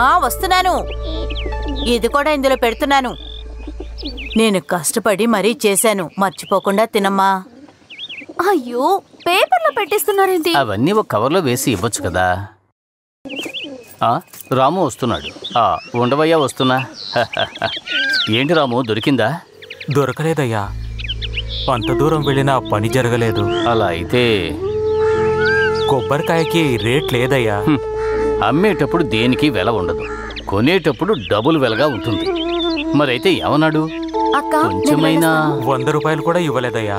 ఆ వస్తున్నాను ఇది కూడా ఇందులో పెడుతున్నాను నేను కష్టపడి మరీ చేశాను మర్చిపోకుండా తినమ్మా అయ్యో పేపర్లో పెట్టిస్తున్నారేంటి అవన్నీ ఒక కవర్లో వేసి ఇవ్వచ్చు కదా ఆ, రాము వస్తున్నాడు ఆ, ఉండవయ్యా వస్తున్నా ఏంటి రాము దొరికిందా దొరకలేదయ్యా అంత దూరం వెళ్ళినా పని జరగలేదు అలా అయితే కొబ్బరికాయకి రేట్ లేదయ్యా హ్మ్, అమ్మేటప్పుడు దేనికి వెల ఉండదు కొనేటప్పుడు డబుల్ వెలగా ఉంటుంది మరైతే ఏమన్నాడు అక్క నేను కొంచెమైనా వంద రూపాయలు కూడా ఇవ్వలేదయ్యా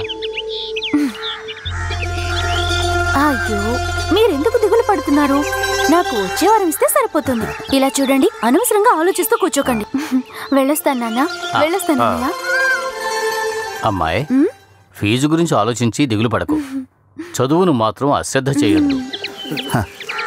అయ్యో మీరెందుకు దిగులు పడుతున్నారు నాకు వచ్చే వారం ఇస్తే సరిపోతుంది ఇలా చూడండి అనవసరంగా ఆలోచిస్తూ కూర్చోకండి వెళ్ళొస్తాను నాన్న వెళ్ళొస్తాను అన్నయ్య. అమ్మాయి ఉమ్, ఫీజు గురించి ఆలోచించి దిగులు పడకు చదువును మాత్రం అశ్రద్ధ చేయొద్దు హ.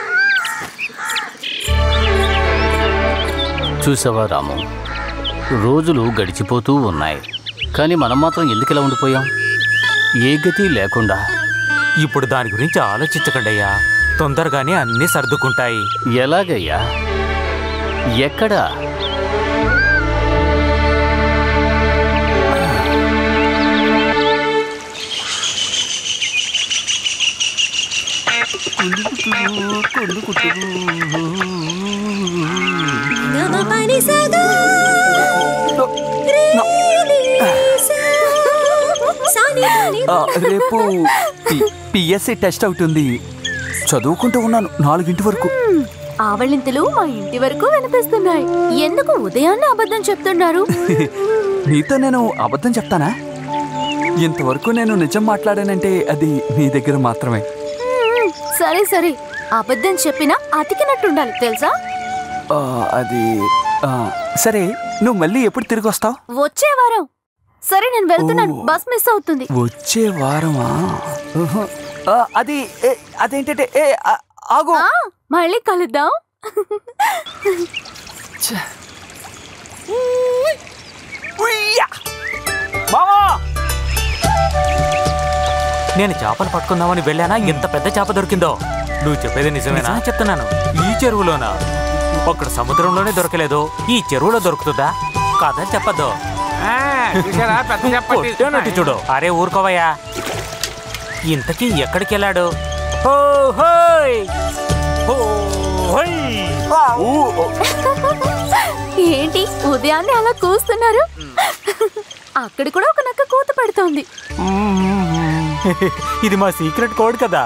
చూసావా రాము రోజులు గడిచిపోతూ ఉన్నాయి కానీ మనం మాత్రం ఎందుకు ఇలా ఉండిపోయాం ఏ గతి లేకుండా ఇప్పుడు దాని గురించి ఆలోచించకండి అయ్యా తొందరగానే అన్నీ సర్దుకుంటాయి ఎలాగయ్యా ఎక్కడా ఆ, రేపు పిఎస్సి టెస్ట్ అవుతుంది చదువుకుంటూ ఉన్నాను నాలుగింటి వరకు ఆవళింతలు మా ఇంటి వరకు వినిపిస్తున్నాయి ఎందుకు ఉదయాన్నే అబద్ధం చెప్తున్నారు నీతో నేను అబద్ధం చెప్తానా ఇంతవరకు నేను నిజం మాట్లాడానంటే అది నీ దగ్గర మాత్రమే మ్మ్, సరే సరే అబద్ధం చెప్పినా అతికినట్టుండాలి తెలుసా ఆ, అది ఆ, సరే నువ్వు మళ్ళీ ఎప్పుడు తిరిగి వస్తావు వచ్చే వారం సరే నేను వెళ్తున్నాను ఓ. బస్ మిస్ అవుతుంది వచ్చే వారమా ఉహు. ఆ, అది ఏ, అదేంటంటే ఏ ఆ, ఆగు ఆ, మళ్ళీ కలుద్దాం ఉయ్యా! మామా నేను చేపలు పట్టుకుందామని వెళ్ళానా ఎంత పెద్ద చేప దొరికిందో నువ్వు చెప్పేది నిజమేనా చెప్తున్నాను ఈ చెరువులోనా అక్కడ సముద్రంలోనే దొరకలేదు ఈ చెరువులో దొరుకుతుందా కథ చెప్పద్దు చూసారా పెద్ద చెప్పండి కొట్టానట్టు చూడు అరే ఊరుకోవయ్యా ఇంతకీ ఎక్కడికి వెళ్ళాడు హో హోయ్! హో హోయ్! ఊ, ఓ. ఏంటి ఉదయాన్నే అలా కూస్తున్నారు అక్కడ కూడా ఒక నక్క కూత పెడుతోంది ఇది మా సీక్రెట్ కోడ్ కదా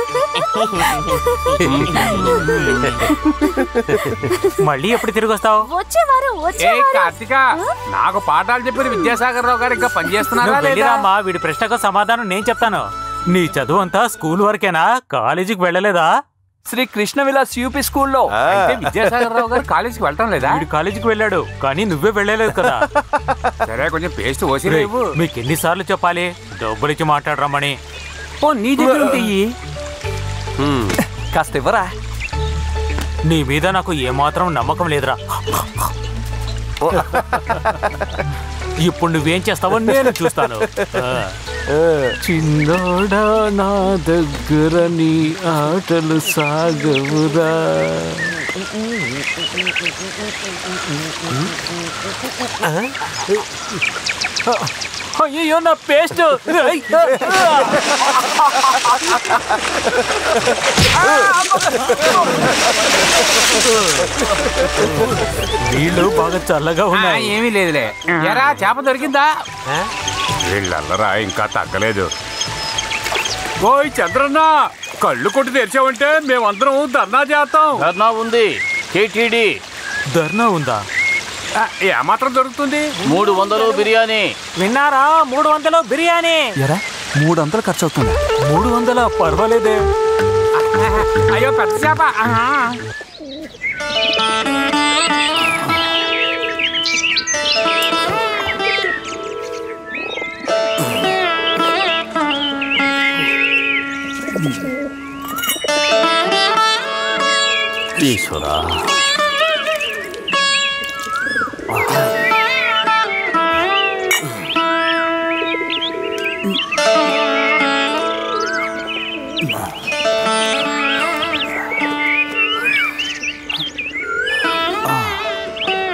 మళ్ళీ ఎప్పుడు తిరిగి వస్తావు వచ్చే వారం వచ్చే ఏ వారం కార్తిక నాకు పాఠాలు చెప్పిన విద్యాసాగర్ రావు గారు ఇంకా పనిచేస్తున్నారా నువ్వు లేదా వెళ్ళిరామ్మా వీడి ప్రశ్నకు సమాధానం నేను చెప్తాను నీ చదువు అంతా స్కూల్ వరకేనా కాలేజీకి వెళ్ళలేదా శ్రీ కృష్ణ విలాస్ యూపీ స్కూల్లో అయితే విద్యాసాగర్ రావు గారు కాలేజీకి వెళ్ళటం లేదా వీడు కాలేజీకి వెళ్ళాడు కానీ నువ్వే వెళ్ళలేదు కదా సరే కొంచెం పేస్ట్ పోసి రేయ్, రేవు మీకు ఎన్నిసార్లు చెప్పాలి డబ్బులు ఇచ్చి మాట్లాడరమ్మని ఓ నీ దగ్గర ఉంటాయి కాస్త ఇవ్వరా నీ మీద నాకు ఏమాత్రం నమ్మకం లేదురా ఇప్పుడు నువ్వేం చేస్తావో నేను చూస్తాను ఆ. చిన్నోడా నా దగ్గర నీ ఆటలు సాగవురా అయ్యో నా పేస్ట్ నీళ్ళు బాగా చల్లగా ఆ, ఉన్నాయి ఏమీ లేదులే ఎరా చేప దొరికిందా వీళ్ళల్లరా ఇంకా తగ్గలేదు ఓయ్ చంద్రన్న కళ్ళు కొట్టి తెరిచావంటే మేమందరం ధర్నా చేస్తాం ధర్నా ఉంది కేటీడీ ధర్నా ఉందా ఆ, ఏమాత్రం దొరుకుతుంది మూడు వందలు బిర్యానీ విన్నారా మూడు వందలు బిర్యానీ ఎరా మూడు వందలు ఖర్చు అవుతుందా మూడు వందల పర్వాలేదే అయ్యో పెద్ద చేప ఆహా. ఈశ్వరా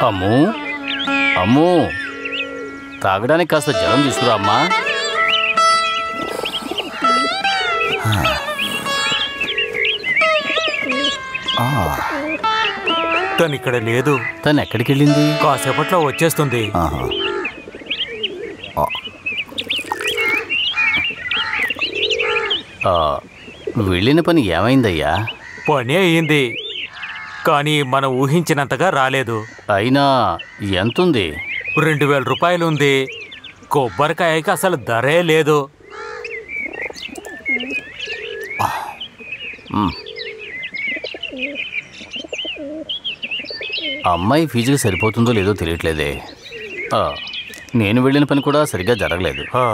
అమ్మూ అమ్మూ తాగడానికి కాస్త జలం తీసుకురా అమ్మా తను ఇక్కడ లేదు తను ఎక్కడికి వెళ్ళింది కాసేపట్లో వచ్చేస్తుంది ఆ, వెళ్ళిన పని ఏమైందయ్యా పని అయ్యింది కానీ మనం ఊహించినంతగా రాలేదు అయినా ఎంతుంది రెండు వేల రూపాయలు ఉంది కొబ్బరికాయకి అసలు ధరే లేదు అమ్మాయి ఫీజుకి సరిపోతుందో లేదో తెలియట్లేదే ఆ, నేను వెళ్ళిన పని కూడా సరిగ్గా జరగలేదు ఆ,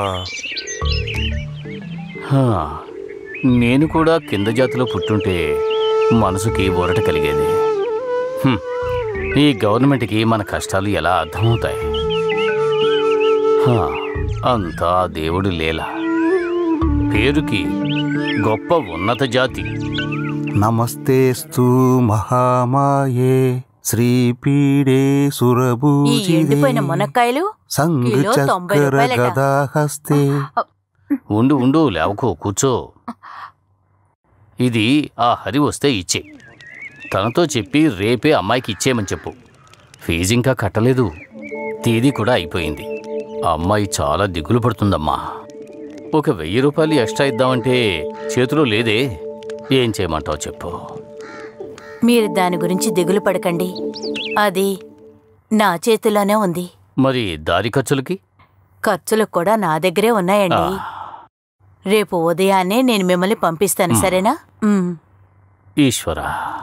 హా, నేను కూడా కింద జాతిలో పుట్టుంటే మనసుకి ఊరట కలిగేది హ్మ్, ఈ గవర్నమెంట్కి మన కష్టాలు ఎలా అర్థమవుతాయి హా, అంతా దేవుడు లేల పేరుకి గొప్ప ఉన్నత జాతి నమస్తేస్తు మహామాయే శ్రీపీడే ఈ సురభూజిరే ఎండిపోయిన మునక్కాయలు సంఘ కిలో తొంభై చక్ర రూపాయలట. గదాహస్తే ఉండు ఉండు లేవకో కూర్చో ఇది ఆ హరి వస్తే ఇచ్చే తనతో చెప్పి రేపే అమ్మాయికి ఇచ్చేయమని చెప్పు ఫీజు ఇంకా కట్టలేదు తేదీ కూడా అయిపోయింది ఆ అమ్మాయి చాలా దిగులు పడుతుందమ్మా ఒక వెయ్యి రూపాయలు ఎక్స్ట్రా ఇద్దామంటే చేతిలో లేదే ఏం చేయమంటావు చెప్పు మీరు దాని గురించి దిగులు పడకండి అది నా చేతిలోనే ఉంది మరి దారి ఖర్చులకి ఖర్చులు కూడా నా దగ్గరే ఉన్నాయండి ఆ. రేపు ఉదయాన్నే నేను మిమ్మల్ని పంపిస్తాను సరేనా ఉమ్. ఈశ్వర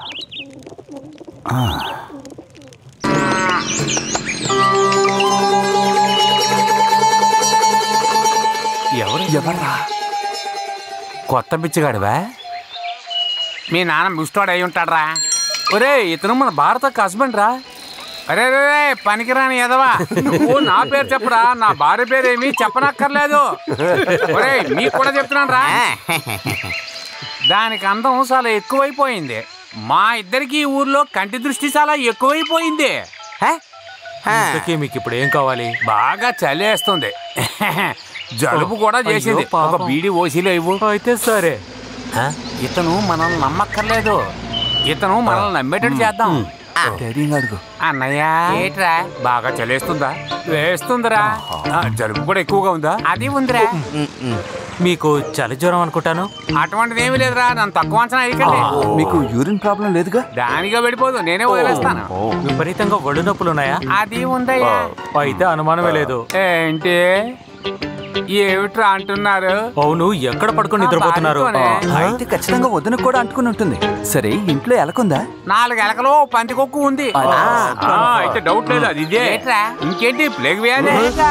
ఎవరు ఎవర్రా కొత్త బిచ్చగాడివా మీ నాన్న ముస్టోడు అయి ఉంటాడ్రా ఒరే ఇతను మన భారత హస్బెండ్ రా అరే రే రే, పనికిరాని ఎదవా నువ్వు నా పేరు చెప్పరా నా భార్య పేరు ఏమీ చెప్పనక్కర్లేదు ఒరే మీకు కూడా చెప్తున్నాను రా దానికి అందం చాలా ఎక్కువైపోయింది మా ఇద్దరికి ఈ ఊర్లో కంటి దృష్టి చాలా ఎక్కువైపోయింది ఇంతకీ మీకు ఇప్పుడు ఏం కావాలి బాగా చలేస్తుంది జలుబు కూడా అయ్యో, చేసింది ఒక పాపం. బీడి ఓసిలో ఇవ్వు అయితే సరే ఇతను మనల్ని నమ్మక్కర్లేదు ఇతను మనల్ని నమ్మేటట్టు చేద్దాం ధైర్యంగా అడుగు అన్నయ్య ఏట్రా బాగా చలేస్తుందా వేస్తుందిరా ఆ, జలుబు కూడా ఎక్కువగా ఉందా అది ఉందిరా మీకు చలి జ్వరం అనుకుంటాను అటువంటిది ఏమీ లేదురా నన్ను తక్కువ అంచనా వేయకండి మీకు యూరిన్ ప్రాబ్లం లేదుగా దానిగా వెళ్ళిపోదు నేనే వదిలేస్తాను విపరీతంగా ఒళ్ళు నొప్పులు ఉన్నాయా అది ఉందయ్యా అయితే అనుమానమే లేదు ఏంటి ఏమిట్రా అంటున్నారు అవును ఎక్కడ పడుకొని నిద్రపోతున్నారు బాగానే. అయితే ఖచ్చితంగా వదిన కూడా అంటుకుని ఉంటుంది సరే ఇంట్లో ఎలకుందా నాలుగు ఎలకలు పంది కొక్కు ఉంది ఆ, అయితే డౌట్ లేదు అది ఇదే ఇంకేంటి ప్లేగ్ వ్యాధి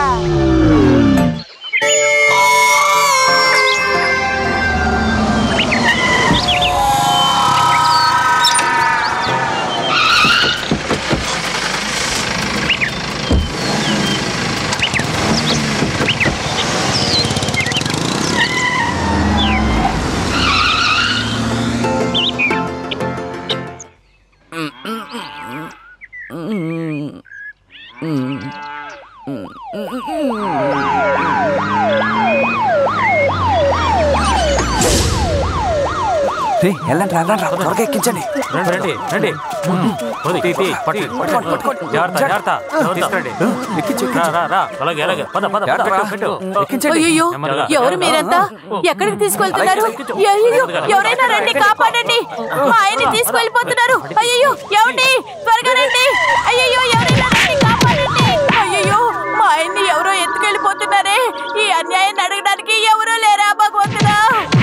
రే వెళ్ళండి రా, వెళ్ళండి రా, త్వరగా ఎక్కించండి రండి రండి రండి పోనీ, తీ, తీ, పట్టు, పట్టు, పట్టు. జాగ్రత్త జాగ్రత్త తీసుకురండి రా, రా, రా. అలాగే అలాగే పద పద పద, పెట్టు, పెట్టు. ఎక్కించండి అయ్యో నెమ్మదిగా. ఎవరు మీరంతా ఎక్కడికి తీసుకెళ్తున్నారు అయ్యో ఎవరైనా రండి కాపాడండి మా ఆయన్ని తీసుకెళ్ళిపోతున్నారు అయ్యో ఏమండి త్వరగా రండి అయ్యో ఎవరైనా రండి కాపాడండి అయ్యో మా ఆయన్ని ఎవరో ఎత్తుకెళ్ళిపోతున్నారే ఈ అన్యాయాన్ని అడగడానికి ఎవరూ లేరా భగవంతుడా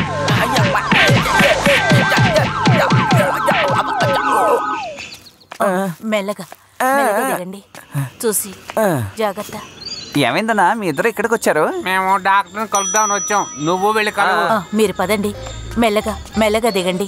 మెల్లగా మెల్లగా దిగండి చూసి జాగ్రత్త ఏమైందన్నా మీ ఇద్దరు ఇక్కడికి వచ్చారు మేము డాక్టర్ని కలుద్దామని వచ్చాం నువ్వు వెళ్ళి కలువు ఆ, మీరు పదండి మెల్లగా మెల్లగా దిగండి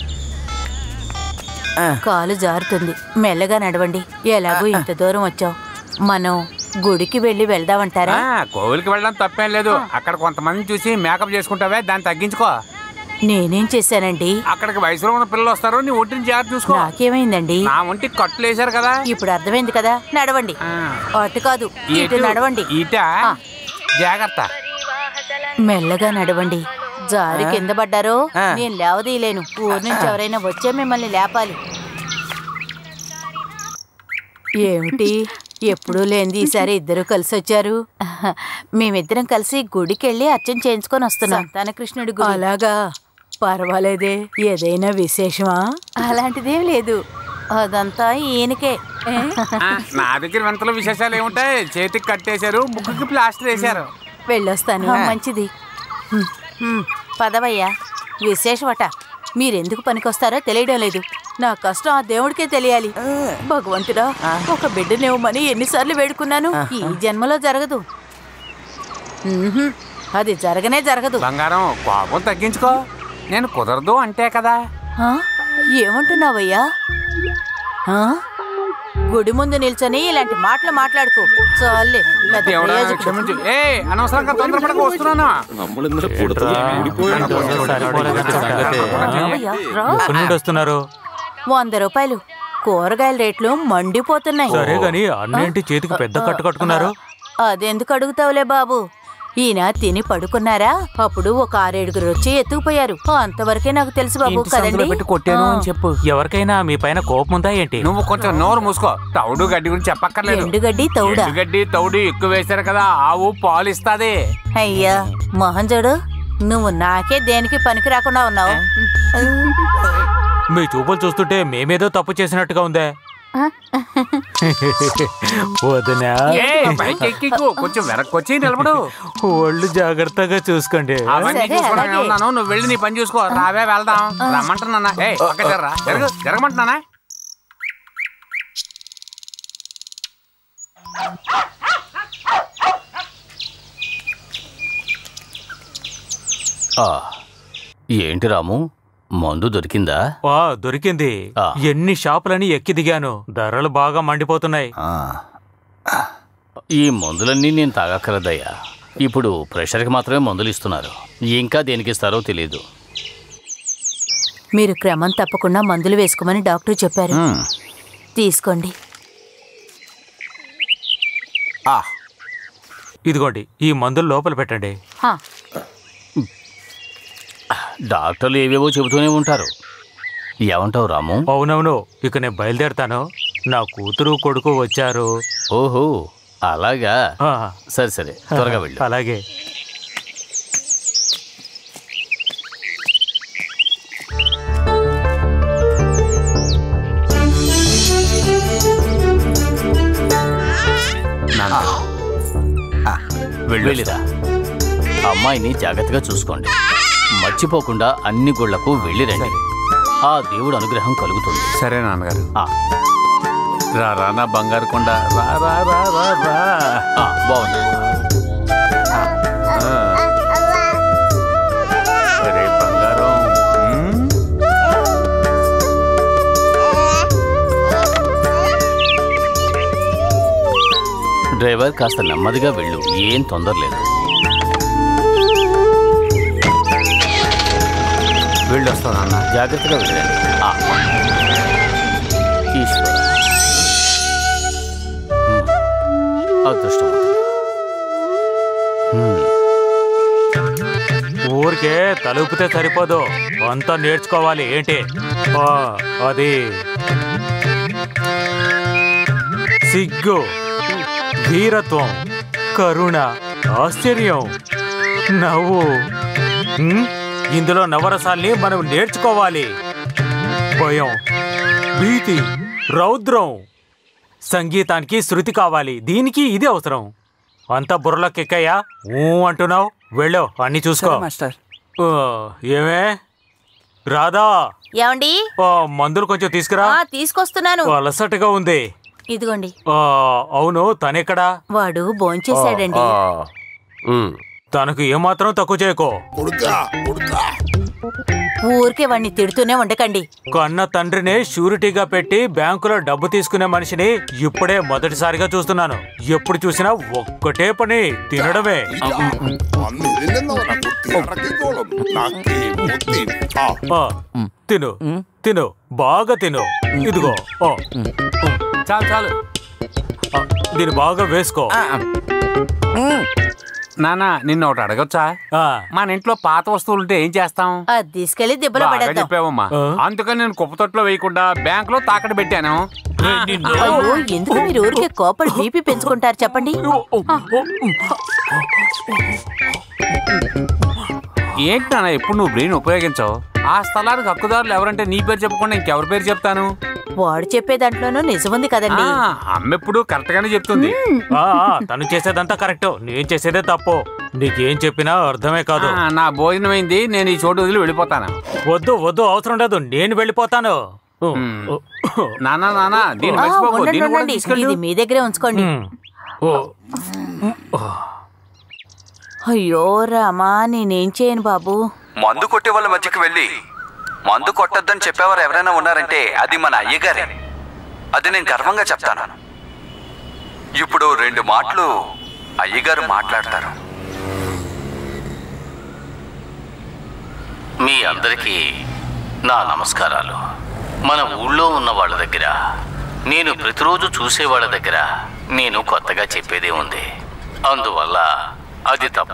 కాలు జారుతుంది మెల్లగా నడవండి ఎలాగో ఇంత దూరం వచ్చాం మనం గుడికి వెళ్ళి వెళ్దామంటారా ఆ, కోవిలికి వెళ్ళడం తప్పేం లేదు అక్కడ కొంతమంది చూసి మేకప్ చేసుకుంటావే దాన్ని తగ్గించుకో నేనేం చేశానండి అక్కడికి వయసులో ఉన్న పిల్లలు వస్తారు నీ ఒంటిని జాగ్రత్త చూసుకో నాకేమైందండి నా ఒంటికి కట్లు వేశారు కదా ఇప్పుడు అర్థమైంది కదా నడవండి ఆ. అటు కాదు ఇటు నడవండి ఈట ఆ. జాగ్రత్త మెల్లగా నడవండి జారి కింద పడ్డారో ఆ. నేను లేవదీయలేను ఊరు నుంచి ఎవరైనా వచ్చే మిమ్మల్ని లేపాలి ఏమిటి ఎప్పుడూ లేనిది ఈసారి ఇద్దరు కలిసి వచ్చారు మేమిద్దరం కలిసి గుడికి వెళ్ళి అర్చన చేయించుకొని వస్తున్నాం సంతాన కృష్ణుడి గుడి అలాగా పర్వాలేదే ఏదైనా విశేషమా అలాంటిదేం లేదు అదంతా ఈయనకే ఆ, నా దగ్గర వింతలో విశేషాలు ఏముంటాయి చేతికి కట్టేశారు ముక్కుకి ప్లాస్టర్ వేశారు వెళ్ళొస్తాను మంచిది హ్మ్, హ్మ్, పదవయ్యా విశేషమట మీరెందుకు పనికొస్తారో తెలియడం లేదు నా కష్టం ఆ దేవుడికే తెలియాలి భగవంతుడా ఒక బిడ్డనివ్వమని ఎన్నిసార్లు వేడుకున్నాను ఈ జన్మలో జరగదు ఉహుం, అది జరగనే జరగదు బంగారం కోపం తగ్గించుకో నేను కుదరదు అంటే కదా ఆ? ఏమంటున్నావయ్యా ఆ? గుడి ముందు నిల్చొని ఇలాంటి మాటలు మాట్లాడుకో చాలే పెద్ద దేవుడా ప్రయోజకుడు. క్షమించు ఏ అనవసరంగా తొందరపడక వస్తున్నాను రావయ్యా, రా. ఎక్కడి నుండి వస్తున్నారు వంద రూపాయలు కూరగాయల రేట్లు మండిపోతున్నాయి సరే గాని అన్నేంటి చేతికి పెద్ద కట్టు కట్టుకున్నారు అదెందుకు అడుగుతావులే బాబు ఈయన తిని పడుకున్నారా అప్పుడు ఒక ఆరేడుగురు వచ్చి ఎత్తుకుపోయారు అంతవరకే నాకు తెలుసు బాబు ఇంటి సందులో కదండి పెట్టి కొట్టాను అని చెప్పు ఎవరికైనా మీ పైన కోపం ఉందా ఏంటి నువ్వు కొంచెం నోరు మూసుకో తౌడు గడ్డి గురించి చెప్పక్కర్లేదు ఎండుగడ్డి తౌడా గడ్డి తౌడు ఎక్కువ వేశారు కదా ఆవు పాలు ఇస్తాది అయ్యా మోహన్ చూడు నువ్వు నాకే దేనికి పనికి రాకుండా ఉన్నావు మీ చూపులు చూస్తుంటే మేమేదో తప్పు చేసినట్టుగా ఉందే వదినా ఏ, పైకి ఎక్కికు కొంచెం వెనక్కి వచ్చి నిలబడు ఒళ్ళు జాగ్రత్తగా చూసుకోండి అవన్నీ సరే, చూసుకోవడానికి అలాగే. ఉన్నాను నువ్వు వెళ్ళి నీ పని చూసుకో రావే వెళ్దాం రమ్మంటున్నా ఏ పక్క జరరా జరగ జరగమంటున్నానా ఆ, ఏంటి రాము మందు దొరికిందా ఆ దొరికింది ఆ. ఎన్ని షాపులని ఎక్కి దిగాను ధరలు బాగా మండిపోతున్నాయి ఆ, ఈ మందులన్నీ నేను తాగక్కర్లేదయ్యా ఇప్పుడు ప్రెషర్కి మాత్రమే మందులు ఇస్తున్నారు ఇంకా దేనికి ఇస్తారో తెలియదు మీరు క్రమం తప్పకుండా మందులు వేసుకోమని డాక్టర్ చెప్పారు మ్, తీసుకోండి ఆ, ఇదిగోండి ఈ మందులు లోపల పెట్టండి హా, డాక్టర్లు ఏవేవో చెబుతూనే ఉంటారు ఏమంటావు రాము అవునవును ఇక నేను బయలుదేరతాను నా కూతురు కొడుకు వచ్చారు ఓహో అలాగా ఆ, సరే సరే త్వరగా వెళ్ళు అలాగే వెళ్ళిరా అమ్మాయిని జాగ్రత్తగా చూసుకోండి మర్చిపోకుండా అన్ని గుళ్లకు వెళ్ళిరండి ఆ దేవుడు అనుగ్రహం కలుగుతుంది సరే నాన్నగారు ఆ, రా రా నా బంగారు కొండ రా రా రా రా రా ఆ, బాగుంది ఆ. సరే బంగారం మ్? డ్రైవర్ కాస్త నెమ్మదిగా వెళ్ళు ఏం తొందర లేదు వెళ్ళొస్తా నాన్న జాగ్రత్తగా వెళ్ళండి ఆ. ఈశ్వర హ్మ్. అదృష్టం హ్మ్. ఊరికే తలుపుతే సరిపోదు అంతా నేర్చుకోవాలి ఏంటి ఆ, అది సిగ్గు వీరత్వం కరుణ ఆశ్చర్యం నవ్వు ఉమ్, ఇందులో నవరసాల్ని మనం నేర్చుకోవాలి భయం భీతి రౌద్రం సంగీతానికి శృతి కావాలి దీనికి ఇది అవసరం అంతా బుర్రలోకెక్కయ్యా ఊ అంటున్నావు వెళ్ళు అన్ని చూసుకో సరే, మాస్టర్ ఓ, ఏమే రాధా ఏమండి ఓ, మందులు కొంచెం తీసుకురా ఆ, తీసుకొస్తున్నాను ఓ, అలసటగా ఉంది ఇదిగోండి ఆ, అవును తనెక్కడా వాడు భోంచేశాడండి తనకు ఏమాత్రం తక్కువ చేయకో ఊరికే వాడిని తిడుతూనే ఉండకండి కన్న తండ్రినే షూరిటీగా పెట్టి బ్యాంకులో డబ్బు తీసుకునే మనిషిని ఇప్పుడే మొదటిసారిగా చూస్తున్నాను ఎప్పుడు చూసినా ఒక్కటే పని తినడమే ఆ, తిను తిను బాగా తిను ఇదిగో ఆ, చాలు చాలు ఆ, దీన్ని బాగా వేసుకో నాన్న నిన్న ఒకటి అడగొచ్చా ఆ, మన ఇంట్లో పాత వస్తువులు ఉంటే ఏం చేస్తాం అది తీసుకెళ్లి దెబ్బలు బాగా పడేద్దాం చెప్పావమ్మా ఆ? అందుకని నేను కుప్ప తొట్లో వేయకుండా బ్యాంక్ లో తాకట్టు పెట్టాను అయ్యో ఎందుకు మీరు ఊరికే కోపడి బీపీ పెంచుకుంటారు చెప్పండి ఏంటి నాన్న ఎప్పుడు నువ్వు బ్రెయిన్ ఉపయోగించవు ఆ స్థలానికి హక్కుదారులు ఎవరంటే నీ పేరు చెప్పకుండా ఇంకెవరి పేరు చెప్తాను వాడు చెప్పే దాంట్లోనూ నిజముంది కదండి ఆ, అమ్మ ఎప్పుడు కరెక్ట్ గానే చెప్తుంది ఆ, ఆ, తను చేసేదంతా కరెక్ట్ నేను చేసేదే తప్పు నీకేం చెప్పినా అర్థమే కాదు ఆ, నా భోజనం అయింది నేను ఈ చోటు వదిలి వెళ్ళిపోతాను వద్దు వద్దు అవసరం లేదు నేను వెళ్ళిపోతాను నానా నానా దీన్ని ఆ, మర్చిపోకు ఉండండి దీన్ని కూడా ఉండండి తీసుకెళ్ళు ఇది మీ దగ్గరే ఉంచుకోండి ఉమ్. ఓ, అయ్యో రామా నేనేం చేయను బాబు మందు కొట్టే వాళ్ళ మధ్యకి వెళ్ళి మందు కొట్టద్దని చెప్పేవారు ఎవరైనా ఉన్నారంటే అది మన అయ్యగారే అది నేను గర్వంగా చెప్తాను ఇప్పుడు రెండు మాటలు అయ్యగారు మాట్లాడతారు మీ అందరికీ నా నమస్కారాలు మన ఊళ్ళో ఉన్న వాళ్ళ దగ్గర నేను ప్రతిరోజు చూసే వాళ్ళ దగ్గర నేను కొత్తగా చెప్పేదే ఉంది అందువల్ల అది తప్ప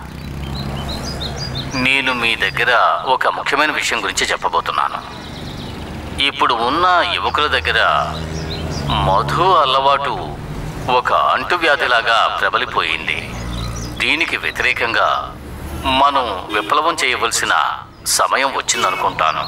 నేను మీ దగ్గర ఒక ముఖ్యమైన విషయం గురించి చెప్పబోతున్నాను ఇప్పుడు ఉన్న యువకుల దగ్గర మధు అలవాటు ఒక అంటువ్యాధిలాగా ప్రబలిపోయింది దీనికి వ్యతిరేకంగా మనం విప్లవం చేయవలసిన సమయం వచ్చిందనుకుంటాను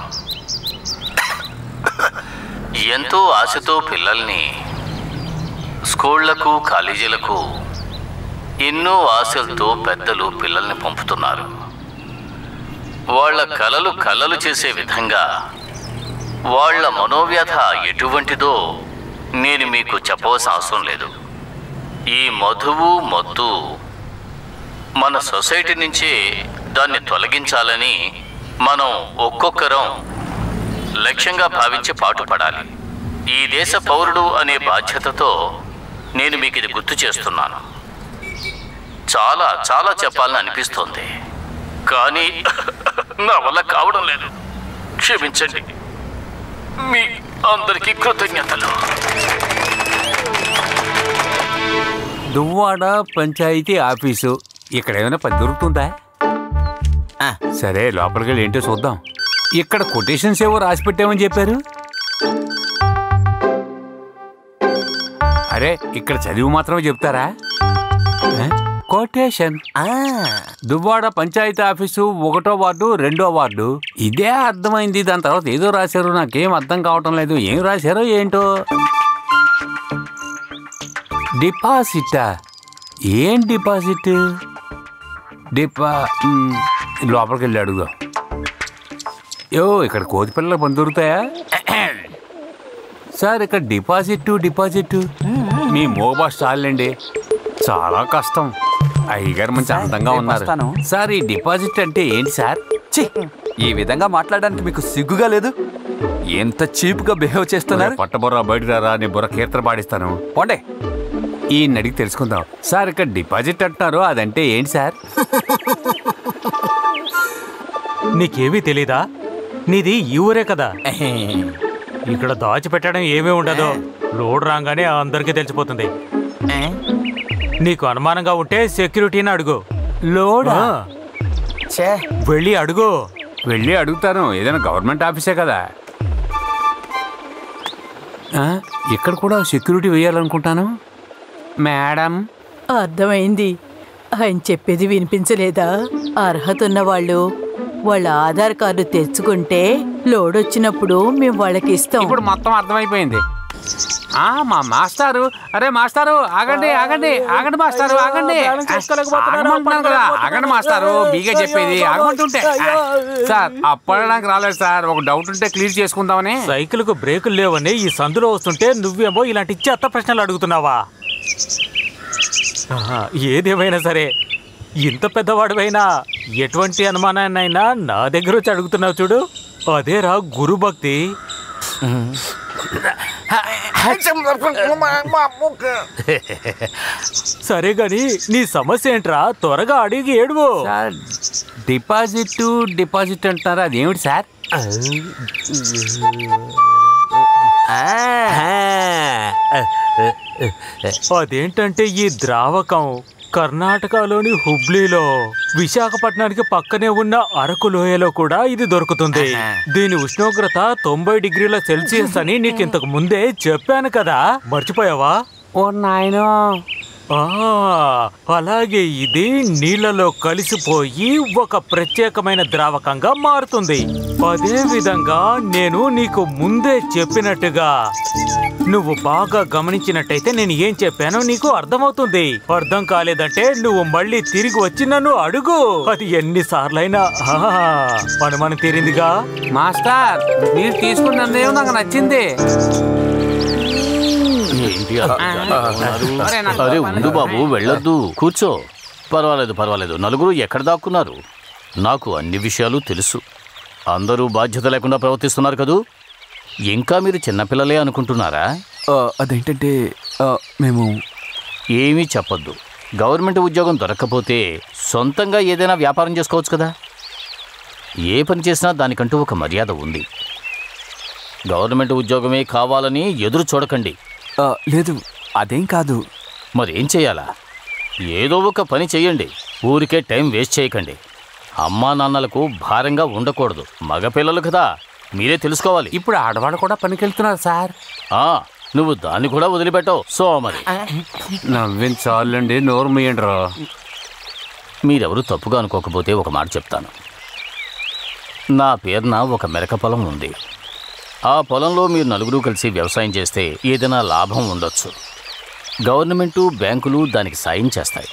ఎంతో ఆశతో పిల్లల్ని స్కూళ్లకు కాలేజీలకు ఎన్నో ఆశలతో పెద్దలు పిల్లల్ని పంపుతున్నారు వాళ్ళ కలలు కలలు చేసే విధంగా వాళ్ళ మనోవ్యధ ఎటువంటిదో నేను మీకు చెప్పవలసిన అవసరం లేదు ఈ మధువు మత్తు మన సొసైటీ నుంచే దాన్ని తొలగించాలని మనం ఒక్కొక్కరం లక్ష్యంగా భావించి పాటుపడాలి ఈ దేశ పౌరుడు అనే బాధ్యతతో నేను మీకు ఇది గుర్తు చేస్తున్నాను చాలా చాలా చెప్పాలని అనిపిస్తోంది కానీ నా వల్ల కావడం లేదు క్షమించండి మీ అందరికీ కృతజ్ఞతలు దువ్వాడ పంచాయతీ ఆఫీసు ఇక్కడ ఏమైనా పని దొరుకుతుందా సరే లోపలికి వెళ్ళి ఏంటో చూద్దాం ఇక్కడ కొటేషన్స్ ఏవో రాసి పెట్టామని చెప్పారు అరే ఇక్కడ చదివి మాత్రమే చెప్తారా కొటేషన్ దువ్వాడ పంచాయతీ ఆఫీసు ఒకటో వార్డు రెండో వార్డు ఇదే అర్థమైంది దాని తర్వాత ఏదో రాశారు నాకేం అర్థం కావటం లేదు ఏం రాశారో ఏంటో డిపాజిటా ఏం డిపాజిట్ డిపా మ్, లోపలికి వెళ్ళి అడుగుదాం యో ఇక్కడ కోతి పిల్లల పని దొరుకుతాయా సార్ ఇక్కడ డిపాజిట్ డిపాజిట్ మీ మోబా చాలండి చాలా కష్టం అయ్యగారు మంచి అందంగా రేపు ఉన్నారు వస్తాను. సార్ ఈ డిపాజిట్ అంటే ఏంటి సార్ ఛీ ఈ విధంగా మాట్లాడడానికి మీకు సిగ్గుగా లేదు ఎంత చీప్గా బిహేవ్ చేస్తున్నారు పట్టబుర్ర బయట రారా నీ బుర్ర కీర్తన పాడిస్తాను పోండే ఈ అడిగి తెలుసుకుందాం సార్ ఇక్కడ డిపాజిట్ అంటున్నారు అదంటే ఏంటి సార్ నీకేమీ తెలీదా నీది ఈ ఊరే కదా ఇక్కడ దాచిపెట్టడం ఏమీ ఉండదు లోడ్ రాగానే అందరికీ తెలిసిపోతుంది నీకు అనుమానంగా ఉంటే సెక్యూరిటీని అడుగు లోడా ఆ, వెళ్ళి అడుగు వెళ్ళి అడుగుతాను ఏదైనా గవర్నమెంట్ ఆఫీసే కదా ఆ, ఇక్కడ కూడా సెక్యూరిటీ వేయాలనుకుంటాను మేడం అర్థమైంది ఆయన చెప్పేది వినిపించలేదా అర్హత ఉన్న వాళ్ళు వాళ్ళ ఆధార్ కార్డు తెచ్చుకుంటే లోడ్ వచ్చినప్పుడు మేము వాళ్ళకి ఇస్తాం ఇప్పుడు మొత్తం అర్థమైపోయింది ఆ మా మాస్టారు అరే మాస్టారు ఆగండి ఆగండి ఆగండి మాస్టారు ఆగండి ఆగమంటున్నాను కదా ఆగండి మాస్టారు బీగా చెప్పేది ఆగమంటుంటే ఆ, సార్ అప్పడానికి రాలేదు సార్ ఒక డౌట్ ఉంటే క్లియర్ చేసుకుందామని సైకిల్కు బ్రేకులు లేవని ఈ సందులో వస్తుంటే నువ్వేమో ఇలాంటి చెత్త ప్రశ్నలు అడుగుతున్నావా ఆహా, ఏదేమైనా సరే ఇంత పెద్దవాడివైనా ఎటువంటి అనుమానాన్నైనా నా దగ్గర వచ్చి అడుగుతున్నావు చూడు అదేరా గురు భక్తి సరే గాని నీ సమస్య ఏంట్రా త్వరగా అడిగి ఏడువు సార్ డిపాజిట్ డిపాజిట్ అంటున్నారు అదేమిటి సార్ అదేంటంటే ఈ ద్రావకం కర్ణాటకలోని హుబ్లీలో విశాఖపట్నానికి పక్కనే ఉన్న అరకు లోయలో కూడా ఇది దొరుకుతుంది దీని ఉష్ణోగ్రత తొంభై డిగ్రీల సెల్సియస్ అని నీకు ఇంతకు ముందే చెప్పాను కదా మర్చిపోయావా ఓ నాయనో ఆ, అలాగే ఇది నీళ్ళలో కలిసిపోయి ఒక ప్రత్యేకమైన ద్రావకంగా మారుతుంది అదే విధంగా నేను నీకు ముందే చెప్పినట్టుగా నువ్వు బాగా గమనించినట్టయితే నేను ఏం చెప్పానో నీకు అర్థమవుతుంది అర్థం కాలేదంటే నువ్వు మళ్ళీ తిరిగి వచ్చి నన్ను అడుగు అది ఎన్నిసార్లైనా ఆ, అనుమానం తీరిందిగా మాస్టర్ మీరు తీసుకున్న నిర్ణయం నాకు నచ్చింది ఏంటి అలా జరుగుతున్నారు? అరే, నాకు అరే పని ఉండు బాబు వెళ్ళొద్దు కూర్చో పర్వాలేదు పర్వాలేదు నలుగురు ఎక్కడ దాక్కున్నారు నాకు అన్ని విషయాలు తెలుసు అందరూ బాధ్యత లేకుండా ప్రవర్తిస్తున్నారు కదూ ఇంకా మీరు చిన్నపిల్లలే అనుకుంటున్నారా ఆ, అదేంటంటే ఆ, మేము ఏమీ చెప్పొద్దు గవర్నమెంట్ ఉద్యోగం దొరక్కపోతే సొంతంగా ఏదైనా వ్యాపారం చేసుకోవచ్చు కదా ఏ పని చేసినా దానికంటూ ఒక మర్యాద ఉంది గవర్నమెంట్ ఉద్యోగమే కావాలని ఎదురు చూడకండి ఆ, లేదు అదేం కాదు మరి ఏం చేయాలా ఏదో ఒక పని చెయ్యండి ఊరికే టైం వేస్ట్ చేయకండి అమ్మా నాన్నలకు భారంగా ఉండకూడదు మగపిల్లలు కదా మీరే తెలుసుకోవాలి ఇప్పుడు ఆడవాళ్ళు కూడా పనికెళ్తున్నారు సార్ ఆ నువ్వు దాన్ని కూడా వదిలిపెట్టవు సో మరి నవ్వింది చాలండి నోరు మీయండి రా మీరెవరు తప్పుగా అనుకోకపోతే ఒక మాట చెప్తాను నా పేరున ఒక మెరక పొలం ఉంది ఆ పొలంలో మీరు నలుగురు కలిసి వ్యవసాయం చేస్తే ఏదైనా లాభం ఉండొచ్చు గవర్నమెంటు బ్యాంకులు దానికి సాయం చేస్తాయి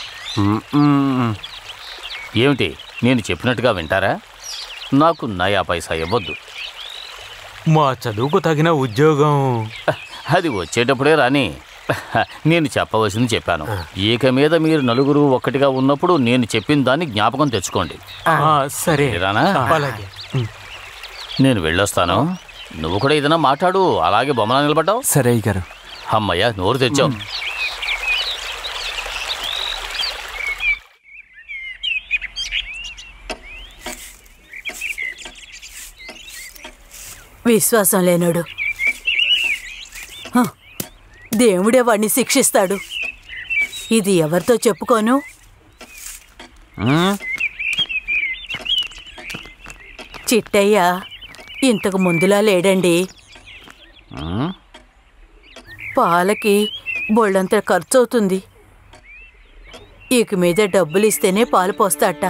ఏమిటి నేను చెప్పినట్టుగా వింటారా నాకు నయా పైసా ఇవ్వద్దు మా చదువుకు తగిన ఉద్యోగం అది వచ్చేటప్పుడే రాని నేను చెప్పవలసింది చెప్పాను ఇక మీద మీరు నలుగురు ఒక్కటిగా ఉన్నప్పుడు నేను చెప్పిన దాన్ని జ్ఞాపకం తెచ్చుకోండి ఆ, సరే ఇరానా? అలాగే నేను వెళ్ళొస్తాను నువ్వు కూడా ఏదైనా మాట్లాడు అలాగే బొమ్మలా నిలబడ్డావు సరే అయ్య గారు అమ్మయ్య నోరు తెచ్చావు విశ్వాసం లేనోడు హ, దేవుడే వాడిని శిక్షిస్తాడు ఇది ఎవరితో చెప్పుకోను చిట్టయ్య ఇంతకు ముందులా లేడండి పాలకి బొళ్ళంత ఖర్చు అవుతుంది ఇక మీద డబ్బులు ఇస్తేనే పాలు పోస్తాట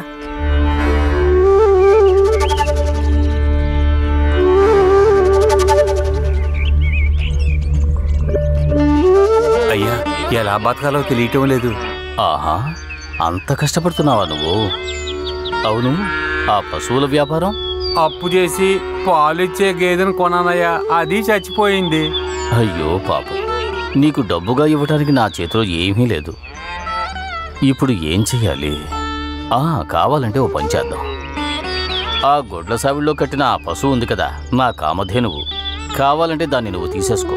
అయ్యా ఎలా బతకాలో తెలియటం లేదు ఆహా అంత కష్టపడుతున్నావా నువ్వు అవును ఆ పశువుల వ్యాపారం అప్పు చేసి పాలిచ్చే గేదెను కొనానయ్యా అది చచ్చిపోయింది అయ్యో పాపం నీకు డబ్బుగా ఇవ్వడానికి నా చేతిలో ఏమీ లేదు ఇప్పుడు ఏం చెయ్యాలి ఆ కావాలంటే ఓ పని చేద్దాం ఆ గొడ్ల సావిడిలో కట్టిన ఆ పశువు ఉంది కదా నా కామధేనువు కావాలంటే దాన్ని నువ్వు తీసేసుకో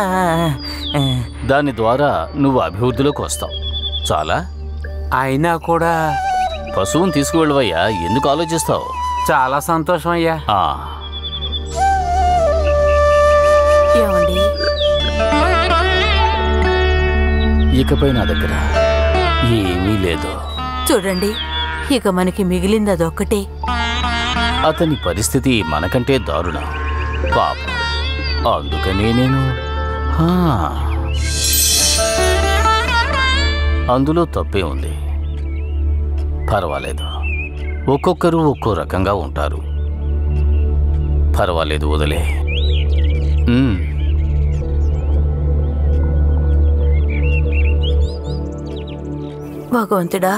దాని ద్వారా నువ్వు అభివృద్ధిలోకి వస్తావు చాలా అయినా కూడా పశువుని తీసుకువెళ్ళవయ్యా ఎందుకు ఆలోచిస్తావు చాలా సంతోషం అయ్యా ఆ, ఏమండి ఇకపై నా దగ్గర ఏమీ లేదు చూడండి ఇక మనకి మిగిలింది అదొక్కటే అతని పరిస్థితి మనకంటే దారుణం పాపం అందుకనే నేను హా. అందులో తప్పే ఉంది పర్వాలేదు ఒక్కొక్కరు ఒక్కో రకంగా ఉంటారు పర్వాలేదు వదిలే ఉమ్. భగవంతుడా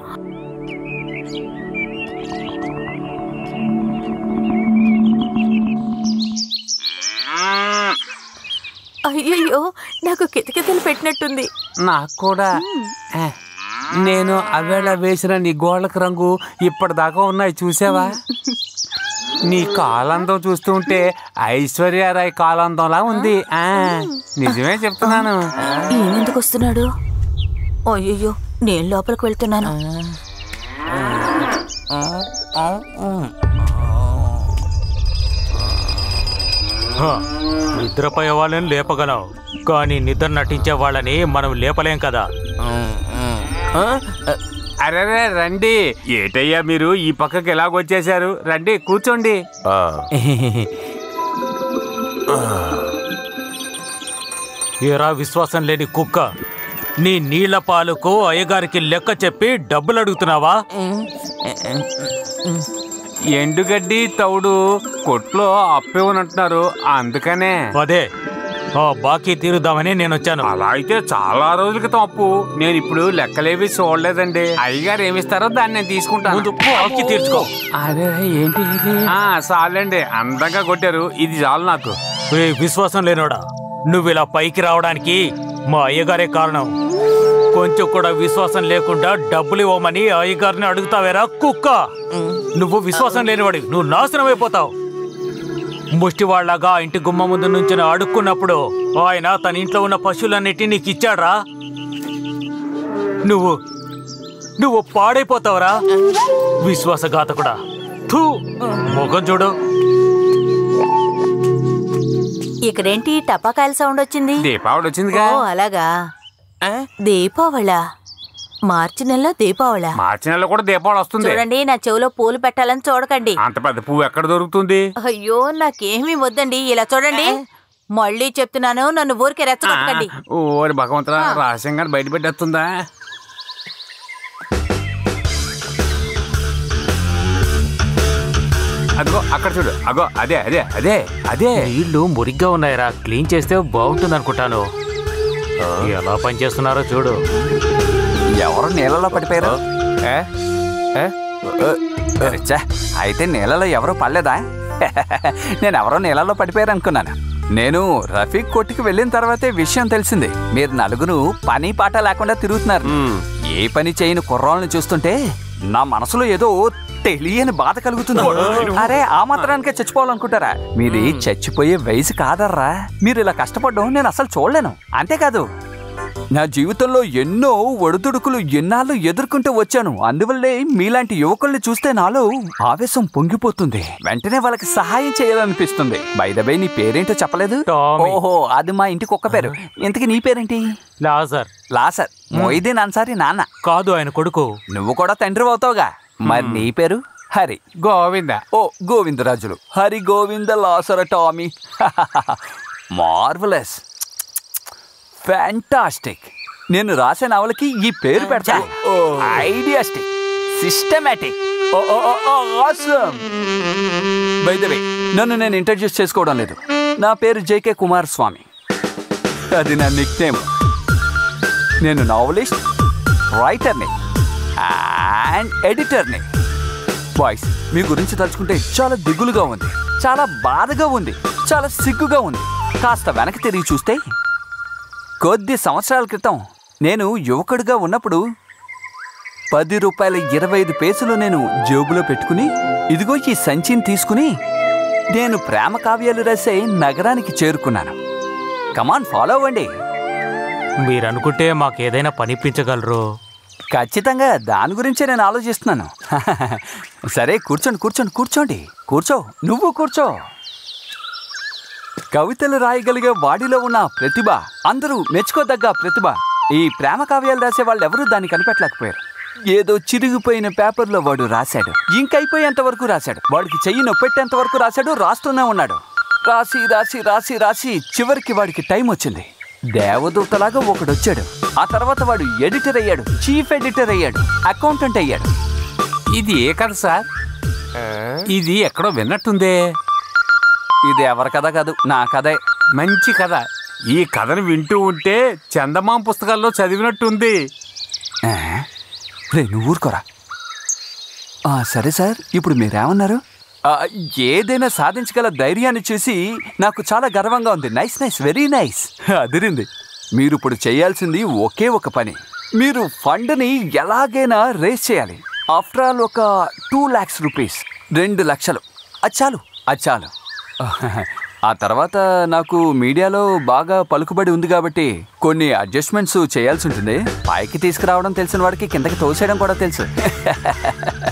అయ్యయ్యో నాకు కితకితలు పెట్టినట్టుంది నాకు కూడా ఏ, నేను అవేళ వేసిన నీ గోళ్ళకు రంగు ఇప్పటిదాకా ఉన్నాయి చూసావా నీ కాలందం చూస్తుంటే ఐశ్వర్యరాయ్ కాలందంలా ఉంది ఆ నిజమే చెప్తున్నాను ఈయనెందుకు వస్తున్నాడు అయ్యయ్యో నేను లోపలికి వెళ్తున్నాను హ, నిద్రపోయే వాళ్ళని లేపగలం కానీ నిద్ర నటించే వాళ్ళని మనం లేపలేం కదా అరే రే, రండి ఏటయ్యా మీరు ఈ పక్కకి ఎలాగొచ్చేసారు రండి కూర్చోండి ఏరా విశ్వాసం లేని కుక్క నీ నీళ్ల పాలకు అయ్యగారికి లెక్క చెప్పి డబ్బులు అడుగుతున్నావా ఎండుగడ్డి తౌడు కొట్లో అప్పివనంటున్నారు అందుకనే అదే ఆ బాకీ తీరుద్దామని నేను వచ్చాను అలా అయితే చాలా రోజుల క్రితం అప్పు నేను ఇప్పుడు లెక్కలేవి చూడలేదండి అయ్యగారు ఏమిస్తారో దాన్ని నేను తీసుకుంటాను ముందు బాకీ తీర్చుకో అరే ఏంటి ఇది చాలండి అందంగా కొట్టారు ఇది చాలు నాకు ఏ విశ్వాసం లేనోడా నువ్వు ఇలా పైకి రావడానికి మా అయ్యగారే కారణం కొంచెం కూడా విశ్వాసం లేకుండా డబ్బులు ఇవ్వమని అయ్యగారిని అడుగుతావేరా కుక్క నువ్వు విశ్వాసం లేనివాడి నువ్వు నాశనం అయిపోతావు ముష్టివాళ్లాగా ఇంటి గుమ్మ ముందు నుంచి అడుక్కున్నప్పుడు ఆయన తన ఇంట్లో ఉన్న పశువులన్నిటినీ నీకు ఇచ్చాడ్రా నువ్వు నువ్వు పాడైపోతావురా విశ్వాసఘాతకుడా థూ ముఖం చూడు ఇక్కడేంటి టపాకాయల సౌండ్ వచ్చింది దీపావళి వచ్చిందిగా ఓ అలాగా దీపావళ మార్చి నెలలో దీపావళ మార్చి నెలలో కూడా దీపావళి వస్తుంది చూడండి నా చెవిలో పూలు పెట్టాలని చూడకండి అంత పెద్ద పువ్వు ఎక్కడ దొరుకుతుంది అయ్యో నాకేమీ వద్దండి ఇలా చూడండి మళ్ళీ చెప్తున్నాను నన్ను ఊరికే రెచ్చగొట్టకండి ఓరి భగవంతుడా రహస్యంగా బయట పెట్టేస్తుందా అదిగో అక్కడ చూడు అగో అదే అదే అదే అదే నీళ్లు మురిగ్గా ఉన్నాయిరా క్లీన్ చేస్తే బాగుంటుంది అనుకుంటాను ఎలా పనిచేస్తున్నారో చూడు ఎవరు నీళ్ళలో పడిపోయారు ఏ? ఏ? ఛే, అయితే నీళ్ళలో ఎవరు పడలేదా నేను ఎవరో నీళ్ళలో పడిపోయారు అనుకున్నాను నేను రఫీక్ కొట్టుకు వెళ్ళిన తర్వాతే విషయం తెలిసింది మీరు నలుగురు పని పాట లేకుండా తిరుగుతున్నారు ఏ పని చేయని కుర్రాళ్ళని చూస్తుంటే నా మనసులో ఏదో తెలియని బాధ కలుగుతుంది అరే ఆ మాత్రానికే చచ్చిపోవాలనుకుంటారా మీది చచ్చిపోయే వయసు కాదర్రా మీరు ఇలా కష్టపడడం నేను అసలు చూడలేను అంతేకాదు నా జీవితంలో ఎన్నో ఒడిదుడుకులు ఎన్నాళ్ళు ఎదుర్కొంటూ వచ్చాను అందువల్లే మీలాంటి యువకుల్ని చూస్తే నాలో ఆవేశం పొంగిపోతుంది వెంటనే వాళ్ళకి సహాయం చేయాలనిపిస్తుంది బై నీ పేరేంటో చెప్పలేదు టామీ. ఓహో అది మా ఇంటి కుక్క పేరు ఇంతకి నీ పేరేంటి లాజర్ లాసర్ మొయిదీన్ అన్సారీ నాన్న కాదు ఆయన కొడుకు నువ్వు కూడా తండ్రి అవుతావుగా మరి నీ పేరు హరి గోవింద ఓ గోవిందరాజులు హరి గోవింద లాసర టామీ మార్వలస్ ఫ్యాంటాస్టిక్ నేను రాసే నవలకి ఈ పేరు పెడతా idealistic systematic by the way నన్ను నేను ఇంట్రడ్యూస్ చేసుకోవడం లేదు నా పేరు జేకే కుమార్ స్వామి అది నా నిక్ నేమ్ నేను నావలిస్ట్ రైటర్ని అండ్ ఎడిటర్ని బాయ్స్ మీ గురించి తలుచుకుంటే చాలా దిగులుగా ఉంది చాలా బాధగా ఉంది చాలా సిగ్గుగా ఉంది కాస్త వెనక్కి తిరిగి చూస్తే కొద్ది సంవత్సరాల క్రితం నేను యువకుడిగా ఉన్నప్పుడు పది రూపాయల ఇరవై ఐదు పేసులు నేను జేబులో పెట్టుకుని ఇదిగో ఈ సంచిని తీసుకుని నేను ప్రేమ కావ్యాలు రాసే నగరానికి చేరుకున్నాను కమాన్ ఫాలో అవ్వండి మీరు అనుకుంటే మాకేదైనా పనిపించగలరు ఖచ్చితంగా దాని గురించే నేను ఆలోచిస్తున్నాను సరే కూర్చోండి కూర్చోండి కూర్చోండి కూర్చో నువ్వు కూర్చో కవితలు రాయగలిగే వాడిలో ఉన్న ప్రతిభ అందరూ మెచ్చుకోదగ్గ ప్రతిభ ఈ ప్రేమ కావ్యాలు రాసే వాళ్ళు ఎవరూ దాన్ని కనిపెట్టలేకపోయారు ఏదో చిరిగిపోయిన పేపర్లో వాడు రాశాడు ఇంకైపోయేంత వరకు రాశాడు వాడికి చెయ్యి నొప్పెట్టేంత వరకు రాశాడు రాస్తూనే ఉన్నాడు రాసి రాసి రాసి రాసి చివరికి వాడికి టైం వచ్చింది దేవదూతలాగా ఒకడు వచ్చాడు ఆ తర్వాత వాడు ఎడిటర్ అయ్యాడు చీఫ్ ఎడిటర్ అయ్యాడు అకౌంటెంట్ అయ్యాడు ఇది ఏ కథ సార్ ఇది ఎక్కడో విన్నట్టుందే ఇది ఎవరి కథ కాదు నా కథే మంచి కథ ఈ కథను వింటూ ఉంటే చందమామ పుస్తకాల్లో చదివినట్టుంది ఆ, రే నువ్వు ఊరుకోరా ఆ, సరే సార్ ఇప్పుడు మీరేమన్నారు ఆ, ఏదైనా సాధించగల ధైర్యాన్ని చూసి నాకు చాలా గర్వంగా ఉంది నైస్ నైస్ వెరీ నైస్ అదిరింది మీరు ఇప్పుడు చేయాల్సింది ఒకే ఒక పని మీరు ఫండ్ని ఎలాగైనా రేస్ చేయాలి ఆఫ్టర్ ఆల్ ఒక టూ ల్యాక్స్ రూపీస్ రెండు లక్షలు అచ్చాలు అచ్చాలు ఆ తర్వాత నాకు మీడియాలో బాగా పలుకుబడి ఉంది కాబట్టి కొన్ని అడ్జస్ట్మెంట్స్ చేయాల్సి ఉంటుంది పైకి తీసుకురావడం తెలిసిన వాడికి కిందకి తోసేయడం కూడా తెలుసు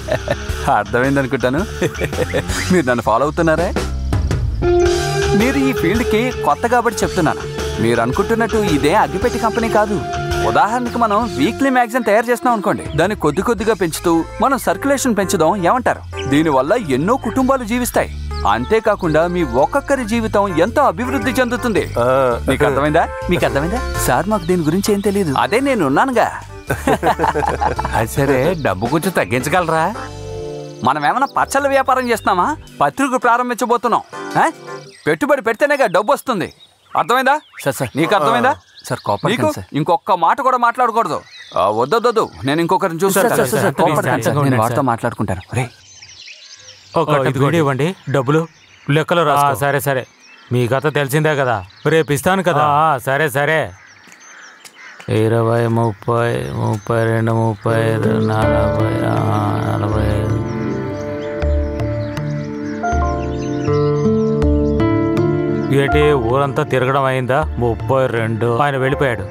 అర్థమైంది అనుకుంటాను మీరు నన్ను ఫాలో అవుతున్నారే మీరు ఈ ఫీల్డ్కి కొత్త కాబట్టి చెప్తున్నాను మీరు అనుకుంటున్నట్టు ఇదే అగ్గిపెట్టి కంపెనీ కాదు ఉదాహరణకి మనం వీక్లీ మ్యాగజైన్ తయారు చేస్తున్నాం అనుకోండి దాన్ని కొద్ది కొద్దిగా పెంచుతూ మనం సర్క్యులేషన్ పెంచుదాం ఏమంటారు దీనివల్ల ఎన్నో కుటుంబాలు జీవిస్తాయి అంతేకాకుండా మీ ఒక్కొక్కరి జీవితం ఎంతో అభివృద్ధి చెందుతుంది మీకు అర్థమైందా మీకు అర్థమైందా సార్ మాకు దీని గురించి ఏం తెలియదు అదే నేను ఉన్నానుగా అది సరే డబ్బు కొంచెం తగ్గించగలరా మనం ఏమైనా పచ్చళ్ళ వ్యాపారం చేస్తున్నామా పత్రిక ప్రారంభించబోతున్నాం ఆ? పెట్టుబడి పెడితేనేగా డబ్బు వస్తుంది అర్థమైందా సార్ సార్ నీకు అర్థమైందా సార్ నీకు ఇంకొక మాట కూడా మాట్లాడకూడదు ఆ, వద్దొద్దొద్దు నేను ఇంకొకరిని చూస్తాను సార్, సార్, సార్, కోపడకండి సార్. సార్, నేను సార్. వాడితో మాట్లాడుకుంటాను రే ఒక ఇది ఇవ్వండి డబ్బులు లెక్కలు రా సరే సరే మీ కథ తెలిసిందే కదా రేపు ఇస్తాను కదా ఆ, సరే సరే ఇరవై ముప్పై ముప్పై రెండు ముప్పై ఐదు నలభై ఆ, నలభై ఐదు ఏంటి ఊరంతా తిరగడం అయిందా ముప్పై రెండు ఆయన వెళ్ళిపోయాడు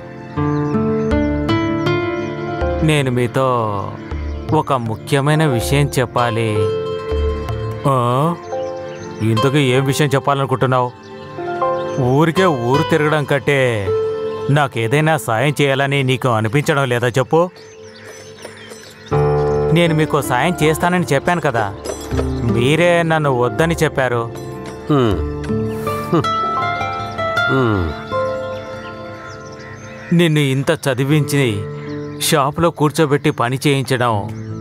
నేను మీతో ఒక ముఖ్యమైన విషయం చెప్పాలి ఆ? ఇంతకు ఏం విషయం చెప్పాలనుకుంటున్నావు ఊరికే ఊరు తిరగడం కంటే నాకు ఏదైనా సాయం చేయాలని నీకు అనిపించడం లేదా చెప్పు నేను మీకు సాయం చేస్తానని చెప్పాను కదా మీరే నన్ను వద్దని చెప్పారు నిన్ను ఇంత చదివించి షాపులో కూర్చోబెట్టి పని చేయించడం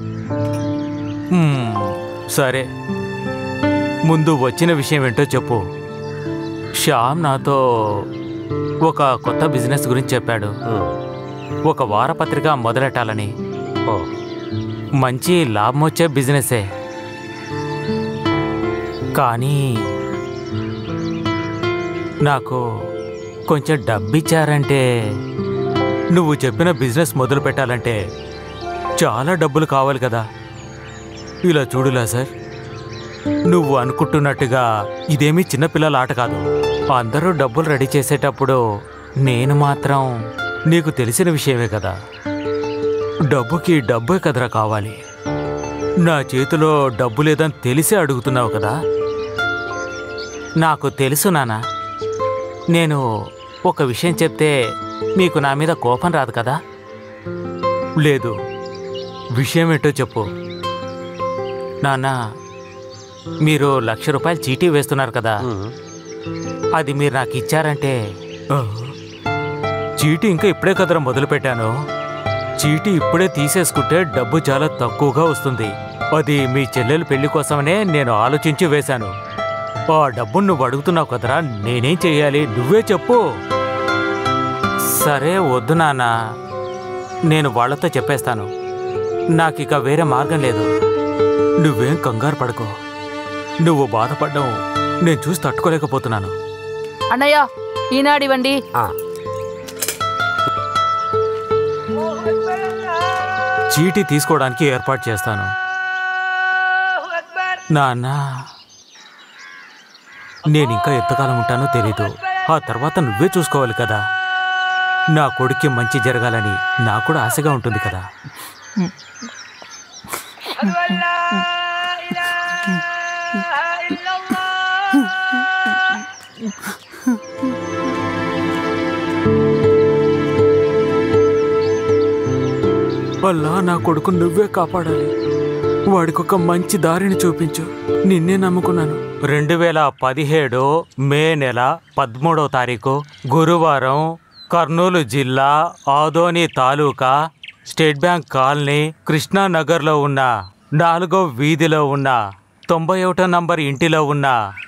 మ్మ్, సరే ముందు వచ్చిన విషయం ఏంటో చెప్పు శ్యామ్ నాతో ఒక కొత్త బిజినెస్ గురించి చెప్పాడు ఒక వారపత్రిక మొదలెట్టాలని మంచి లాభం వచ్చే బిజినెసే కానీ నాకు కొంచెం డబ్బిచ్చారంటే నువ్వు చెప్పిన బిజినెస్ మొదలు పెట్టాలంటే చాలా డబ్బులు కావాలి కదా ఇలా చూడులా సార్ నువ్వు అనుకుంటున్నట్టుగా ఇదేమీ చిన్నపిల్లల ఆట కాదు అందరూ డబ్బులు రెడీ చేసేటప్పుడు నేను మాత్రం నీకు తెలిసిన విషయమే కదా డబ్బుకి డబ్బే కదరా కావాలి నా చేతిలో డబ్బు లేదని తెలిసే అడుగుతున్నావు కదా నాకు తెలుసు నానా నేను ఒక విషయం చెప్తే మీకు నా మీద కోపం రాదు కదా లేదు విషయం ఏంటో చెప్పు నాన్న మీరు లక్ష రూపాయలు చీటీ వేస్తున్నారు కదా అది మీరు నాకు ఇచ్చారంటే ఆ, చీటీ ఇంకా ఇప్పుడే కదరా మొదలు పెట్టాను చీటీ ఇప్పుడే తీసేసుకుంటే డబ్బు చాలా తక్కువగా వస్తుంది అది మీ చెల్లెలు పెళ్లి కోసమనే నేను ఆలోచించి వేశాను ఆ డబ్బును నువ్వు అడుగుతున్నావు కదరా నేనేం చెయ్యాలి నువ్వే చెప్పు సరే వద్దు నాన్న నేను వాళ్ళతో చెప్పేస్తాను నాకిక వేరే మార్గం లేదు నువ్వేం కంగారు పడకో నువ్వు బాధపడ్డం నేను చూసి తట్టుకోలేకపోతున్నాను అన్నయ్య ఈనాడు ఇవ్వండి చీటీ తీసుకోవడానికి ఏర్పాటు చేస్తాను నాన్న నేను ఇంకా ఎంతకాలం ఉంటానో తెలీదు ఆ తర్వాత నువ్వే చూసుకోవాలి కదా నా కొడుక్కి మంచి జరగాలని నాకు కూడా ఆశగా ఉంటుంది కదా వల్ల నా కొడుకు నువ్వే కాపాడాలి వాడికి ఒక మంచి దారిని చూపించు నిన్నే నమ్ముకున్నాను రెండు వేల పదిహేడు మే నెల పదమూడవ తారీఖు గురువారం కర్నూలు జిల్లా Adoni taluka State Bank colony కృష్ణానగర్లో ఉన్న నాలుగో వీధిలో ఉన్న తొంభై ఒకటో నంబర్ ఇంటిలో ఉన్న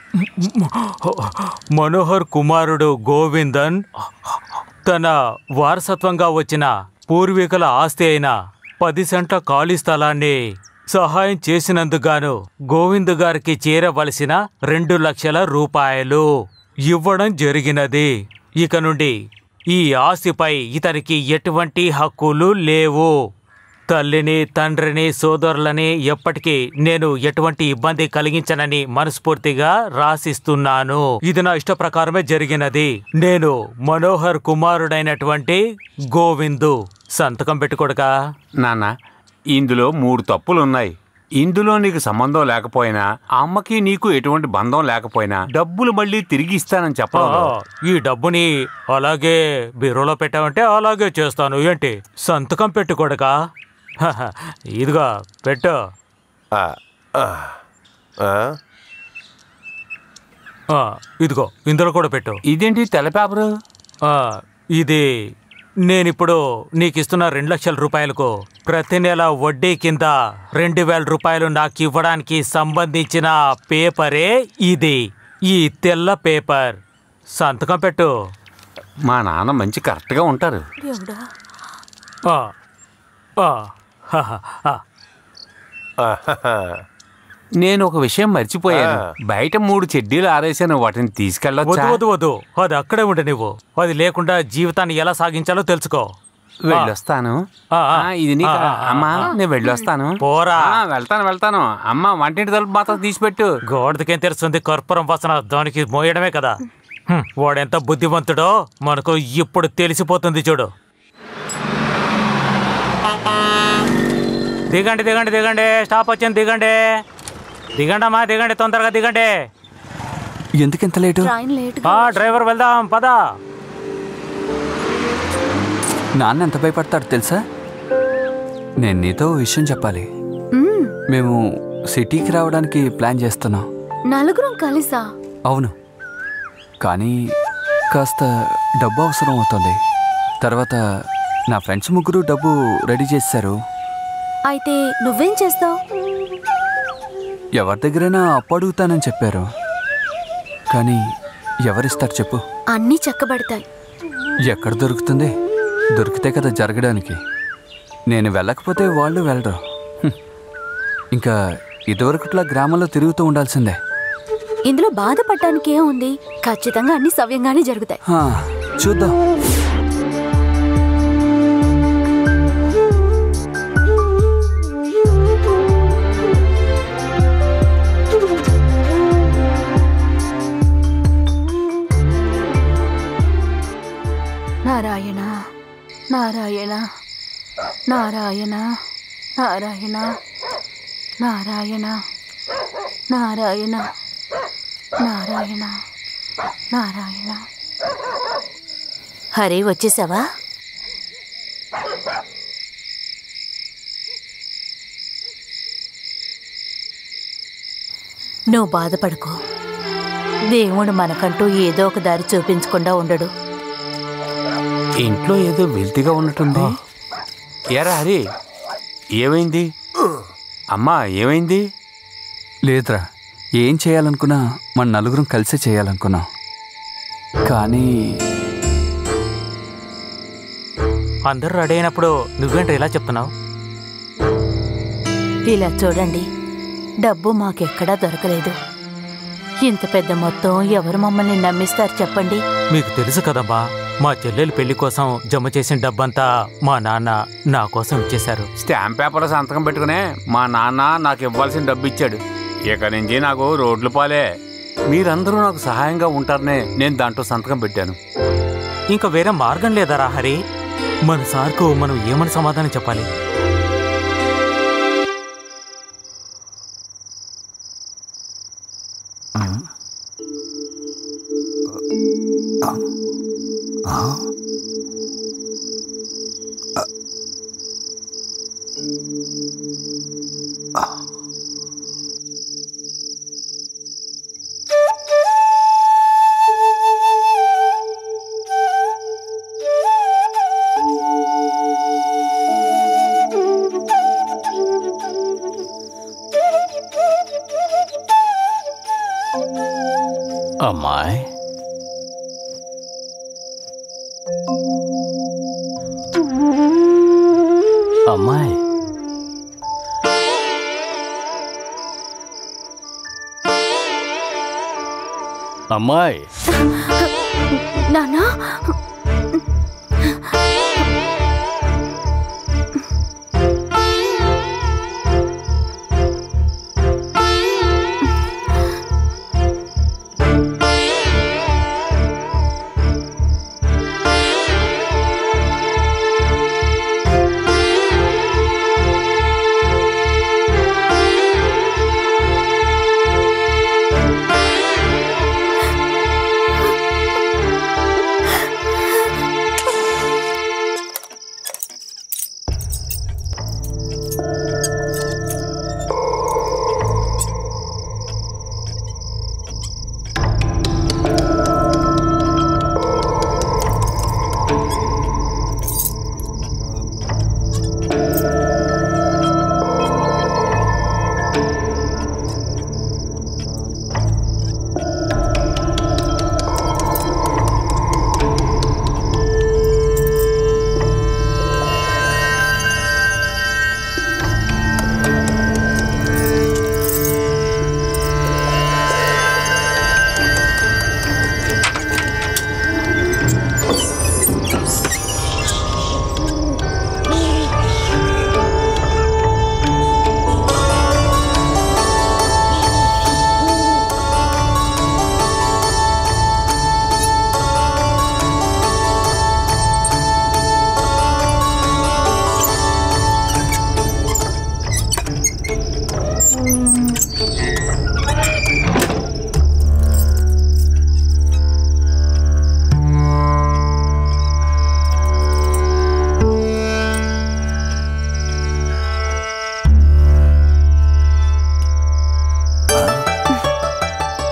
మనోహర్ కుమారుడు గోవిందన్ తన వారసత్వంగా వచ్చిన పూర్వీకుల ఆస్తి అయిన పది సెంట్ల ఖాళీ స్థలాన్ని సహాయం చేసినందుకు గోవింద్ గారికి చేరవలసిన రెండు లక్షల రూపాయలు ఇవ్వడం జరిగినది ఇక నుండి ఈ ఆస్తిపై ఇతనికి ఎటువంటి హక్కులు లేవు తల్లిని తండ్రిని సోదరులని ఎప్పటికీ నేను ఎటువంటి ఇబ్బంది కలిగించనని మనస్ఫూర్తిగా రాసిస్తున్నాను ఇది నా ఇష్ట ప్రకారమే జరిగినది నేను మనోహర్ కుమారుడైనటువంటి గోవిందు సంతకం పెట్టుకోడకా నాన్న ఇందులో మూడు తప్పులున్నాయి ఇందులో నీకు సంబంధం లేకపోయినా ఆ అమ్మకి నీకు ఎటువంటి బంధం లేకపోయినా డబ్బులు మళ్ళీ తిరిగి ఇస్తానని ఆ, చెప్పడం ఈ డబ్బుని అలాగే బీరోలో పెట్టావంటే అలాగే చేస్తాను ఏంటి సంతకం పెట్టు కొడకా హహ, ఇదిగో పెట్టు ఆ, ఆ, ఆ, ఆ, ఇదిగో ఇందులో కూడా పెట్టు ఇదేంటి తెల్ల పేపరు ఆ, ఇది నేనిప్పుడు నీకు ఇస్తున్న రెండు లక్షల రూపాయలకు ప్రతి నెల వడ్డీ కింద రెండు వేల రూపాయలు నాకు ఇవ్వడానికి సంబంధించిన పేపరే ఇది ఈ తెల్ల పేపర్ సంతకం పెట్టు మా నాన్న మంచి కరెక్ట్గా ఉంటారు దేవుడా ఆ, ఆ, హహ, ఆ. ఆహాహా. నేను ఒక విషయం మర్చిపోయాను బయట మూడు చెడ్డీలు ఆరేసాను వాటిని వద్దు తీసుకెళ్ళొచ్చా వద్దు వద్దు అది అక్కడే ఉండే నువ్వు అది లేకుండా జీవితాన్ని ఎలా సాగించాలో తెలుసుకో వెళ్ళొస్తాను ఆ, ఆ. ఆ, ఇది నీకు ఆ, ఆ, అమ్మా నేను వెళ్ళొస్తాను పోరా. ఆ, వెళ్తాను వెళ్తాను అమ్మ వంటింటి తలుపు మాత్రం తీసిపెట్టు గోడదికేం తెలుస్తుంది కర్పూరం వాసన దానికి మోయడమే కదా హ్మ్, వాడెంత బుద్ధివంతుడో మనకు ఇప్పుడు తెలిసిపోతుంది చూడు దిగండి దిగండి దిగండి స్టాప్ వచ్చింది దిగండి దిగండి అమ్మా దిగండి తొందరగా దిగండి ఎందుకు ఇంత లేటు ట్రైన్ లేట్ ఆ డ్రైవర్ వెళ్దాం పద నాన్న ఎంత భయపడతాడు తెలుసా నేను నీతో ఓ విషయం చెప్పాలి మేము సిటీకి రావడానికి ప్లాన్ చేస్తున్నాం నలుగురం కలిసా అవును కానీ కాస్త డబ్బు అవసరం అవుతుంది తర్వాత నా ఫ్రెండ్స్ ముగ్గురు డబ్బు రెడీ చేశారు అయితే నువ్వేం చేస్తావు ఎవరి దగ్గరైనా అప్పు అడుగుతానని చెప్పారు కానీ ఎవరిస్తారు చెప్పు అన్నీ చక్కబడతాయి ఎక్కడ దొరుకుతుంది దొరికితే కదా జరగడానికి నేను వెళ్ళకపోతే వాళ్ళు వెళ్ళరు హ్మ్. ఇంకా ఇదివరకుట్లా గ్రామంలో తిరుగుతూ ఉండాల్సిందే ఇందులో బాధపడటానికి ఏముంది ఖచ్చితంగా అన్ని సవ్యంగానే జరుగుతాయి హా, చూద్దాం నారాయణ నారాయణ నారాయణ నారాయణ నారాయణ నారాయణ నారాయణ నారాయణ హరి వచ్చేసావా నువ్వు బాధపడుకో దేవుడు మనకంటూ ఏదో ఒక దారి చూపించకుండా ఉండడు ఇంట్లో ఏదో వెల్తిగా ఉన్నట్టుంది ఎరా హరి ఏమైంది అమ్మా ఏమైంది లేదురా ఏం చేయాలనుకున్నా మన నలుగురం కలిసే చేయాలనుకున్నాం కానీ అందరూ రెడీ అయినప్పుడు నువ్వేంటి ఇలా చెప్తున్నావు ఇలా చూడండి డబ్బు మాకెక్కడా దొరకలేదు ఇంత పెద్ద మొత్తం ఎవరు మమ్మల్ని నమ్మిస్తారు చెప్పండి మీకు తెలుసు కదమ్మా మా చెల్లెలి పెళ్లి కోసం జమ చేసిన డబ్బంతా మా నాన్న నా కోసం ఇచ్చేశారు స్టాంప్ పేపర్ సంతకం పెట్టుకునే మా నాన్న నాకు ఇవ్వాల్సిన డబ్బు ఇచ్చాడు ఇక నుంచి నాకు రోడ్లు పాలే మీరందరూ నాకు సహాయంగా ఉంటారనే నేను దాంట్లో సంతకం పెట్టాను ఇంకా వేరే మార్గం లేదరా హరి మన సార్కు మనం ఏమని సమాధానం చెప్పాలి అమ్మాయి అమ్మాయి అమ్మాయి నానా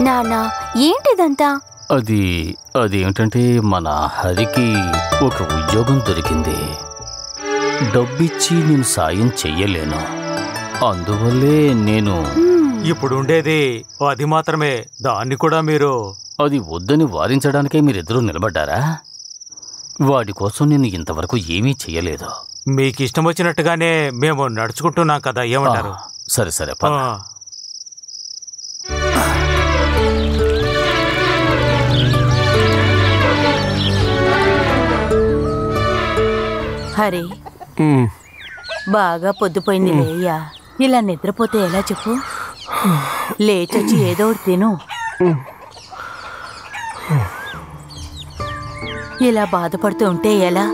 నాన్న ఏంటిదంతా అది అదేమిటంటే మన హరికి ఒక ఉద్యోగం దొరికింది డబ్బిచ్చి నేను సాయం చెయ్యలేను అందువల్లే నేను ఇప్పుడు ఉండేది అది మాత్రమే దాన్ని కూడా మీరు అది వద్దని వారించడానికే మీరిద్దరూ నిలబడ్డారా వాడి కోసం నేను ఇంతవరకు ఏమీ చెయ్యలేదు మీకు ఇష్టం వచ్చినట్టుగానే మేము నడుచుకుంటున్నాం కదా ఏమంటారు ఆ, సరే సరే పద. ఆ. హరి బాగా పొద్దుపోయింది లేయ్యా ఇలా నిద్రపోతే ఎలా చెప్పు లేచొచ్చి ఏదో ఒకటి తిను ఇలా బాధపడుతూ ఉంటే ఎలా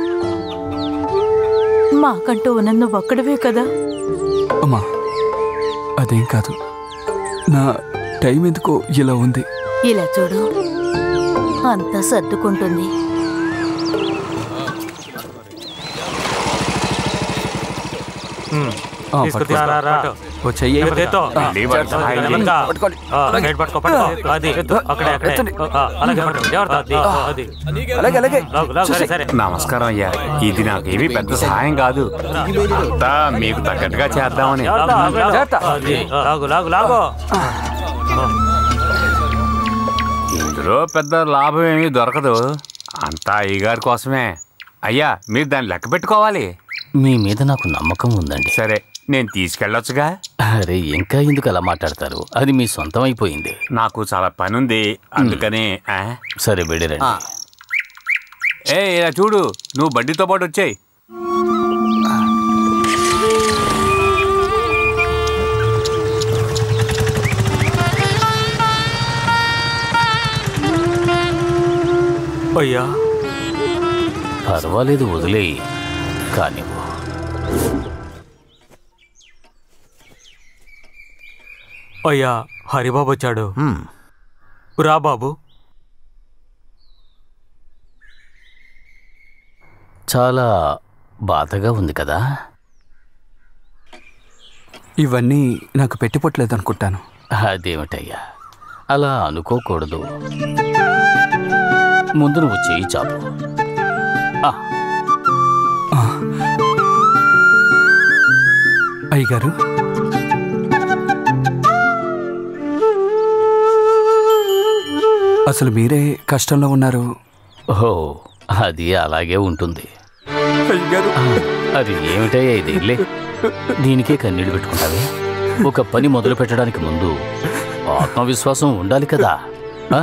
మాకంటూ ఉన్నది నువ్వు ఒక్కడవే కదా అమ్మా అదేం కాదు నా టైం ఎందుకో ఇలా ఉంది ఇలా చూడు అంతా సర్దుకుంటుంది ఉమ్. ఆ, తీసుకు, పట్టుకో. తీసుకు, రా, రా. ఓ చెయ్యి నెమ్మది ఎత్తు. ఆ, నెమ్మదిగా. పట్టుకోండి. ఆ, గైడ్ పట్టుకో, పట్టుకో. అది, అక్కడే, అక్కడే. ఎత్తండి. ఆ, అలాగే పట్టుకో. జాగ్రత్త, అది, అది. అలాగే అలాగే లాగు, లాగు, సరే, సరే. నమస్కారం అయ్యా ఇది నాకేమీ పెద్ద సహాయం కాదు అంతా మీకు తగ్గట్టుగా చేద్దామని జాగ్రత్త, లాగు, లాగు. జాగ్రత్త. అది, లాగు, లాగు, లాగు. ఇందులో పెద్ద లాభం ఏమీ దొరకదు అంతా అయ్యగారి కోసమే అయ్యా మీరు దాన్ని లెక్క పెట్టుకోవాలి మీ మీద నాకు నమ్మకం ఉందండి సరే నేను తీసుకెళ్ళొచ్చుగా అరే ఇంకా ఎందుకు అలా మాట్లాడతారు అది మీ సొంతం అయిపోయింది నాకు చాలా పని ఉంది అందుకని ఆ? సరే వెళ్ళిరండి ఏ ఇలా చూడు నువ్వు బండితో పాటు వచ్చాయి అయ్యా పర్వాలేదు వదిలేయి కానీ అయ్యా హరిబాబు వచ్చాడు రా బాబు చాలా బాధగా ఉంది కదా ఇవన్నీ నాకు పెట్టిపోట్లేదు అనుకుంటాను అదేమిటయ్యా అలా అనుకోకూడదు ముందు నువ్వు చేయి చాపు ఆ, అయ్యగారు అసలు మీరే కష్టంలో ఉన్నారు ఓహో అది అలాగే ఉంటుంది అయ్యగారు అది ఏమిటయ్యా ఇది ఇల్లే దీనికే కన్నీళ్ళు పెట్టుకుంటావే ఒక పని మొదలు పెట్టడానికి ముందు ఆత్మవిశ్వాసం ఉండాలి కదా ఆ?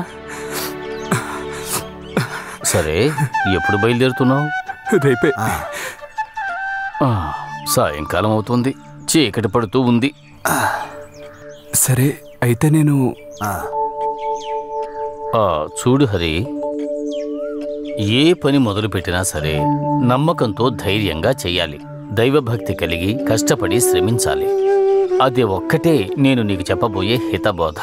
సరే ఎప్పుడు బయలుదేరుతున్నావు రేపే ఆ, సాయంకాలం అవుతుంది చీకటి పడుతూ ఉంది సరే అయితే నేను ఆ, చూడు హరి ఏ పని మొదలుపెట్టినా సరే నమ్మకంతో ధైర్యంగా చెయ్యాలి దైవభక్తి కలిగి కష్టపడి శ్రమించాలి అది ఒక్కటే నేను నీకు చెప్పబోయే హితబోధ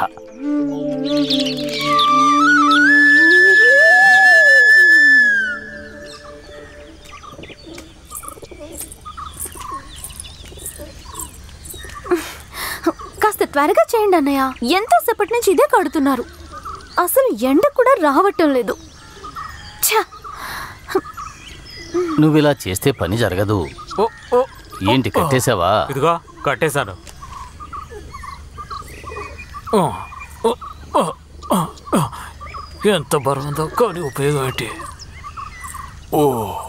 కాస్త త్వరగా చేయండి అన్నయ్య ఎంతసేపటి నుంచి ఇదే కడుతున్నారు అసలు ఎండ కూడా రావటం లేదు ఛ! నువ్వు ఇలా చేస్తే పని జరగదు ఓ, ఓ, ఏంటి కట్టేశావా ఇదిగో కట్టేశాను ఓ, ఓ, ఓ, ఓ, ఓ. ఎంత బరువుందో కానీ ఉపయోగం ఏంటి ఓ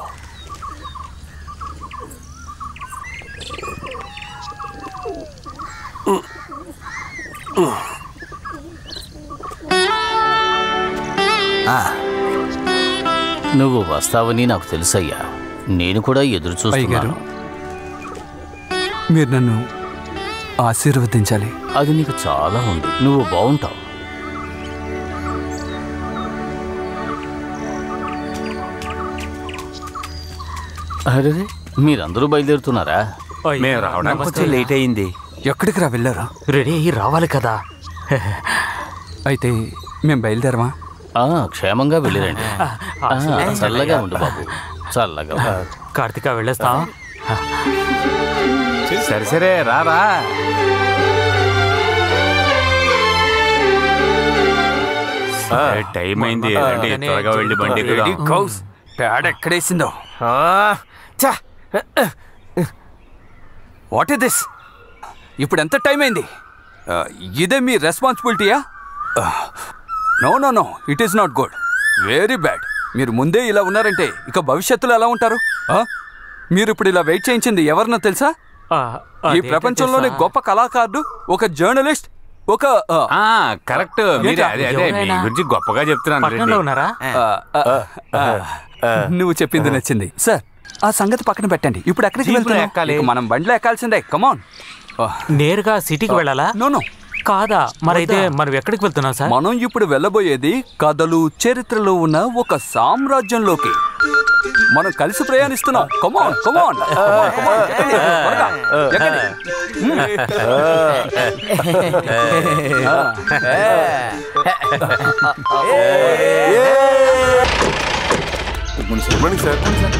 నువ్వు వస్తావని నాకు తెలుసయ్యా నేను కూడా ఎదురు అయ్యగారు చూస్తున్నాను మీరు నన్ను ఆశీర్వదించాలి అది నీకు చాలా ఉంది నువ్వు బాగుంటావు అరే మీరందరూ బయలుదేరుతున్నారా అయ్యా, మేము రావడానికి నమస్తే. కొంచెం లేట్ అయింది ఎక్కడికి రా వెళ్ళారా రెడీ అయ్యి రావాలి కదా అయితే మేము బయలుదేరమా ఆ క్షేమంగా వెళ్ళిరండి ఆ, చల్లగా ఉండు బాబు చల్లగా ఉండు. కార్తిక వెళ్ళేస్తా సరే సరే రారా ఏ, టైం అయింది రండి, త్వరగా వెళ్ళి బండి ఎక్కుదాం. రెడీ కౌస్ పేడ ఎక్కడేసిందో వాట్ ఇస్ దిస్ ఇప్పుడు ఎంత టైం అయింది ఆ, ఇదే మీ రెస్పాన్సిబిలిటీయా no no no it is not good very bad మీరు ముందే ఇలా ఉన్నారంటే ఇక భవిష్యత్తులో ఎలా ఉంటారు ఆ? మీరు ఇప్పుడు ఇలా వెయిట్ చేయించింది ఎవరినో తెలుసా ఆ, ఈ అదేంటంటే ప్రపంచంలోని సార్, గొప్ప కళాకారుడు ఒక జర్నలిస్ట్ ఒక ఆ, ఆ కరెక్ట్ మీరే ఏంటా? అదే అదే మీ ఎవరైనా? గురించి గొప్పగా చెప్తున్నాను పట్టణంలో రండి. ఉన్నారా ఆ, ఆ, ఆ, నువ్వు చెప్పింది నచ్చింది సార్ ఆ సంగతి పక్కన పెట్టండి ఇప్పుడు ఎక్కడికి జీపులో వెళ్తున్నాం ఎక్కాలి. ఇక మనం బండిలో ఎక్కాల్సిందే కమాన్ నేరుగా సిటీకి వెళ్ళాలా నో నో కాదా మరైతే మనం ఎక్కడికి వెళ్తున్నాం సార్ మనం ఇప్పుడు వెళ్ళబోయేది కథలు చరిత్రలో ఉన్న ఒక సామ్రాజ్యంలోకి మనం కలిసి ప్రయాణిస్తున్నాం come on come on good morning sir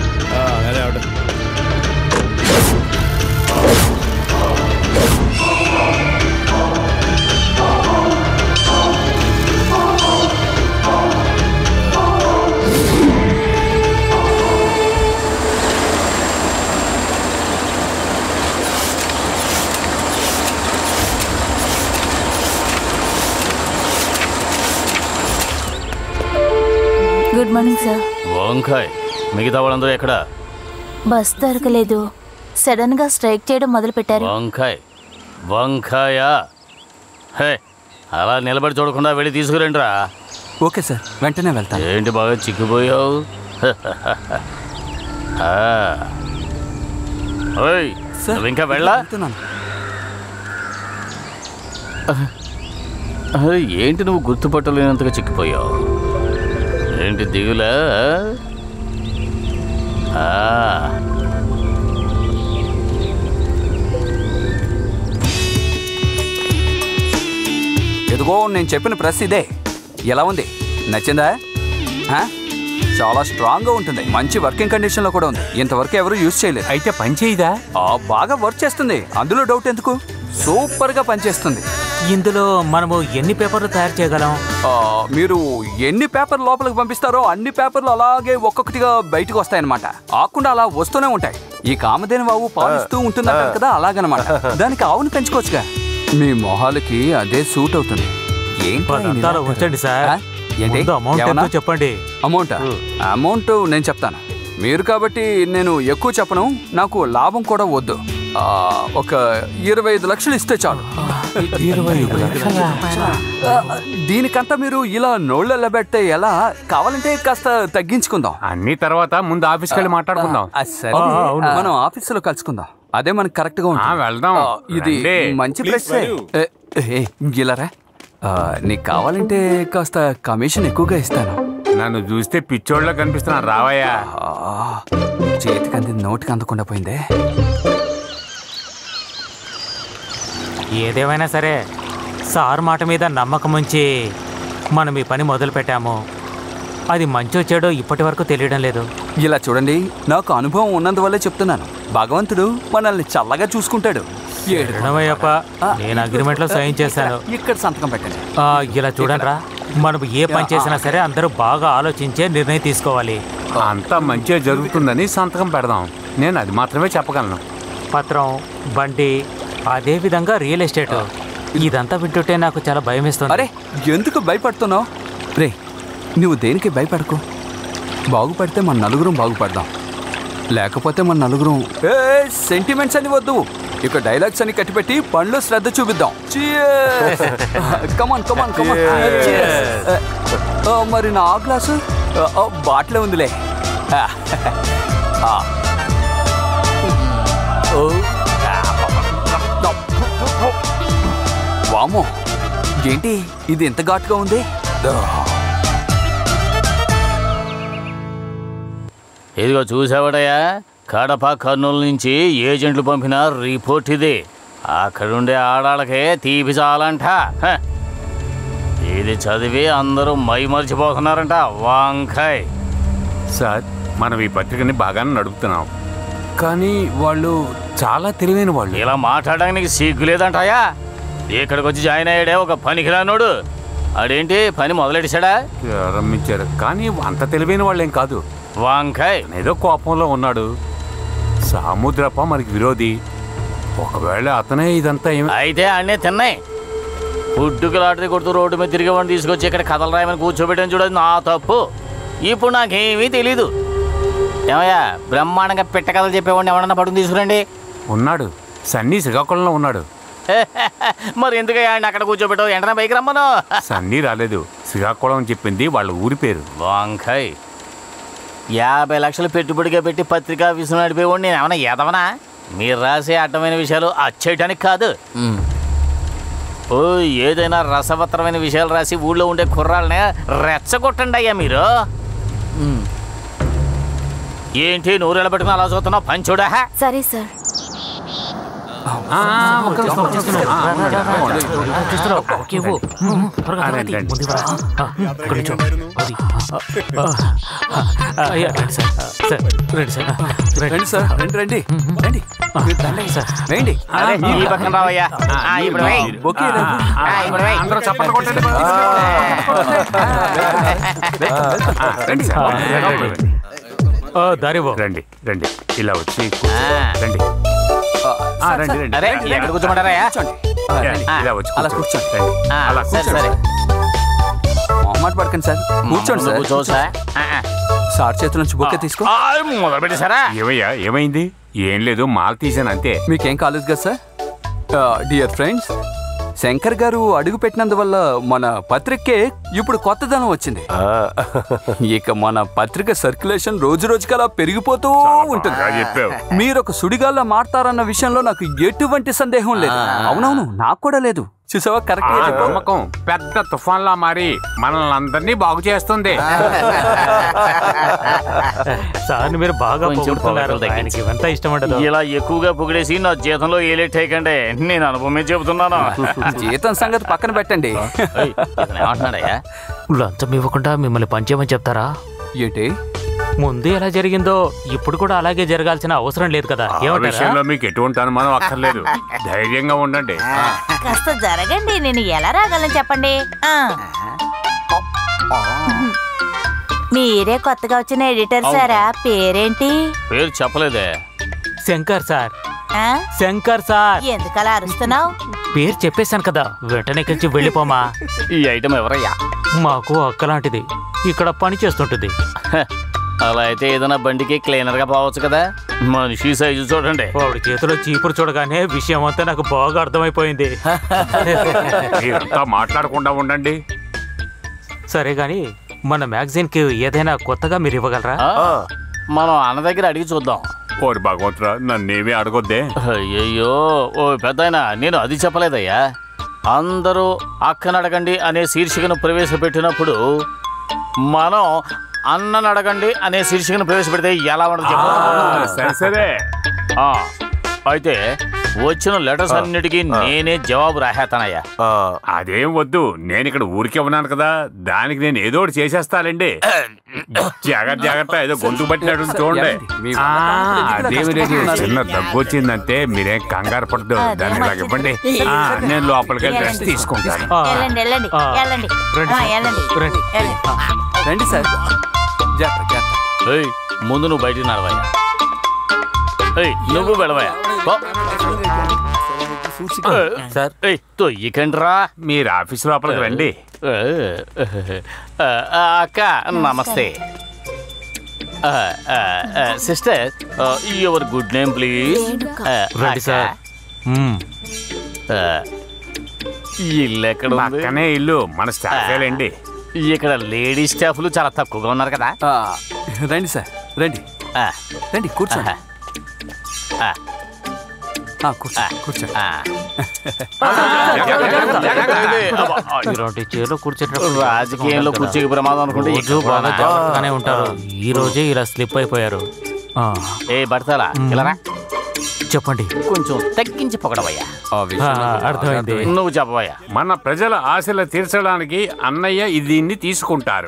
good morning sir వంకాయ్ మిగతా వాళ్ళందరూ ఎక్కడ బస్ దొరకలేదు సడన్ గా స్ట్రైక్ చేయడం మొదలు పెట్టారు వంకాయ్ వంకాయా హే అలా నిలబడి చూడకుండా వెళ్ళి తీసుకురండిరా ఓకే సార్ వెంటనే వెళ్తాను ఏంటి బాగా చిక్కిపోయావు ఆ. ఓయ్ సార్ నువ్వు ఇంకా వెళ్ళా వెళ్తున్నాను. అరే, ఏంటి నువ్వు గుర్తుపట్టలేనంతగా చిక్కిపోయావు ఏంటి దిగులా ఆ. ఎదుగో నేను చెప్పిన ప్రెస్ ఇదే ఎలా ఉంది నచ్చిందా ఆ? చాలా స్ట్రాంగ్ గా ఉంటుంది మంచి వర్కింగ్ కండిషన్ లో కూడా ఉంది ఇంతవరకు ఎవరు యూజ్ చేయలేదు అయితే పని చేయదా ఆ, బాగా వర్క్ చేస్తుంది అందులో డౌట్ ఎందుకు సూపర్ గా పనిచేస్తుంది ఇందులో మనము ఎన్ని పేపర్లు తయారు చేయగలం ఆ, మీరు ఎన్ని పేపర్ లోపలికి పంపిస్తారో అన్ని పేపర్లు అలాగే ఒక్కొక్కటిగా బయటకు వస్తాయన్నమాట ఆకుండా అలా వస్తూనే ఉంటాయి ఈ కామధేను బాబు పాలిస్తూ ఉంటుందంటారు కదా అలాగనమాట దానికి ఆవును పెంచుకోవచ్చుగా మీ మొహాలకి అదే సూట్ అవుతుంది ఏంటి అదంతా అలా ఉంచండి సార్ ఏంటి ముందు అమౌంట్ ఏమన్నా? ఎంతో చెప్పండి అమౌంట్ అమౌంట్ నేను చెప్తాను మీరు కాబట్టి నేను ఎక్కువ చెప్పను నాకు లాభం కూడా వద్దు ఆ, ఒక ఇరవై ఐదు లక్షలు ఇస్తే చాలు ఆ, దీనికంతా మీరు ఇలా నోళ్ళెల్ల పెడితే ఎలా కావాలంటే కాస్త తగ్గించుకుందాం అన్ని తర్వాత ముందు ఆఫీస్కి వెళ్ళి మాట్లాడుకుందాం ఆ, సరే ఆ, అవును. మనం ఆఫీసులో కలుసుకుందాం అదే మనకి కరెక్ట్ గా ఆ, ఉంటుంది వెళ్దాం ఆ, ఇది రండి. మంచి ప్లేస్ గిలరా నీకు కావాలంటే కాస్త కమిషన్ ఎక్కువగా ఇస్తాను నన్ను చూస్తే పిచ్చోళ్ళ కనిపిస్తున్నా రావయ్యా ఆ, చేతికి అంది నోటికి అందకుండా పోయిందే ఏదేమైనా సరే సార్ మాట మీద నమ్మకం ఉంచి మనం ఈ పని మొదలు పెట్టాము అది మంచో చెడో ఇప్పటి వరకు తెలియడం లేదు ఇలా చూడండి నాకు అనుభవం ఉన్నందువల్లే చెప్తున్నాను భగవంతుడు మనల్ని చల్లగా చూసుకుంటాడు ఏడు రణమయ్యప్ప నేను అగ్రిమెంట్ లో సైన్ చేశాను ఇక్కడ సంతకం పెట్టండి ఆ, ఇలా చూడండిరా మనం ఏ పని చేసినా సరే అందరూ బాగా ఆలోచించే నిర్ణయం తీసుకోవాలి అంతా మంచిగా జరుగుతుందని సంతకం పెడదాం నేను అది మాత్రమే చెప్పగలను పత్రం బండి అదే విధంగా రియల్ ఎస్టేట్ ఇదంతా వింటుంటే నాకు చాలా భయం వేస్తుంది అరే ఎందుకు భయపడుతున్నావు రే నువ్వు దేనికి భయపడకు బాగుపడితే మన నలుగురం బాగుపడదాం లేకపోతే మన నలుగురం ఏ సెంటిమెంట్స్ అని వద్దు ఇక డైలాగ్స్ అని కట్టిపెట్టి పనిలో శ్రద్ధ చూపిద్దాం కమాన్ కమాన్ కమాన్ మరి నా ఆ గ్లాసు బాటిల్ ఉందిలే ఆ. ఓ. వామో ఏంటి ఇది ఎంత ఘాటుగా ఉంది ఇదిగో చూసావాడయ్యా కడప కర్నూలు నుంచి ఏజెంట్లు పంపిన రిపోర్ట్ ఇది అక్కడుండే ఆడాళ్ళకే తీపి చాలంట హ. ఇది చదివి అందరూ మై మర్చిపోతున్నారంట వంకాయ్ సార్ మనం ఈ పత్రికని బాగానే నడుపుతున్నాం కానీ వాళ్ళు చాలా తెలివైన వాళ్ళు ఇలా మాట్లాడడానికి నీకు సిగ్గు లేదంటాయా ఇక్కడికి వచ్చి జాయిన్ అయ్యాడే ఒక పనికిరానోడు అదేంటి పని మొదలెడిశాడా ప్రారంభించారు కానీ అంత తెలివైన వాళ్ళేం కాదు వంకాయ్ ఏదో కోపంలో ఉన్నాడు సాముద్రప మనకి విరోధి ఒకవేళ అతనే ఇదంతా ఏమి అయితే అన్నీ తిన్నాయి ఫుడ్డుకి లాటరీ కొడుతూ రోడ్డు మీద తిరిగేవాడిని తీసుకొచ్చి ఇక్కడ కథలు రాయమని కూర్చోబెట్టని చూడదు నా తప్పు ఇప్పుడు నాకేమీ తెలీదు ఏమయ్యా బ్రహ్మాండంగా పెట్ట కథలు చెప్పేవాడిని ఎవడన్నా పడుకుని తీసుకురండి ఉన్నాడు సన్నీ శ్రీకాకుళంలో ఉన్నాడు మరి ఎందుకయ్యా ఆయన అక్కడ కూర్చోబెట్టావు వెంటనే పైకి రమ్మను సన్నీ రాలేదు శ్రీకాకుళం అని చెప్పింది వాళ్ళ ఊరి పేరు వంకాయ్ యాభై లక్షలు పెట్టుబడిగా పెట్టి పత్రికా ఆఫీసులు నడిపేవాడిని నేను ఏమన్నా ఎదవనా మీరు రాసే అడ్డమైన విషయాలు అచ్చేయటానికి కాదు ఓ ఏదైనా రసవత్తరమైన విషయాలు రాసి ఊళ్ళో ఉండే కుర్రాళ్ళని రెచ్చగొట్టండి అయ్యా మీరు ఏంటి నూరు పెట్టుకుని అలా చూస్తున్నావు పంచుడా సరే సార్ ఆ, ఒక్క నిమిషం, ఒక్క నిమిషం. ఆ, ఉన్నాడు. ఆ, రండి, రండి. అయ్యా రండి సార్ సార్ రండి సార్ రండి రండి సార్ రండి రండి రండి మీరు రండి సార్ రండి అదే ఈ పక్కన రావయ్యా ఆ, ఇప్పుడు వెయ్. ఓకే రండి. ఆ, ఇప్పుడు వెయ్. అందరూ చప్పట్లు కొట్టండి ఆ, రండి సార్ రండి, రండి. ఆ, దారి పో. రండి రండి ఇలా వచ్చి కూర్చో. ఆ. రండి ఆ, రండి రండి అరే ఎక్కడ కూర్చోమంటారా కూర్చోండి ఆ, రండి. ఇలా వచ్చి అలా కూర్చో. కూర్చోండి. రండి. ఆ, అలా సరే కూర్చోండి సరే మొహమాట పడకండి సార్ కూర్చోండి ముందు సార్ కూర్చో సార్ ఆ, ఆ. సార్ చేతుల నుంచి బొక్కే తీసుకో ఆ, మొదలు పెట్టేశారా ఏమయ్యా ఏమైంది ఏం లేదు మాల తీసాను అంతే మీకేం కాలేదు కదా సార్ డియర్ ఫ్రెండ్స్ శంకర్ గారు అడుగు పెట్టినందువల్ల మన పత్రికే ఇప్పుడు కొత్తదనం వచ్చింది ఇక మన పత్రిక సర్క్యులేషన్ రోజు రోజుకి అలా పెరిగిపోతూ ఉంటుంది బాగా చెప్పావు మీరు ఒక సుడిగాల్లో మారతారన్న విషయంలో నాకు ఎటువంటి సందేహం లేదు అవునవును నాకు కూడా లేదు చూసావా ఆ కరెక్ట్ నమ్మకం పెద్ద తుఫాన్లా మారి మనల్ని అందరినీ బాగు చేస్తుంది సార్ని మీరు బాగా కొంచెం పొగుడుతున్నారు పొగడలు తగ్గించు. ఆయనకి ఇవంతా ఇష్టం ఉండదు ఇలా ఎక్కువగా పొగిడేసి నా జీతంలో ఏలేటేయకండి నేను అనుభవమే చెబుతున్నాను జీతం సంగతి పక్కన పెట్టండి ఏయ్, ఇతను ఏమంటున్నాడయ్యా లంచం ఇవ్వకుండా మిమ్మల్ని పంచేయమని చెప్తారా ఏంటి ముందు ఎలా జరిగిందో ఇప్పుడు కూడా అలాగే జరగాల్సిన అవసరం లేదు కదా ఆ ఏమంటారా విషయంలో మీకు ఎటువంటి అనుమానం అక్కర్లేదు ధైర్యంగా ఉండండి కాస్త జరగండి నేను ఎలా రాగలను చెప్పండి ఆ. మీరే కొత్తగా వచ్చిన ఎడిటర్ సారా పేరేంటి పేరు చెప్పలేదే శంకర్ సార్ ఆ? శంకర్ సార్ ఎందుకలా అరుస్తున్నావు పేరు చెప్పేశాను కదా వెంటనే కలిసి వెళ్ళిపోమా ఈ ఐటమ్ ఎవరయ్యా మాకు అక్కలాంటిది ఇక్కడ పని చేస్తుంటుంది హ, అలా అయితే ఏదైనా బండికి క్లీనర్ గా పోవచ్చు కదా మనిషి సైజు చూడండి వాడి చేతిలో చీపురు చూడగానే విషయం అంతా నాకు బాగా అర్థమైపోయింది మీరంతా మాట్లాడకుండా ఉండండి సరే గాని మన మ్యాగజైన్ కి ఏదైనా కొత్తగా మీరు ఇవ్వగలరా ఆ, మనం అన్న దగ్గర అడిగి చూద్దాం ఓరి భగవంతురా నన్నేమీ అడగొద్దే అయ్యయ్యో ఓ పెద్దాయన నేను అది చెప్పలేదయ్యా అందరూ అక్కను అడగండి అనే శీర్షికను ప్రవేశపెట్టినప్పుడు మనం అన్నను అడగండి అనే శీర్షికను ప్రవేశపెడితే ఎలా ఉండదు చెప్పు ఆ, సరే సరే ఆ, అయితే వచ్చిన లెటర్స్ అన్నిటికీ నేనే జవాబు రాహేతానయ్యా ఆ, అదేం వద్దు నేను ఇక్కడ ఊరికే ఉన్నాను కదా దానికి నేను ఏదో ఒకటి చేసేస్తానండి జాగ్రత్త జాగ్రత్త ఏదో గొంతు పట్టినట్టు చూడండి మీ ఆ, వల్ల అదేమి లేదు చిన్న దగ్గు వచ్చిందంటే మీరేం కంగారు పడదు దాన్ని ఇలాగ ఇవ్వండి ఆ, నేను లోపలికి వెళ్ళి రెస్ట్ తీసుకుంటాను ఆ, వెళ్ళండి వెళ్ళండి ఆ. వెళ్ళండి రండి ఆ, సార్. వెళ్ళండి రండి. వెళ్ళండి. రండి సార్ జాగ్రత్త జాగ్రత్త ఏయ్ ముందు నువ్వు బయటికి నడవయ్యా ఏయ్ నువ్వు వెళ్ళవయ్యా పో. సార్ ఏయ్ తొయ్యకండ్రా మీరు ఆఫీస్ లోపలికి రండి ఆ, ఆ, అక్క నమస్తే sister your good name please రండి సార్ మ్మ్. ఇల్లు ఎక్కడ ఉంది పక్కనే ఇల్లు మన స్టాఫేలండి ఇక్కడ లేడీ స్టాఫ్లు చాలా తక్కువగా ఉన్నారు కదా ఆ, రండి సార్ రండి ఆ, రండి కూర్చోండి ఆ, ఆ, కూర్చోండి కూర్చోండి ఆ. ఇలాంటి చీరలో కూర్చున్నప్పుడు రాజకీయంలో కుర్చీకి ప్రమాదం అనుకుంటే రోజు బాగా జాగ్రత్తగానే ఉంటారు ఈ రోజే ఇలా స్లిప్ అయిపోయారు ఆ, ఏ పడతారా ఇలా రా. చెప్పండి కొంచెం తగ్గించి పొగడవయ్యా ఆ విషయం ఆ, నాకు అర్థమైంది. నువ్వు చెప్పవయ్యా మన ప్రజల ఆశలు తీర్చడానికి అన్నయ్య ఇది దీన్ని తీసుకుంటారు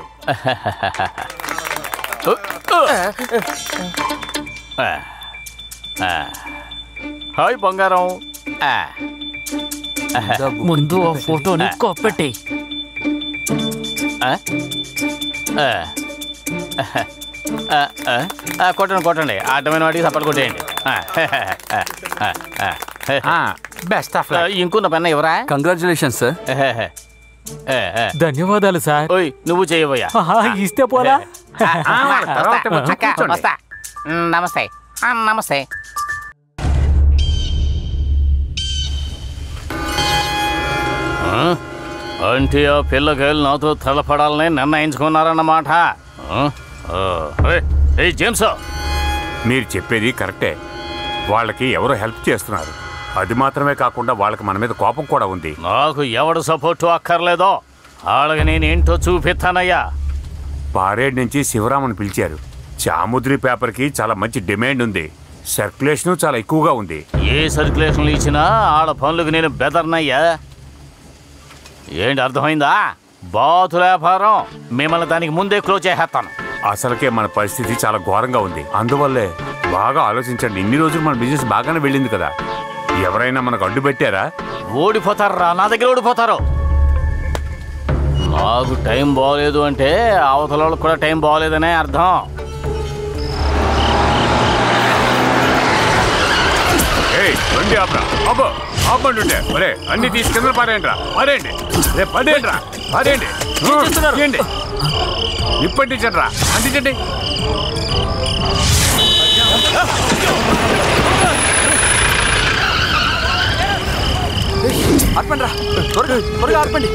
ఆ, ఆ. హాయ్ బంగారం ఆ, ఉందా బుక్? ముందు ఆ ఫోటోని కొప్పెట్టి ఆ? ఆ. ఆ, ఆ. ఆ, కొట్టండి కొట్టండి ఆటమైన వాటికి సపోర్ట్ కొట్టేయండి ఆ, ఆ, ఆ, ఆ. బెస్ట్ ఆఫ్ ఆ, ఇంకున్న పెన్న ఎవరా కంగ్రాచులేషన్ సార్ ధన్యవాదాలు సార్ ఓయ్ నువ్వు చేయబోయా ఆహా, ఇస్తే పోలా వస్తా నమస్తే ఆ, నమస్తే ఆ? అంటే ఆ పిల్లకాయలు నాతో తలపడాలని నిర్ణయించుకున్నారన్నమాట ఆ? ఆ. ఏయ్, ఏయ్ జేమ్స్ మీరు చెప్పేది కరెక్టే వాళ్ళకి ఎవరో హెల్ప్ చేస్తున్నారు అది మాత్రమే కాకుండా వాళ్ళకి మన మీద కోపం కూడా ఉంది నాకు ఎవడు సపోర్టు అక్కర్లేదో వాళ్ళకి నేనేంటో చూపిస్తానయ్యా పారేడ్ నుంచి శివరామన్ పిలిచారు చాముద్రి పేపర్కి చాలా మంచి డిమాండ్ ఉంది సర్క్యులేషన్ చాలా ఎక్కువగా ఉంది ఏ సర్క్యులేషన్లు ఇచ్చినా ఆడ పనులకు నేను బెదర్నయ్యా ఏంటి అర్థమైందా బాతు వ్యాపారం మిమ్మల్ని దానికి ముందే క్లోజ్ చేసేస్తాను అసలుకే మన పరిస్థితి చాలా ఘోరంగా ఉంది అందువల్లే బాగా ఆలోచించండి ఇన్ని రోజులు మన బిజినెస్ బాగానే వెళ్ళింది కదా ఎవరైనా మనకు అడ్డు పెట్టారా ఓడిపోతారు రా నా దగ్గర ఓడిపోతారు నాకు టైం బాగోలేదు అంటే అవతల వాళ్ళకి కూడా టైం బాగోలేదనే అర్థం ఏయ్ రండి ఆపరా అబ్బో ఆపండి ఉంటే ఒరే అన్ని తీసి కింద పారేయండి రా పారేయండి రే పడేయండి రా పారేయండి తీయండి నిప్పంటించండి రా అంటించండి ఆర్పండి రా త్వరగా త్వరగా ఆర్పండి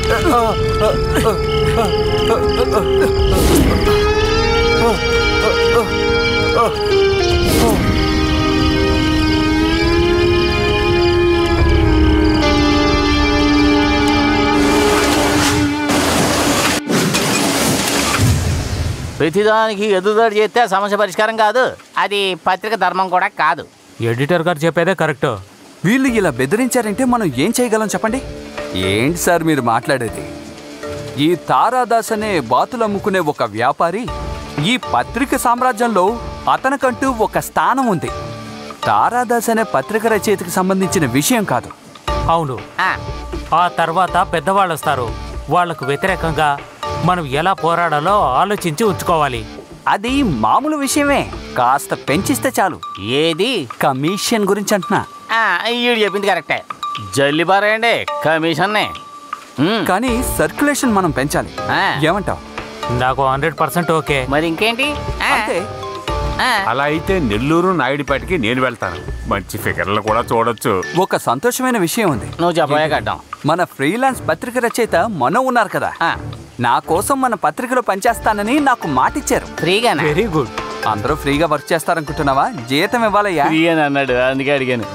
ప్రతిదానికి ఎదురుదాడి చేస్తే ఆ సమస్య పరిష్కారం కాదు అది పత్రిక ధర్మం కూడా కాదు ఎడిటర్ గారు చెప్పేదే కరెక్ట్ వీళ్ళు ఇలా బెదిరించారంటే మనం ఏం చేయగలం చెప్పండి ఏంటి సార్ మీరు మాట్లాడేది ఈ తారాదాస్ అనే బాతులు అమ్ముకునే ఒక వ్యాపారి ఈ పత్రిక సామ్రాజ్యంలో అతనికంటూ ఒక స్థానం ఉంది తారాదాస్ అనే పత్రిక రచయితకి సంబంధించిన విషయం కాదు అవును ఆ తర్వాత పెద్దవాళ్ళు వస్తారు వాళ్లకు వ్యతిరేకంగా మనం ఎలా పోరాడాలో ఆలోచించి ఉంచుకోవాలి అది మామూలు విషయమే కాస్త పెంచిస్తే చాలు ఏది కమిషన్ గురించి అంటున్నా ఈడు చెప్పింది కరెక్టే జల్లి పారేయండి కమిషన్నే ఉమ్, కానీ సర్క్యులేషన్ మనం పెంచాలి ఆ. ఏమంటావ్ నాకు హండ్రెడ్ పర్సెంట్ ఓకే మరి ఇంకేంటి ఆ, అంతే ఆ. అలా అయితే నెల్లూరు నాయుడుపేటకి నేను వెళ్తాను మంచి ఫిగర్లు కూడా చూడొచ్చు ఒక సంతోషమైన విషయం ఉంది నువ్వు చెప్పబోయే కట్టాం మన ఫ్రీలాన్స్ పత్రిక రచయిత మనో ఉన్నారు కదా ఆ. నా కోసం మన పత్రికలో పనిచేస్తానని నాకు మాటిచ్చారు ఫ్రీగానా వెరీ గుడ్ అందరూ ఫ్రీగా వర్క్ చేస్తారనుకుంటున్నావా జీతం ఇవ్వాలయ్యా ఫ్రీ అని అన్నాడు అందుకే అడిగాను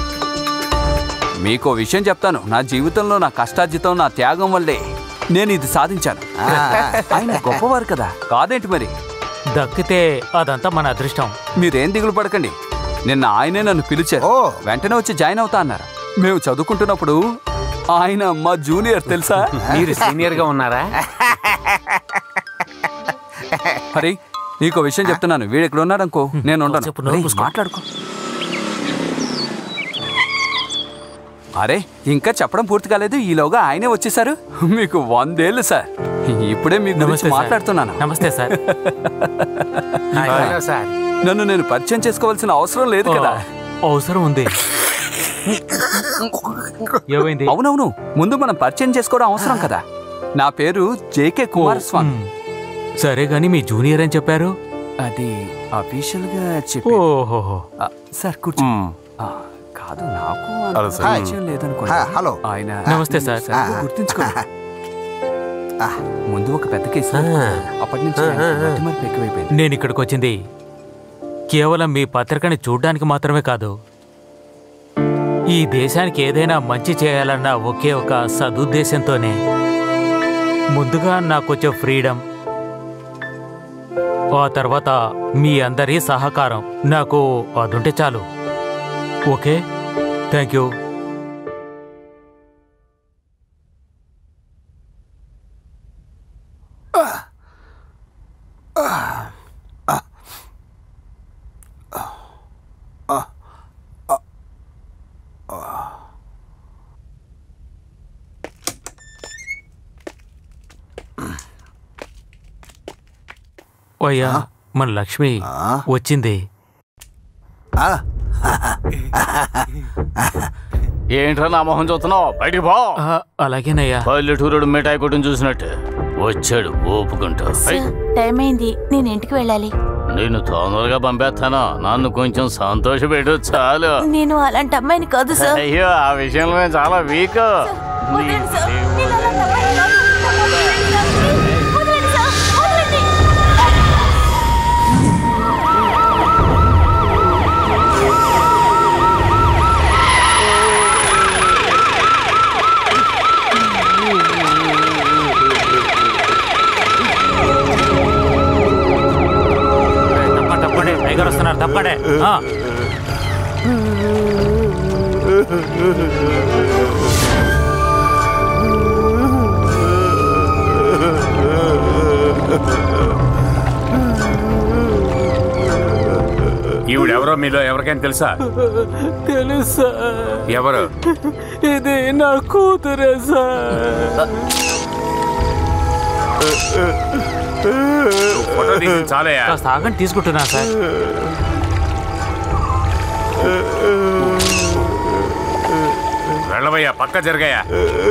మీకో విషయం చెప్తాను నా జీవితంలో నా కష్టార్జితం నా త్యాగం వల్లే నేను ఇది సాధించాను ఆయన గొప్పవారు కదా కాదేంటి మరి దక్కితే అదంతా మన అదృష్టం మీరేం దిగులు పడకండి నిన్న ఆయనే నన్ను పిలిచారు వెంటనే వచ్చి జాయిన్ అవుతా అన్నారు మేము చదువుకుంటున్నప్పుడు ఆయన మా జూనియర్ తెలుసా మీరు సీనియర్ గా ఉన్నారా హరి నీకో విషయం చెప్తున్నాను వీడు ఇక్కడ ఉన్నాడు అనుకో నేను ఉండను చెప్పు, నోరు రేయ్, మూసుకో. మాట్లాడుకో అరే ఇంకా చెప్పడం పూర్తి కాలేదు ఈలోగా ఆయనే వచ్చేసారు మీకు వందేళ్ళు సార్ ఇప్పుడే మీ గురించి నమస్తే సార్. మాట్లాడుతున్నాను నమస్తే సార్ హలో సార్ నన్ను నేను పరిచయం చేసుకోవాల్సిన అవసరం లేదు కదా ఓ, అవసరం ఉంది ఏమైంది అవునవును ముందు మనం పరిచయం చేసుకోవడం అవసరం కదా నా పేరు జేకే కుమారస్వామి మ్. సరే గాని మీ జూనియర్ అని చెప్పారు అది అఫీషియల్ గా చెప్పి ఓహో ఆ, సార్ కూర్చో ఆ, కాదు నాకు అంత హలో సార్. పరిచయం లేదనుకోండి ఆ, హలో. ఆయన నమస్తే సార్. సరిగ్గా గుర్తుంచుకోండి ముందు ఒక పెద్ద కేసు అప్పటి నుంచి ఆయనకి మతిమరుపు ఎక్కువైపోయింది నేను ఇక్కడికి వచ్చింది కేవలం మీ పత్రికని చూడ్డానికి మాత్రమే కాదు ఈ దేశానికి ఏదైనా మంచి చేయాలన్న ఒకే ఒక సదుద్దేశంతోనే ముందుగా నాకు వచ్చే ఫ్రీడమ్ ఆ తర్వాత మీ అందరి సహకారం నాకు అదుంటే చాలు ఓకే థ్యాంక్ యూ అయ్యా మన లక్ష్మి వచ్చింది ఏంట్రా నా మొహం చూస్తున్నావు బయటికి పో ఆ, అలాగేనయ్యా పల్లెటూరుడు మిఠాయి కొట్టుని చూసినట్టు వచ్చాడు ఓపుకుంటా సార్ టైం అయింది నేను ఇంటికి వెళ్ళాలి నేను తొందరగా పంపేస్తాను నన్ను కొంచెం సంతోషపెట్టు చాలు నేను అలాంటి అమ్మాయిని కాదు సార్ అయ్యో ఆ విషయంలో నేను చాలా వీక్ వదలండి సార్. నేను అలాంటి అమ్మాయిని కాదు. వదలండి సార్. వదలండి సార్. వదలండి. తప్పండి తప్పండి టైగర్ వస్తున్నారు తప్పండి ఆ. ఈవిడెవరో మీలో ఎవరికైనా తెలుసా తెలుసా ఎవరు ఇది నా కూతురే సార్ ఫోటో తీసి చాలయా కాస్త ఆగండి తీసుకుంటున్నా సార్ వెళ్ళవయ్యా పక్క జరగయ్యా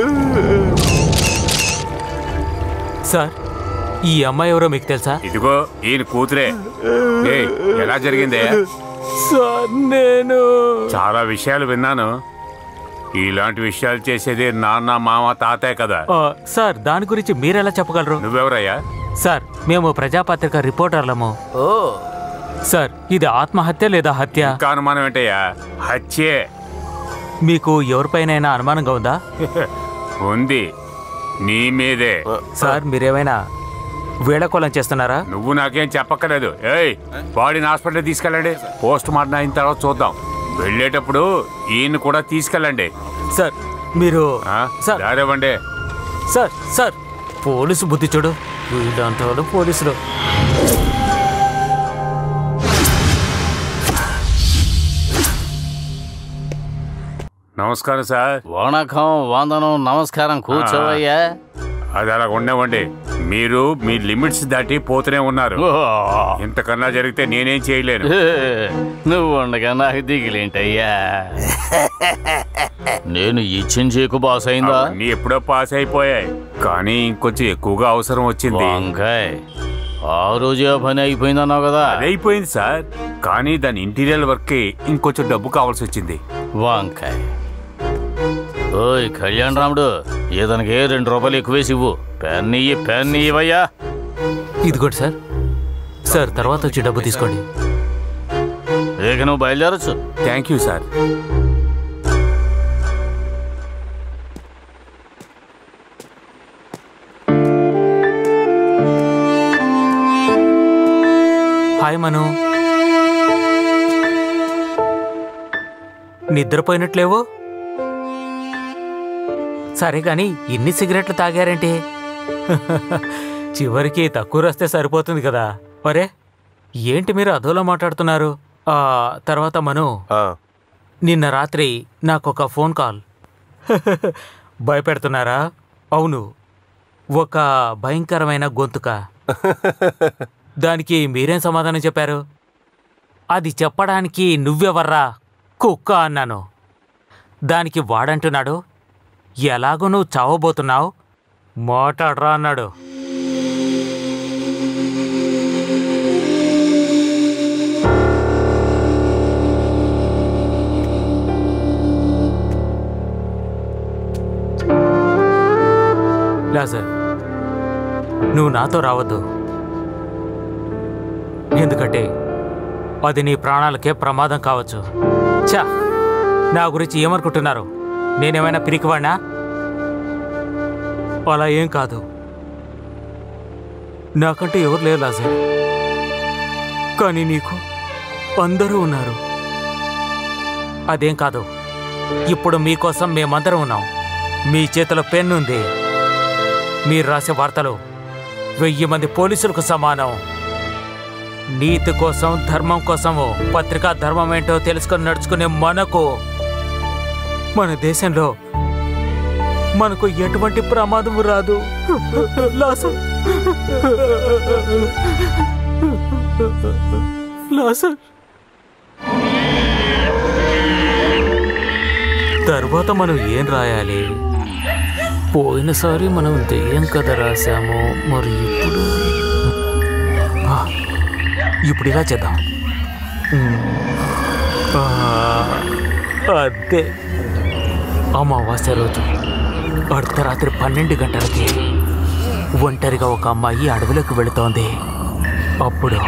సార్ ఈ అమ్మాయి ఎవరో మీకు తెలుసా ఇదిగో ఈయన కూతురే ఏయ్, ఎలా జరిగిందే సార్ నేను చాలా విషయాలు విన్నాను ఇలాంటి విషయాలు చేసేది నాన్న మామ తాతయ్య కదా ఆ, సార్ దాని గురించి మీరెలా చెప్పగలరు నువ్వెవరయ్యా సార్ మేము ప్రజాపత్రిక రిపోర్టర్లము సార్ ఇది ఆత్మహత్య లేదా హత్య ఇంకా అనుమానం ఏంటయ్యా హత్యే మీకు ఎవరిపైనైనా అనుమానంగా ఉందా ఉంది నీ మీదే సార్ మీరేమైనా వేళకోళం చేస్తున్నారా నువ్వు నాకేం చెప్పక్కర్లేదు ఏయ్ బాడీని హాస్పిటల్ తీసుకెళ్ళండి పోస్ట్ మార్టం అయిన తర్వాత చూద్దాం వెళ్ళేటప్పుడు ఈయన కూడా తీసుకెళ్ళండి సార్ మీరు ఆ? సార్ దారివ్వండి సార్ సార్ పోలీసు బుద్ధి చూడు వీళ్ళంత వాళ్ళు పోలీసులు నమస్కారం సార్ వణకం వందనం నమస్కారం కూర్చోవయ్యా అది అలా ఉండేవండి మీరు మీ లిమిట్స్ దాటి పోతూనే ఉన్నారు ఓ, ఇంతకన్నా జరిగితే నేనేం చేయలేను నువ్వు ఉండగా నాకు దిగులేంటయ్యా నేను ఇచ్చిన చేకు బాస్ అయిందా అవన్నీ ఎప్పుడో పాస్ అయిపోయాయి కానీ ఇంకొంచెం ఎక్కువగా అవసరం వచ్చింది వంకాయ్ ఆ రోజు ఆ పని అయిపోయిందన్నావు కదా అది అయిపోయింది సార్ కానీ దాని ఇంటీరియర్ వర్క్ కి ఇంకొంచెం డబ్బు కావాల్సి వచ్చింది వంకాయ్ ఓయ్ కళ్యాణ్ రాముడు ఇతనికి రెండు రూపాయలు ఎక్కువేసి ఇవ్వు పెన్ ఇయ్యి పెన్ ఇవ్వయ్యా ఇదిగోండి సార్ సార్ తర్వాత వచ్చి డబ్బు తీసుకోండి ఇక నువ్వు బయలుదేరచ్చు thank you sir hi Manu నిద్రపోయినట్లేవో సరే కానీ ఇన్ని సిగరెట్లు తాగారంటే చివరికి తక్కువ వస్తే సరిపోతుంది కదా అరే ఏంటి మీరు అదోలా మాట్లాడుతున్నారు ఆ తర్వాత మను నిన్న రాత్రి నాకొక ఫోన్ కాల్ భయపెడుతున్నారా అవును ఒక భయంకరమైన గొంతుక దానికి మీరేం సమాధానం చెప్పారు అది చెప్పడానికి నువ్వెవర్రా కుక్క అన్నాను దానికి వాడంటున్నాడు ఎలాగో నువ్వు చావబోతున్నావు మాట్లాడరా అన్నాడు లాజర్ నువ్వు నాతో రావద్దు ఎందుకంటే అది నీ ప్రాణాలకే ప్రమాదం కావచ్చు ఛా నా గురించి ఏమనుకుంటున్నారు నేనేమైనా పిరికివాడినా అలా ఏం కాదు నాకంటే ఎవరు లేరు లాజర్ కానీ నీకు అందరూ ఉన్నారు అదేం కాదు ఇప్పుడు మీకోసం మేమందరం ఉన్నాం మీ చేతిలో పెన్ ఉంది మీరు రాసే వార్తలు వెయ్యి మంది పోలీసులకు సమానం నీతి కోసం ధర్మం కోసము పత్రికా ధర్మం ఏంటో తెలుసుకొని నడుచుకునే మనకు మన దేశంలో మనకు ఎటువంటి ప్రమాదం రాదు లాసు లాసర్ తర్వాత మనం ఏం రాయాలి పోయినసారి మనం దెయ్యం కథ రాసాము మరి ఇప్పుడు ఆ, ఇప్పుడు ఇలా చేద్దాం ఉమ్, ఆ, అదే అమావాస్య రోజు అర్ధరాత్రి పన్నెండు గంటలకి ఒంటరిగా ఒక అమ్మాయి అడవిలోకి వెళుతోంది అప్పుడు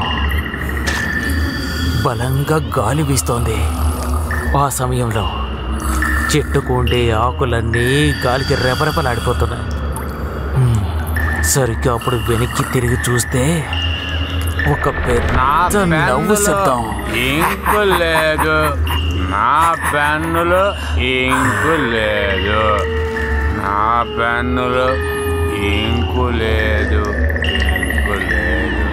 బలంగా గాలి వీస్తోంది ఆ సమయంలో చెట్టుకు ఉండే ఆకులన్నీ గాలికి రెపరెపలాడిపోతున్నాయి హ్మ్. సరిగ్గా అప్పుడు వెనక్కి తిరిగి చూస్తే ఒక పెద్ద నవ్వు శబ్దం ఇంకు లేదు నా పెన్నులో ఇంకు లేదు నా పెన్నులో ఇంకు లేదు ఇంకు లేదు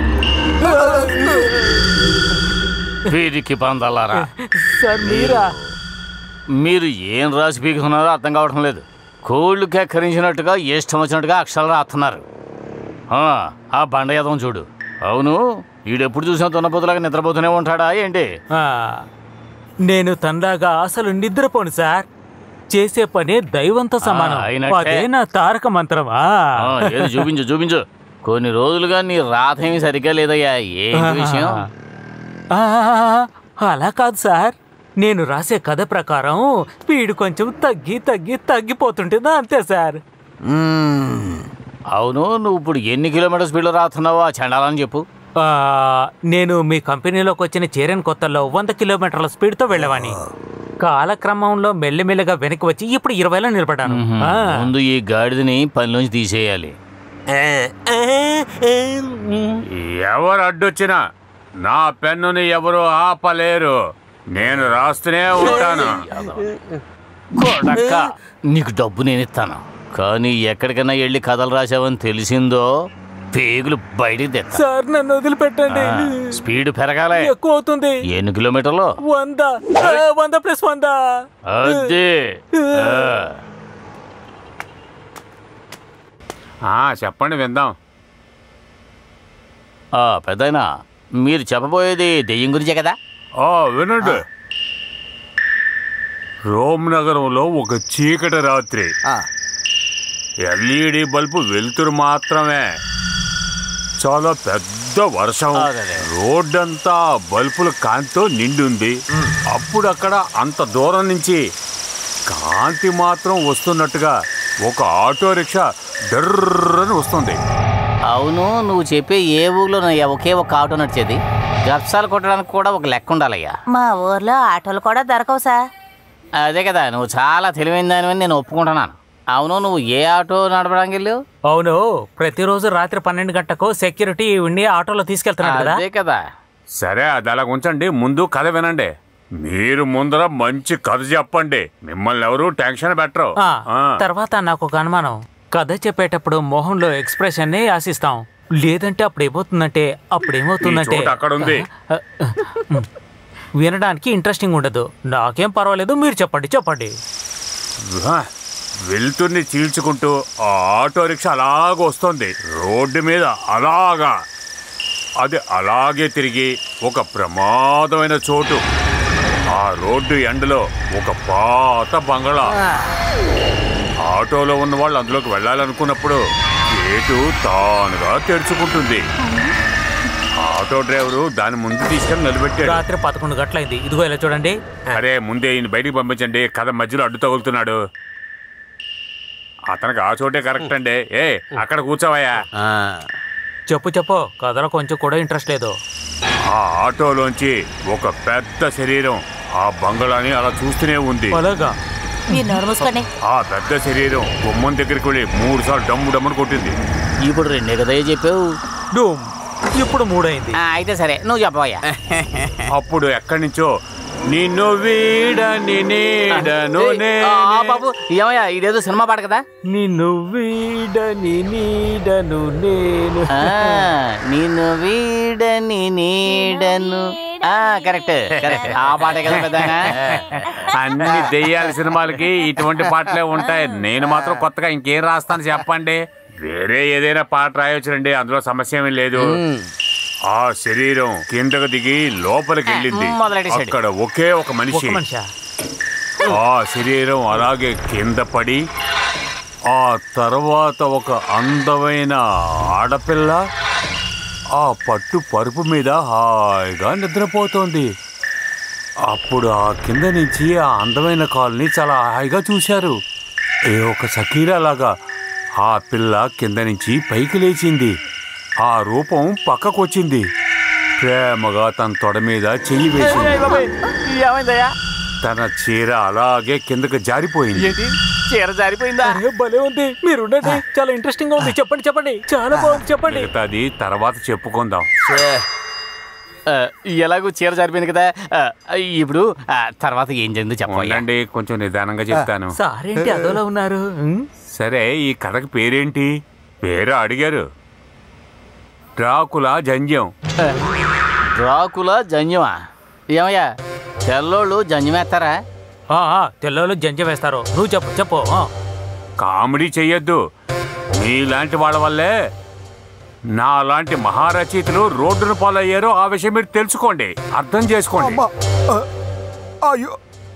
వీరికి పందాలారా సార్ మీరా మీరు ఏం రాసి పీకుతున్నారో అర్థం కావడం లేదు కోళ్ళు కెక్కరించినట్టుగా ఇష్టం వచ్చినట్టుగా అక్షరాలు రాస్తున్నారు ఆ, ఆ బండ యదం చూడు అవును ఈడెప్పుడు చూసినా తున్నపోతులాగా నిద్రపోతూనే ఉంటాడా ఏంటి ఆ, నేను తనలాగా అసలు నిద్రపోను సార్ చేసే పని దైవంతో సమానం ఆ, అయినట్టే. అదే నా తారక మంత్రమా ఆ, ఏది చూపించు చూపించు కొన్ని రోజులుగా నీ రాత ఏమి సరిగ్గా లేదయ్యా ఏంటి విషయం ఆ, అలా కాదు సార్ నేను రాసే కథ ప్రకారం స్పీడ్ కొంచెం తగ్గి తగ్గి తగ్గిపోతుంటుందా అంతే సార్ అవును నువ్వు ఇప్పుడు ఎన్ని కిలోమీటర్ స్పీడ్లో రాస్తున్నావో ఆ చండాలని చెప్పు ఆ, నేను మీ కంపెనీలోకి వచ్చిన చేరని కొత్తలో వంద కిలోమీటర్ల స్పీడ్తో వెళ్ళేవాని కాలక్రమంలో మెల్లిమెల్లిగా వెనక్కి వచ్చి ఇప్పుడు ఇరవైలో నిలబడ్డాను ఆ. ముందు ఈ గాడిదని పనిలోంచి తీసేయాలి ఎవరు అడ్డొచ్చినా నా పెన్నుని ఎవరు ఆపలేరు నేను రాస్తూనే ఉంటాను కొడక్క నీకు డబ్బు నేను ఇస్తాను కానీ ఎక్కడికైనా వెళ్ళి కథలు రాసావని తెలిసిందో పేగులు బయటికి తెస్తా సార్ నన్ను వదిలిపెట్టండి ఆ, స్పీడ్ పెరగాలి ఎక్కువ అవుతుంది ఎన్ని కిలోమీటర్లు వంద ఆ, వంద ప్లస్ వంద అదే ఆ. ఆ, చెప్పండి విందాం ఆ, పెద్దాయనా మీరు చెప్పబోయేది దెయ్యం గురించే కదా ఆ వినండి రోమ్ నగరంలో ఒక చీకటి రాత్రి ఎల్ఈడి బల్బు వెలుతురు మాత్రమే చాలా పెద్ద వర్షం అదే. రోడ్డంతా బల్బుల కాంతితో నిండుంది అప్పుడు అక్కడ అంత దూరం నుంచి కాంతి మాత్రం వస్తున్నట్టుగా ఒక ఆటో రిక్షా డర్రని వస్తుంది అవును నువ్వు చెప్పే ఏ ఊళ్ళో ఒకే ఒక ఆటో నడిచేది గప్సాలు కొట్టడానికి కూడా ఒక లెక్క ఉండాలయ్యా మా ఊర్లో ఆటోలు కూడా దొరకవు సార్ అదే కదా నువ్వు చాలా తెలివైన దానివని నేను ఒప్పుకుంటున్నాను అవును నువ్వు ఏ ఆటో నడపడానికి వెళ్ళావు అవును ప్రతిరోజు రాత్రి పన్నెండు గంటకు సెక్యూరిటీ ఉండి ఆటోలో తీసుకెళ్తున్నాడు కదా అదే కదా సరే అది అలా ఉంచండి ముందు కథ వినండి మీరు ముందర మంచి కథ చెప్పండి మిమ్మల్ని ఎవరు టెన్షన్ పెట్టరు ఆ, ఆ. తర్వాత నాకు ఒక అనుమానం కథ చెప్పేటప్పుడు మొహంలో ఎక్స్ప్రెషన్ ని ఆశిస్తాం లేదంటే అప్పుడు ఏమవుతుందంటే అప్పుడు ఏమవుతుందంటే ఈ చోటు అక్కడ ఉంది. వినడానికి ఇంట్రెస్టింగ్ ఉండదు నాకేం పర్వాలేదు మీరు చెప్పండి చెప్పండి ఆ, వెలుతుర్ని చీల్చుకుంటూ ఆ ఆటో రిక్షా అలాగ వస్తుంది రోడ్డు మీద అలాగా అది అలాగే తిరిగి ఒక ప్రమాదమైన చోటు ఆ రోడ్డు ఎండలో ఒక పాత బంగళా ఆటోలో ఉన్న వాళ్ళు అందులోకి వెళ్ళాలనుకున్నప్పుడు గేటు తానుగా తెరుచుకుంటుంది ఆటో డ్రైవరు దాని ముందు తీసుకెళ్ళి నిలబెట్టాడు రాత్రి పదకొండు గంటలైంది ఇదిగో ఇలా చూడండి అరే ముందే ఈయన బయటికి పంపించండి కథ మధ్యలో అడ్డు తగులుతున్నాడు అతనికి ఆ చోటే కరెక్ట్ అండి ఏ అక్కడ కూర్చోవయ్యా చెప్పు చెప్పు కథలో కొంచెం కూడా ఇంట్రెస్ట్ లేదు ఆ ఆటోలోంచి ఒక పెద్ద శరీరం ఆ బంగళాని అలా చూస్తూనే ఉంది అలాగా మీరు నోరు మూసుకోండి ఆ పెద్ద శరీరం గుమ్మం దగ్గరికి వెళ్ళి మూడు సార్లు డమ్ము డమ్మును కొట్టింది ఇప్పుడు రెండే కదా చెప్పావు డూమ్ ఇప్పుడు మూడైంది ఆ, అయితే సరే నువ్వు చెప్పవయ్యా అప్పుడు ఎక్కడి నుంచో నిన్ను వీడని నీడను ఆ, బాబు ఏమయ్యా ఇదేదో సినిమా పాట కదా నిన్ను వీడని నీడను నేను ఆ, నిన్ను వీడని నీడను ఆ కరెక్ట్ కరెక్ట్ ఆ పాటే కదా పెద్దనా అన్ని దెయ్యాల సినిమాలకి ఇటువంటి పాటలే ఉంటాయి నేను మాత్రం కొత్తగా ఇంకేం రాస్తాను చెప్పండి వేరే ఏదైనా పాట రాయొచ్చునండి అందులో సమస్య ఏమీ లేదు ఆ శరీరం కిందకు దిగి లోపలికి వెళ్ళింది మొదలెట్టేశాడు. అక్కడ ఒకే ఒక మనిషి ఒక మనిషా ఆ శరీరం అలాగే కింద పడి ఆ తర్వాత ఒక అందమైన ఆడపిల్ల ఆ పట్టు పరుపు మీద హాయిగా నిద్రపోతోంది అప్పుడు ఆ కింద నుంచి ఆ అందమైన కాల్ని చాలా హాయిగా చూశారు ఏ ఒక సకీరా లాగా ఆ పిల్ల కింద నుంచి పైకి లేచింది ఆ రూపం పక్కకొచ్చింది ప్రేమగా తన తొడ మీద చెయ్యి వేసింది ఏమైందయ్యా తన చీర అలాగే కిందకు జారిపోయింది ఏంటి చీర జారిపోయిందా అరే భలే ఉంది మీరు ఉండండి చాలా ఇంట్రెస్టింగ్ గా ఉంది చెప్పండి చెప్పండి చాలా బాగుంది చెప్పండి మిగతాది తర్వాత చెప్పుకుందాం ఆ, ఎలాగో చీర జారిపోయింది కదా ఆ, ఇప్పుడు ఆ, తర్వాత ఏం జరిగిందో చెప్పండి ఉండండి కొంచెం నిదానంగా చెప్తాను సారేంటి అదోలా ఉన్నారు ఉమ్? సరే ఈ కథకి పేరేంటి పేరు అడిగారు డ్రాకులా జంజం డ్రాకుల జంజమా ఏమయ్యా తెల్లోళ్ళు జంజమేస్తారా ఆ, ఆ, తెల్లలో జంజ వేస్తారు నువ్వు చెప్పు చెప్పు ఆ. కామెడీ చెయ్యొద్దు మీలాంటి వాళ్ళ వల్లే నా లాంటి మహారచయితలు రోడ్డును పాలయ్యారో ఆ విషయం మీరు తెలుసుకోండి అర్థం చేసుకోండి అయ్యో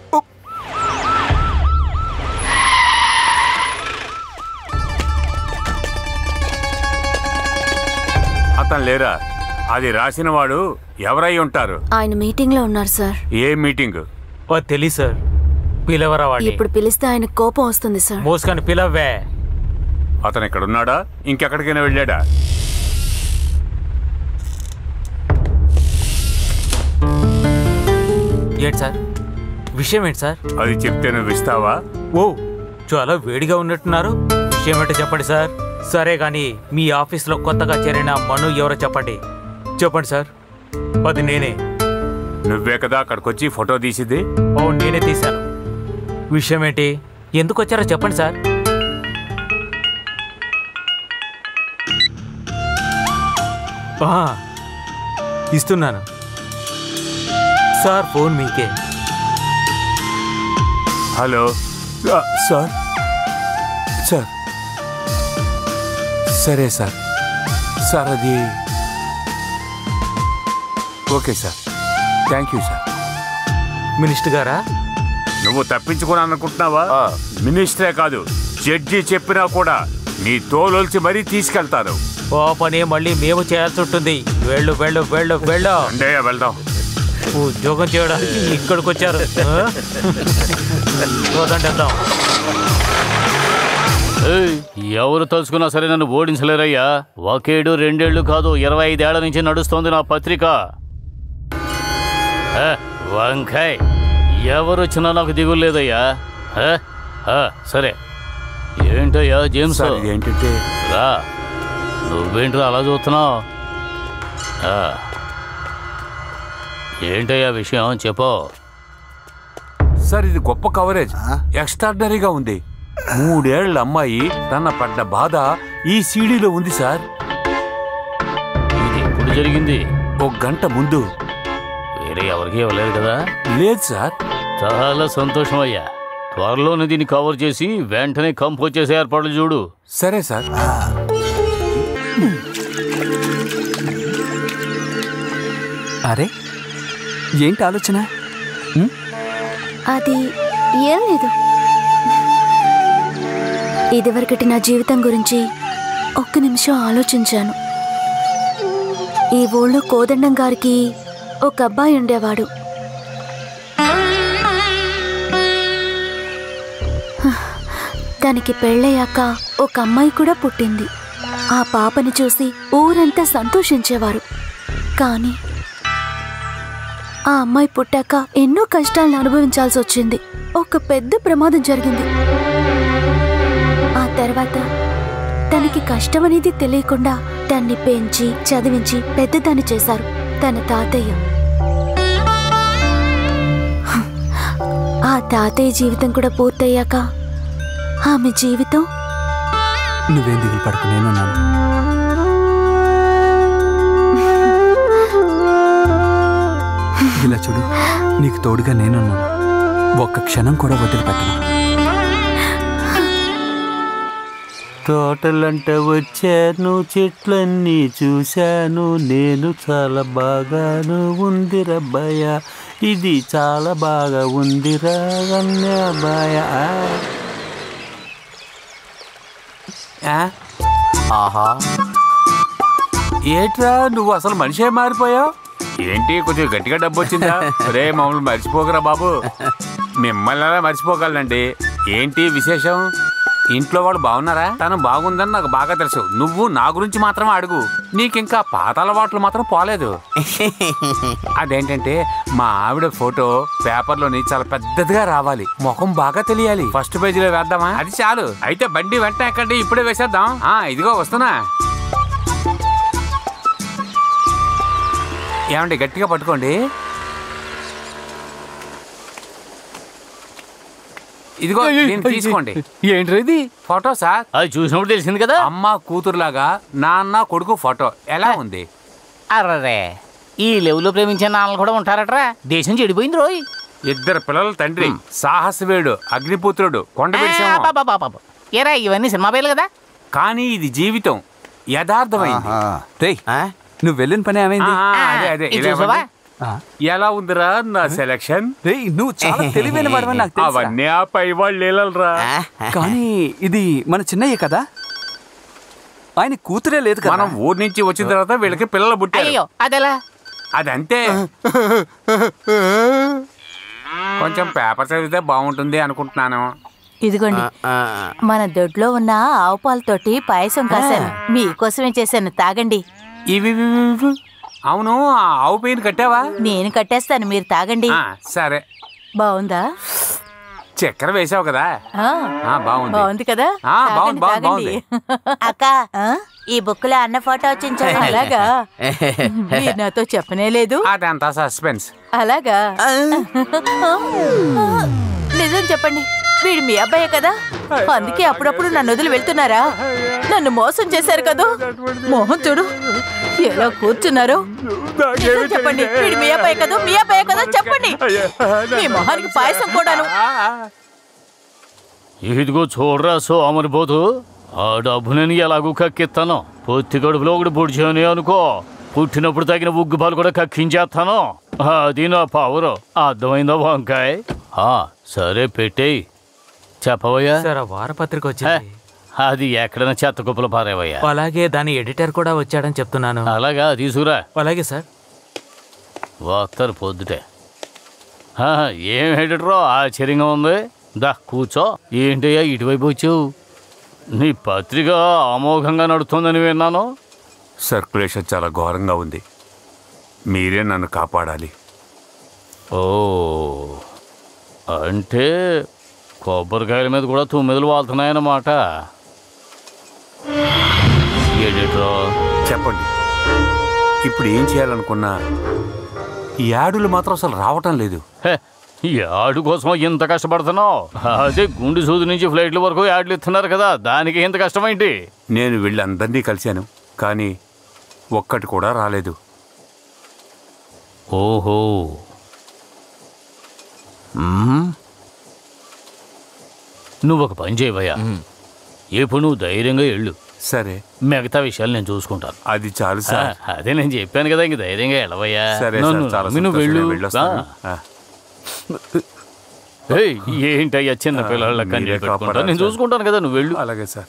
అతను లేరా అది రాసిన వాడు ఎవరై ఉంటారు ఆయన మీటింగ్ లో ఉన్నారు సార్ ఏ మీటింగ్ ఓ తెలియదు సార్ పిలవరా వాడిని ఇప్పుడు పిలిస్తే ఆయన కోపం వస్తుంది సార్ మోసుకొని పిలవే అతను ఇక్కడ ఉన్నాడా ఇంకెక్కడికైనా వెళ్ళాడా ఏంటి సార్ విషయం ఏంటి సార్ అది చెప్తే నువ్వు ఇస్తావా ఓ చాలా వేడిగా ఉన్నట్టున్నారు విషయం ఏంటో చెప్పండి సార్ సరే కానీ మీ ఆఫీస్లో కొత్తగా చేరిన మను ఎవరో చెప్పండి చెప్పండి సార్ అది నేనే నువ్వే కదా అక్కడికి వచ్చి ఫోటో తీసిద్ది ఓ నేనే తీశాను విషయం ఏంటి ఎందుకు వచ్చారో చెప్పండి సార్ ఆ, ఇస్తున్నాను సార్ ఫోన్ మీకే హలో ఆ, సార్ సార్ సరే సార్ సార్ అది okay sir thank you sir minister గారా నువ్వు తప్పించుకుని అనుకుంటున్నావా మినిస్టరే కాదు జడ్జి చెప్పినా కూడా నీ తోలొల్చి మరీ తీసుకెళ్తాను ఓ పని మళ్ళీ మేము చేయాల్సి ఉంటుంది వెళ్ళు వెళ్ళు వెళ్ళు వెళ్ళు అంటే వెళ్దాం ఉద్యోగం చేయడానికి ఇక్కడికి వచ్చారు ఆ? పోదండి వెళ్దాం ఏయ్, ఎవరు తలుచుకున్నా సరే నన్ను ఓడించలేరయ్యా ఒకేడు రెండేళ్లు కాదు ఇరవై ఐదేళ్ల నుంచి నడుస్తోంది నా పత్రిక ఆ, వంకాయ్ ఎవరొచ్చినా నాకు దిగులు లేదయ్యా ఆ, ఆ, సరే ఏంటయ్యా జేమ్స్ సార్ ఇది ఏంటంటే రా నువ్వేంట్రా అలా చూస్తున్నావు ఏంటయ్యా విషయం చెప్పు సార్ ఇది గొప్ప కవరేజ్ ఎక్స్ట్రాడినరీగా ఉంది మూడేళ్ల అమ్మాయి తన పడ్డ బాధ ఈ సీడీలో ఉంది సార్ ఇది ఎప్పుడు జరిగింది ఒక గంట ముందు వేరే ఎవరికి ఇవ్వలేదు కదా లేదు సార్ చాలా సంతోషం అయ్యా త్వరలోనే దీన్ని కవర్ చేసి వెంటనే కంపోజ్ చేసే ఏర్పాట్లు చూడు సరే సార్ అరే ఏంటి ఆలోచన అది ఏం లేదు ఇదివరకటి నా జీవితం గురించి ఒక్క నిమిషం ఆలోచించాను ఈ ఊళ్ళో కోదండం గారికి ఒక అబ్బాయి ఉండేవాడు దానికి పెళ్ళయ్యాక ఒక అమ్మాయి కూడా పుట్టింది ఆ పాపని చూసి ఊరంతా సంతోషించేవారు కానీ ఆ అమ్మాయి పుట్టాక ఎన్నో కష్టాలను అనుభవించాల్సి వచ్చింది ఒక పెద్ద ప్రమాదం జరిగింది ఆ తర్వాత తనకి కష్టం అనేది తెలియకుండా దాన్ని పెంచి చదివించి పెద్దదాన్ని చేశారు తన తాతయ్య ఆ తాతయ్య జీవితం కూడా పూర్తయ్యాక ఆమె జీవితం నువ్వేం దిగులు పడకు నేనున్నాను ఇలా చూడు నీకు తోడుగా నేనున్నాను ఒక్క క్షణం కూడా వదిలిపెట్టను తోటలంట వచ్చాను చెట్లన్నీ చూశాను నేను చాలా బాగాను ఉందిరబ్బాయ ఇది చాలా బాగా ఉందిరా అన్నబాయ ఆహా ఏట్రా నువ్వు అసలు మనిషే మారిపోయావు ఏంటి కొంచెం గట్టిగా డబ్బు వచ్చిందా రే మమ్మల్ని మర్చిపోకరా బాబు మిమ్మల్ని ఎలా మర్చిపోగలనండి ఏంటి విశేషం ఇంట్లో వాళ్ళు బాగున్నారా తను బాగుందని నాకు బాగా తెలుసు నువ్వు నా గురించి మాత్రమే అడుగు నీకింకా పాత అలవాట్లు మాత్రం పోలేదు అదేంటంటే మా ఆవిడ ఫోటో పేపర్లోని చాలా పెద్దదిగా రావాలి ముఖం బాగా తెలియాలి ఫస్ట్ పేజీలో వేద్దామా అది చాలు అయితే బండి వెంటనే ఎక్కండి ఇప్పుడే వేసేద్దాం ఆ ఇదిగో వస్తున్నా ఏమండి గట్టిగా పట్టుకోండి ఇదిగో దీన్ని తీసుకోండి ఏంటి ఇది ఫోటో సార్ అది చూసినప్పుడు తెలిసింది కదా అమ్మ కూతురులాగా నాన్న కొడుకు ఫోటో ఎలా ఉంది అర్రరే ఈ లెవెల్లో ప్రేమించే నాన్నలు కూడా ఉంటారట్రా దేశం చెడిపోయింది రోయ్ ఇద్దరు పిల్లల తండ్రి సాహసవేడు అగ్నిపుత్రుడు కొండవీటి సింహం. పాప ఏరా ఇవన్నీ సినిమా పేర్లు కదా కానీ ఇది జీవితం యథార్థమైంది రేయ్ నువ్వు వెళ్ళిన పని ఏమైంది ఆ, అదే అదే ఇది ఇలా చూసావా? ఇవ్వండి. ఎలా ఉందిరా నా సెలక్షన్ రేయ్ నువ్వు చాలా తెలివైన వాడవని నాకు తెలుసురా. అవన్నీ ఆ పై వాళ్ళు లేలరా కానీ ఇది మన చిన్నయ్య కదా ఆయన కూతురే లేదు కదా మనం ఊరి నుంచి వచ్చిన తర్వాత వీళ్ళకి పిల్లలు పుట్టారు అయ్యో అదెలా అదంతే కొంచెం పేపర్ చదివితే బాగుంటుంది అనుకుంటున్నాను ఇదిగోండి మన దొడ్లో ఉన్న ఆవు పాలతోటి పాయసం కాశాను మీకోసమే చేశాను తాగండి ఇవి ఇవి, ఇవి, ఇవి. అవును ఆ ఆవు పెయిన్ కట్టావా నేను కట్టేస్తాను మీరు తాగండి ఆ, సరే బాగుందా చక్కెర వేసావు కదా ఆ, ఆ, బాగుంది బాగుంది కదా ఆ, బాగుంది, తాగండి, బాగుంది, తాగండి. అక్క ఈ బుక్ లో అన్న ఫోటో వచ్చింది చూడు. అలాగా మీరు నాతో చెప్పనే లేదు అదంతా సస్పెన్స్ అలాగా నిజం చెప్పండి వీడు మీ అబ్బాయే కదా అందుకే అప్పుడప్పుడు నన్ను వదిలి వెళ్తున్నారా నన్ను మోసం చేశారు కదూ మోహన్ చూడు ఎలా కూర్చున్నారు నిజం చెప్పండి వీడు మీ అబ్బాయి కదా మీ అబ్బాయే కదా చెప్పండి మీ మొహానికి పాయసం కూడాను ఇదిగో చూడరా సో అమరిపోతూ ఆ డబ్బు నేను ఎలాగూ కక్కిస్తాను పొత్తి కడుపులో ఒకటి పొడిచాను అనుకో పుట్టినప్పుడు తగిన ఉగ్గు పాలు కూడా కక్కించేస్తాను అది నా పవరు అర్థమైందా వంకాయ్ ఆ, సరే పెట్టేయ్ చెప్పవయ్యా సార్ ఆ వారపత్రిక హే, వచ్చింది అది ఎక్కడైనా చెత్త కుప్పలు పారేవయ్యా అలాగే దాని ఎడిటర్ కూడా వచ్చాడని చెప్తున్నాను అలాగా తీసుకురా అలాగే సార్ వస్తారు పొద్దుటే ఆ, ఏం ఎడిటరో ఆశ్చర్యంగా ఉంది దా కూర్చో ఏంటయ్యా ఇటువైపు వచ్చావు నీ పత్రిక అమోఘంగా నడుస్తుందని విన్నాను సర్క్యులేషన్ చాలా ఘోరంగా ఉంది మీరే నన్ను కాపాడాలి ఓ అంటే కొబ్బరికాయల మీద కూడా తొమ్మిదిలు వాళ్తున్నాయన్నమాట ఎడిటరో చెప్పండి ఇప్పుడు ఏం చేయాలనుకున్నా ఈ యాడులు మాత్రం అసలు రావటం లేదు హే, ఈ యాడ్ కోసం ఇంత కష్టపడుతున్నావు అదే గుండు సూది నుంచి ఫ్లైట్ల వరకు యాడ్లు ఇస్తున్నారు కదా దానికి ఇంత కష్టమేంటి నేను వెళ్ళి అందరినీ కలిశాను కానీ ఒక్కటి కూడా రాలేదు ఓహో మ్మ్. నువ్వు ఒక పని చేయవయ్యా ఇప్పుడు నువ్వు ధైర్యంగా వెళ్ళు సరే మిగతా విషయాలు నేను చూసుకుంటాను అది చాలు ఆ, సార్ అదే నేను చెప్పాను కదా ఇంక ధైర్యంగా వెళ్ళవయ్యా సరే నన్ను సార్ చాలా నమ్మి నువ్వు సంతోషం. వెళ్ళు నేను వెళ్ళొస్తాను. ఆ. ఆ. ఏయ్, ఏంటయ్యా చిన్న పిల్లల మీరే కన్నీ పెట్టుకుంటా కాపాడాలి నేను సార్. చూసుకుంటాను కదా నువ్వు వెళ్ళు అలాగే సార్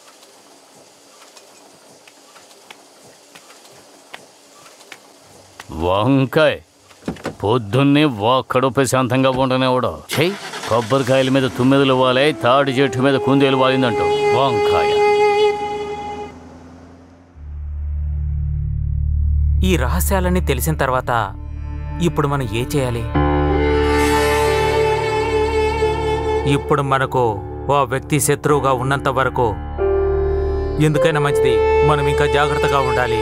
వంకాయ్ పొద్దున్నే ఒక్కడు ప్రశాంతంగా ఉండనేవాడు చెయ్యి కొబ్బరికాయల మీద తుమ్మెదలు ఇవ్వాలి తాడి చెట్టు మీద కుందేలు వాలిందంటూ వంకాయ ఈ రహస్యాలన్నీ తెలిసిన తర్వాత ఇప్పుడు మనం ఏ చేయాలి ఇప్పుడు మనకు ఓ వ్యక్తి శత్రువుగా ఉన్నంత వరకు ఎందుకైనా మంచిది మనం ఇంకా జాగ్రత్తగా ఉండాలి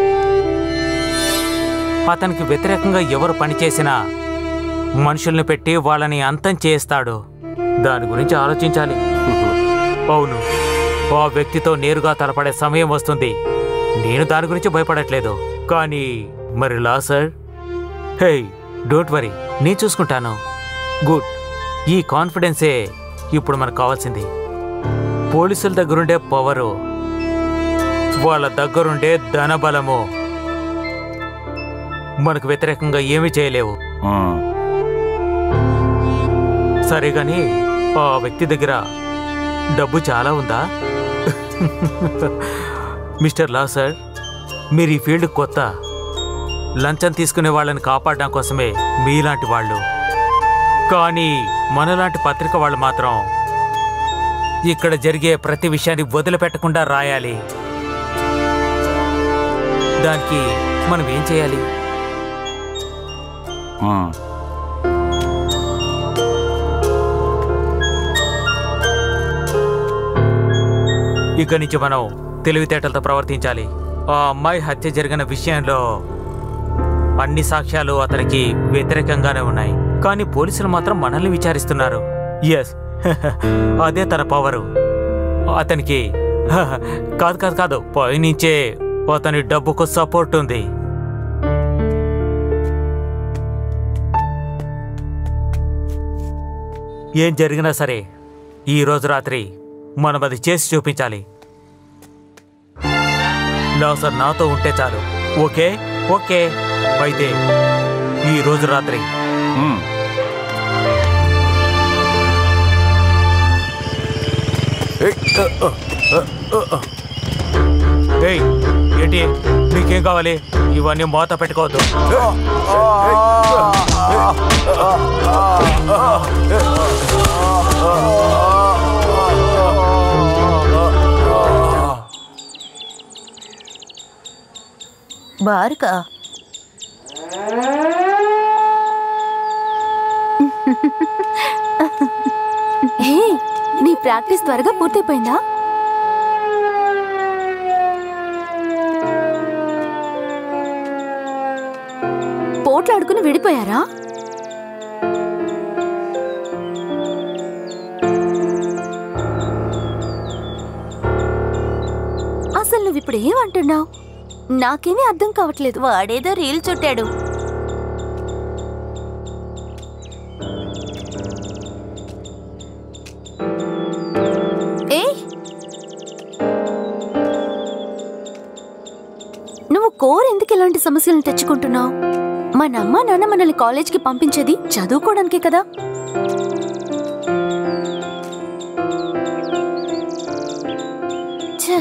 అతనికి వ్యతిరేకంగా ఎవరు పనిచేసినా మనుషుల్ని పెట్టి వాళ్ళని అంతం చేస్తాడు దాని గురించి ఆలోచించాలి అవును ఆ వ్యక్తితో నేరుగా తలపడే సమయం వస్తుంది నేను దాని గురించి భయపడట్లేదు కానీ మరి లా సార్ హే డోంట్ వరీ నేను చూసుకుంటాను గుడ్ ఈ కాన్ఫిడెన్సే ఇప్పుడు మనకు కావాల్సింది పోలీసుల దగ్గరుండే పవరు వాళ్ళ దగ్గరుండే ధనబలము మనకు వ్యతిరేకంగా ఏమీ చేయలేవు ఆ, సరే గాని ఆ వ్యక్తి దగ్గర డబ్బు చాలా ఉందా మిస్టర్ లా సార్ మీరు ఈ ఫీల్డ్ కొత్త లంచం తీసుకునే వాళ్ళని కాపాడడం కోసమే మీలాంటి వాళ్ళు కానీ మనలాంటి పత్రిక వాళ్ళు మాత్రం ఇక్కడ జరిగే ప్రతి విషయాన్ని వదిలిపెట్టకుండా రాయాలి దానికి మనం ఏం చేయాలి ఆ. ఇక్కడి నుంచి మనం తెలివితేటలతో ప్రవర్తించాలి ఆ అమ్మాయి హత్య జరిగిన విషయంలో అన్ని సాక్ష్యాలు అతనికి వ్యతిరేకంగానే ఉన్నాయి కానీ పోలీసులు మాత్రం మనల్ని విచారిస్తున్నారు ఎస్ అదే తన పవరు అతనికి కాదు కాదు కాదు పైనుంచే అతని డబ్బుకు సపోర్ట్ ఉంది ఏం జరిగినా సరే ఈ రోజు రాత్రి మనం అది చేసి చూపించాలి లాసర్ నాతో ఉంటే చాలు ఓకే ఓకే అయితే ఈ రోజు రాత్రి ఉమ్. ఏయ్ ఏంటి నీకేం కావాలి ఇవన్నీ మోత పెట్టుకోవద్దు బారుకా హే నీ ప్రాక్టీస్ త్వరగా పూర్తయిపోయిందా పోట్లాడుకుని విడిపోయారా అసలు నువ్వు ఇప్పుడు ఏమంటున్నావు నాకేమీ అర్థం కావట్లేదు వాడేదో రీల్ చుట్టాడు ఏయ్ నువ్వు కోర్ ఎందుకు ఇలాంటి సమస్యలను తెచ్చుకుంటున్నావు మన అమ్మ నాన్న మనల్ని కాలేజ్కి పంపించేది చదువుకోవడానికే కదా ఛ,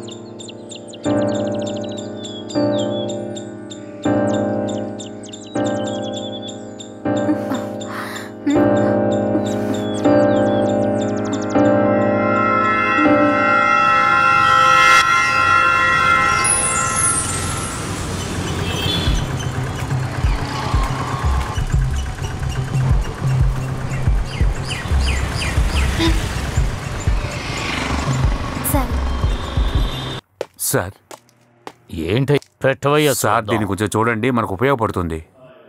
సరే సార్ ఏంటి పెట్టవయ్యా సార్ చూద్దాం. దీన్ని కొంచెం చూడండి మనకు ఉపయోగపడుతుంది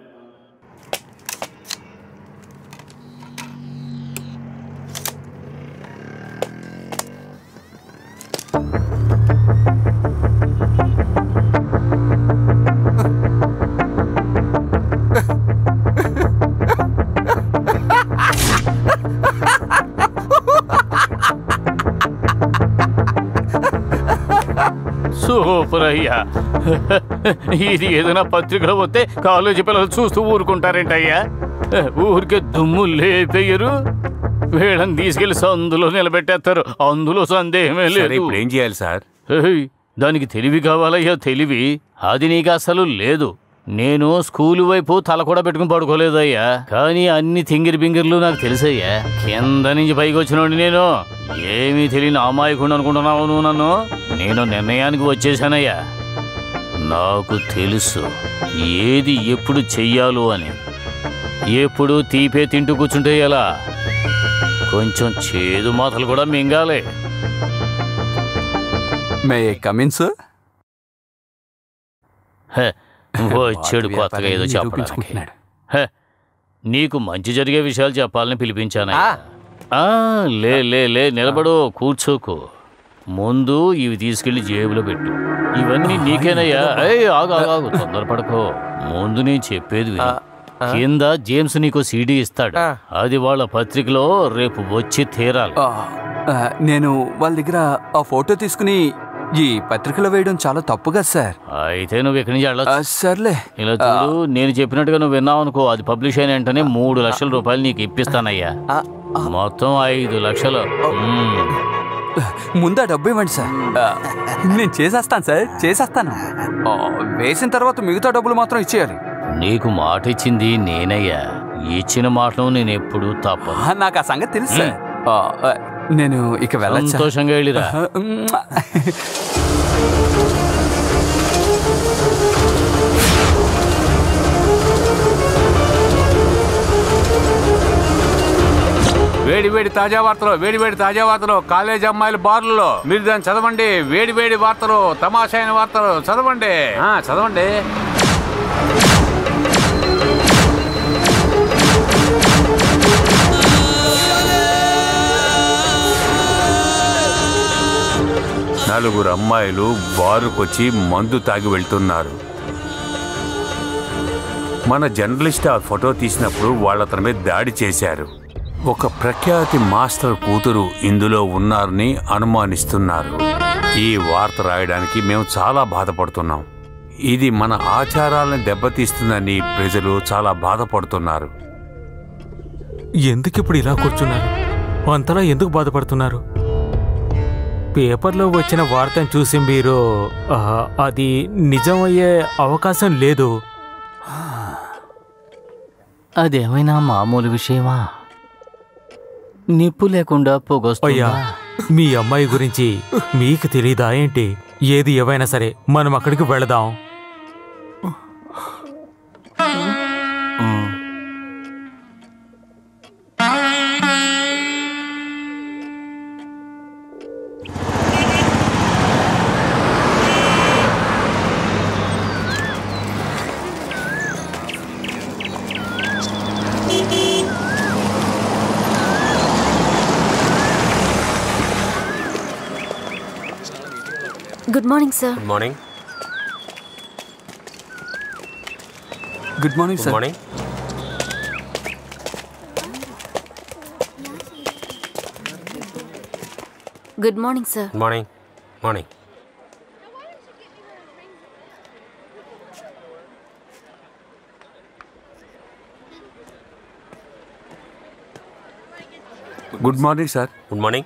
సూపర్ అయ్యా ఇది ఏదైనా పత్రికలో వస్తే కాలేజీ పిల్లలు చూస్తూ ఊరుకుంటారేంటయ్యా ఊరికే దుమ్ము లేపేయరు వీళ్ళని తీసుకెళ్లి సందులో నిలబెట్టేస్తారు అందులో సందేహమే సరే లేదు ఇప్పుడు ఏం చేయాలి సార్ ఏయ్, దానికి తెలివి కావాలయ్యా తెలివి అది నీకు అసలు లేదు నేను స్కూలు వైపు తల కూడా పెట్టుకుని పడుకోలేదయ్యా కానీ అన్ని తింగిరి బింగిర్లు నాకు తెలుసయ్యా కింద నుంచి పైకి వచ్చినోడి నేను ఏమీ తెలియని అమాయకుండా అనుకుంటున్నావు నువ్వు నన్ను నేను నిర్ణయానికి వచ్చేసానయ్యా నాకు తెలుసు ఏది ఎప్పుడు చెయ్యాలో అని ఎప్పుడు తీపే తింటూ కూర్చుంటే ఎలా కొంచెం చేదు మాటలు కూడా మింగాలి మే కమిన్స్ హ, వచ్చాడు కొత్తగా ఏదో చెప్పడానికి నిరూపించుకుంటున్నాడు. హ, నీకు మంచి జరిగే విషయాలు చెప్పాలని పిలిపించాను ఆ, లే లే లే నిలబడు కూర్చోకు ముందు ఇవి తీసుకెళ్లి జేబులో పెట్టు ఇవన్నీ నీకేనయ్యా ఏయ్ ఆగు ఆగు, ఆగు తొందరపడకో ముందు నేను చెప్పేది విను. కింద జేమ్స్ నీకు సీడీ ఇస్తాడు అది వాళ్ళ పత్రికలో రేపు వచ్చి తీరాలి ఆ, నేను వాళ్ళ దగ్గర ఆ ఫోటో తీసుకుని ఈ పత్రికలో వేయడం చాలా తప్పుగా సార్ అయితే నువ్వు ఇక్కడి నుంచి ఆ, వెళ్ళొచ్చు సర్లే ఇలా చూడు నేను చెప్పినట్టుగా నువ్వు విన్నావు అనుకో అది పబ్లిష్ అయిన వెంటనే మూడు లక్షల రూపాయలు నీకు ఇప్పిస్తానయ్యా ఆ, ఆ, మొత్తం ఐదు లక్షలు మ్మ్. ముందు ఆ డబ్బు ఇవ్వండి సార్ ఆ, నేను చేసేస్తాను సార్ చేసేస్తాను ఆ, వేసిన తర్వాత మిగతా డబ్బులు మాత్రం ఇచ్చేయాలి నీకు మాట ఇచ్చింది నేనయ్యా ఇచ్చిన మాటను నేను ఎప్పుడు తప్ప ఆ, నాకు ఆ సంగతి తెలుసు సార్ ఆ, ఆ, నేను ఇక వెళ్ళచ్చు సంతోషంగా వెళ్ళిరా వేడి వేడి తాజా వార్తలు వేడి వేడి తాజా వార్తలు కాలేజ్ అమ్మాయిల బార్లలో మీరు దాన్ని చదవండి వేడి వేడి వార్తలు తమాషా అయిన వార్తలు చదవండి ఆ, చదవండి నలుగురు అమ్మాయిలు బారుకొచ్చి మందు తాగి వెళ్తున్నారు మన జర్నలిస్ట్ ఆ ఫోటో తీసినప్పుడు వాళ్ళు అతని మీద దాడి చేశారు ఒక ప్రఖ్యాతి మాస్టర్ కూతురు ఇందులో ఉన్నారని అనుమానిస్తున్నారు ఈ వార్త రాయడానికి మేము చాలా బాధపడుతున్నాం ఇది మన ఆచారాలను దెబ్బతీస్తుందని ప్రజలు చాలా బాధపడుతున్నారు ఎందుకు ఇప్పుడు ఇలా కూర్చున్నారు అంతలా ఎందుకు బాధపడుతున్నారు పేపర్లో వచ్చిన వార్తను చూసి మీరు ఆ, అది నిజమయ్యే అవకాశం లేదు అదేమైనా మామూలు విషయమా నిప్పు లేకుండా అయ్యా పొగొస్తుందా మీ అమ్మాయి గురించి మీకు తెలీదా ఏంటి ఏది ఏవైనా సరే మనం అక్కడికి వెళదాం మ్మ్. Good morning sir good morning good morning good sir morning good morning sir good morning morning good morning sir good morning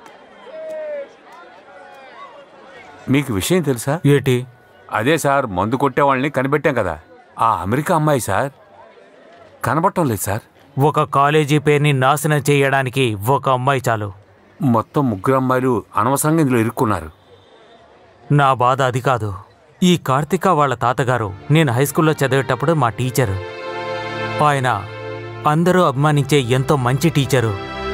మీకు విషయం తెలుసా ఏంటి అదే సార్ మందు కొట్టే వాళ్ళని కనిపెట్టాం కదా ఆ అమెరికా అమ్మాయి సార్ కనబడటం లేదు సార్ ఒక కాలేజీ పేరుని నాశనం చేయడానికి ఒక అమ్మాయి చాలు మొత్తం ముగ్గురు అమ్మాయిలు అనవసరంగా ఇందులో ఇరుక్కున్నారు నా బాధ అది కాదు ఈ కార్తిక వాళ్ళ తాతగారు నేను హై స్కూల్లో చదివేటప్పుడు మా టీచరు ఆయన అందరూ అభిమానించే ఎంతో మంచి teacher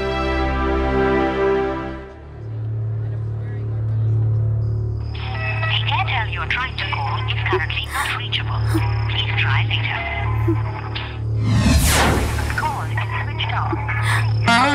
The Airtel you're trying to call is currently not reachable. Please try later. The call is switched off.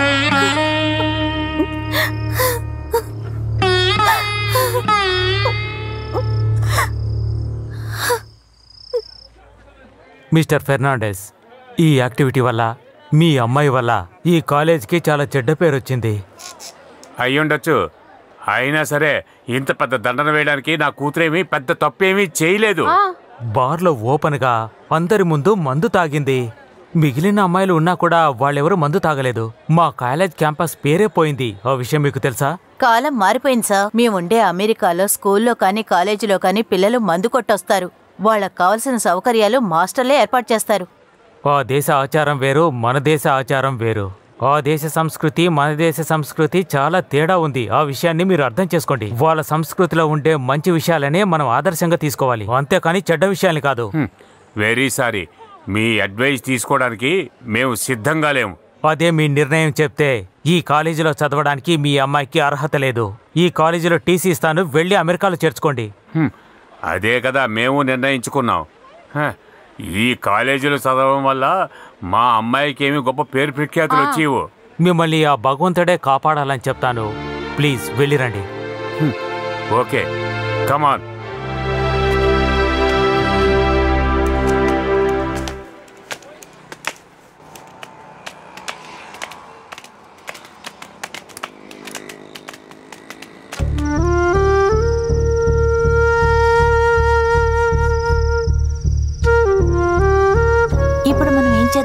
Mister Fernandes ఈ యాక్టివిటీ వల్ల మీ అమ్మాయి వల్ల ఈ కాలేజ్కి చాలా చెడ్డ పేరు వచ్చింది అయ్యుండొచ్చు అయినా సరే ఇంత పెద్ద దండన వేయడానికి నా కూతురేమీ పెద్ద తప్పేమీ చేయలేదు బార్లో ఓపెన్గా అందరి ముందు మందు తాగింది మిగిలిన అమ్మాయిలు ఉన్నా కూడా వాళ్ళెవరూ మందు తాగలేదు మా కాలేజ్ క్యాంపస్ పేరే పోయింది ఆ విషయం మీకు తెలుసా కాలం మారిపోయింది సార్ మేముండే అమెరికాలో స్కూల్లో కానీ కాలేజీలో కానీ పిల్లలు మందు కొట్టొస్తారు వాళ్ళకు కావలసిన సౌకర్యాలు మాస్టర్లే ఏర్పాటు చేస్తారు ఆ దేశ ఆచారం వేరు మన దేశ ఆచారం వేరు ఆ దేశ సంస్కృతి మన దేశ సంస్కృతి చాలా తేడా ఉంది ఆ విషయాన్ని మీరు అర్థం చేసుకోండి వాళ్ళ సంస్కృతిలో ఉండే మంచి విషయాలనే మనం ఆదర్శంగా తీసుకోవాలి అంతేకాని చెడ్డ విషయాల్ని కాదు వెరీ సారీ మీ అడ్వైస్ తీసుకోవడానికి మేము సిద్ధంగా లేము అదే మీ నిర్ణయం చెప్తే ఈ కాలేజీలో చదవడానికి మీ అమ్మాయికి అర్హత లేదు ఈ కాలేజీలో టీసీ ఇస్తాను వెళ్ళి అమెరికాలో చేర్చుకోండి హ్మ్. అదే కదా మేము నిర్ణయించుకున్నాం హ, ఈ కాలేజీలో చదవడం వల్ల మా అమ్మాయికి ఏమి గొప్ప పేరు ప్రఖ్యాతులు వచ్చేవు మిమ్మల్ని ఆ భగవంతుడే కాపాడాలని చెప్తాను ప్లీజ్ వెళ్ళిరండి ఓకే కమాన్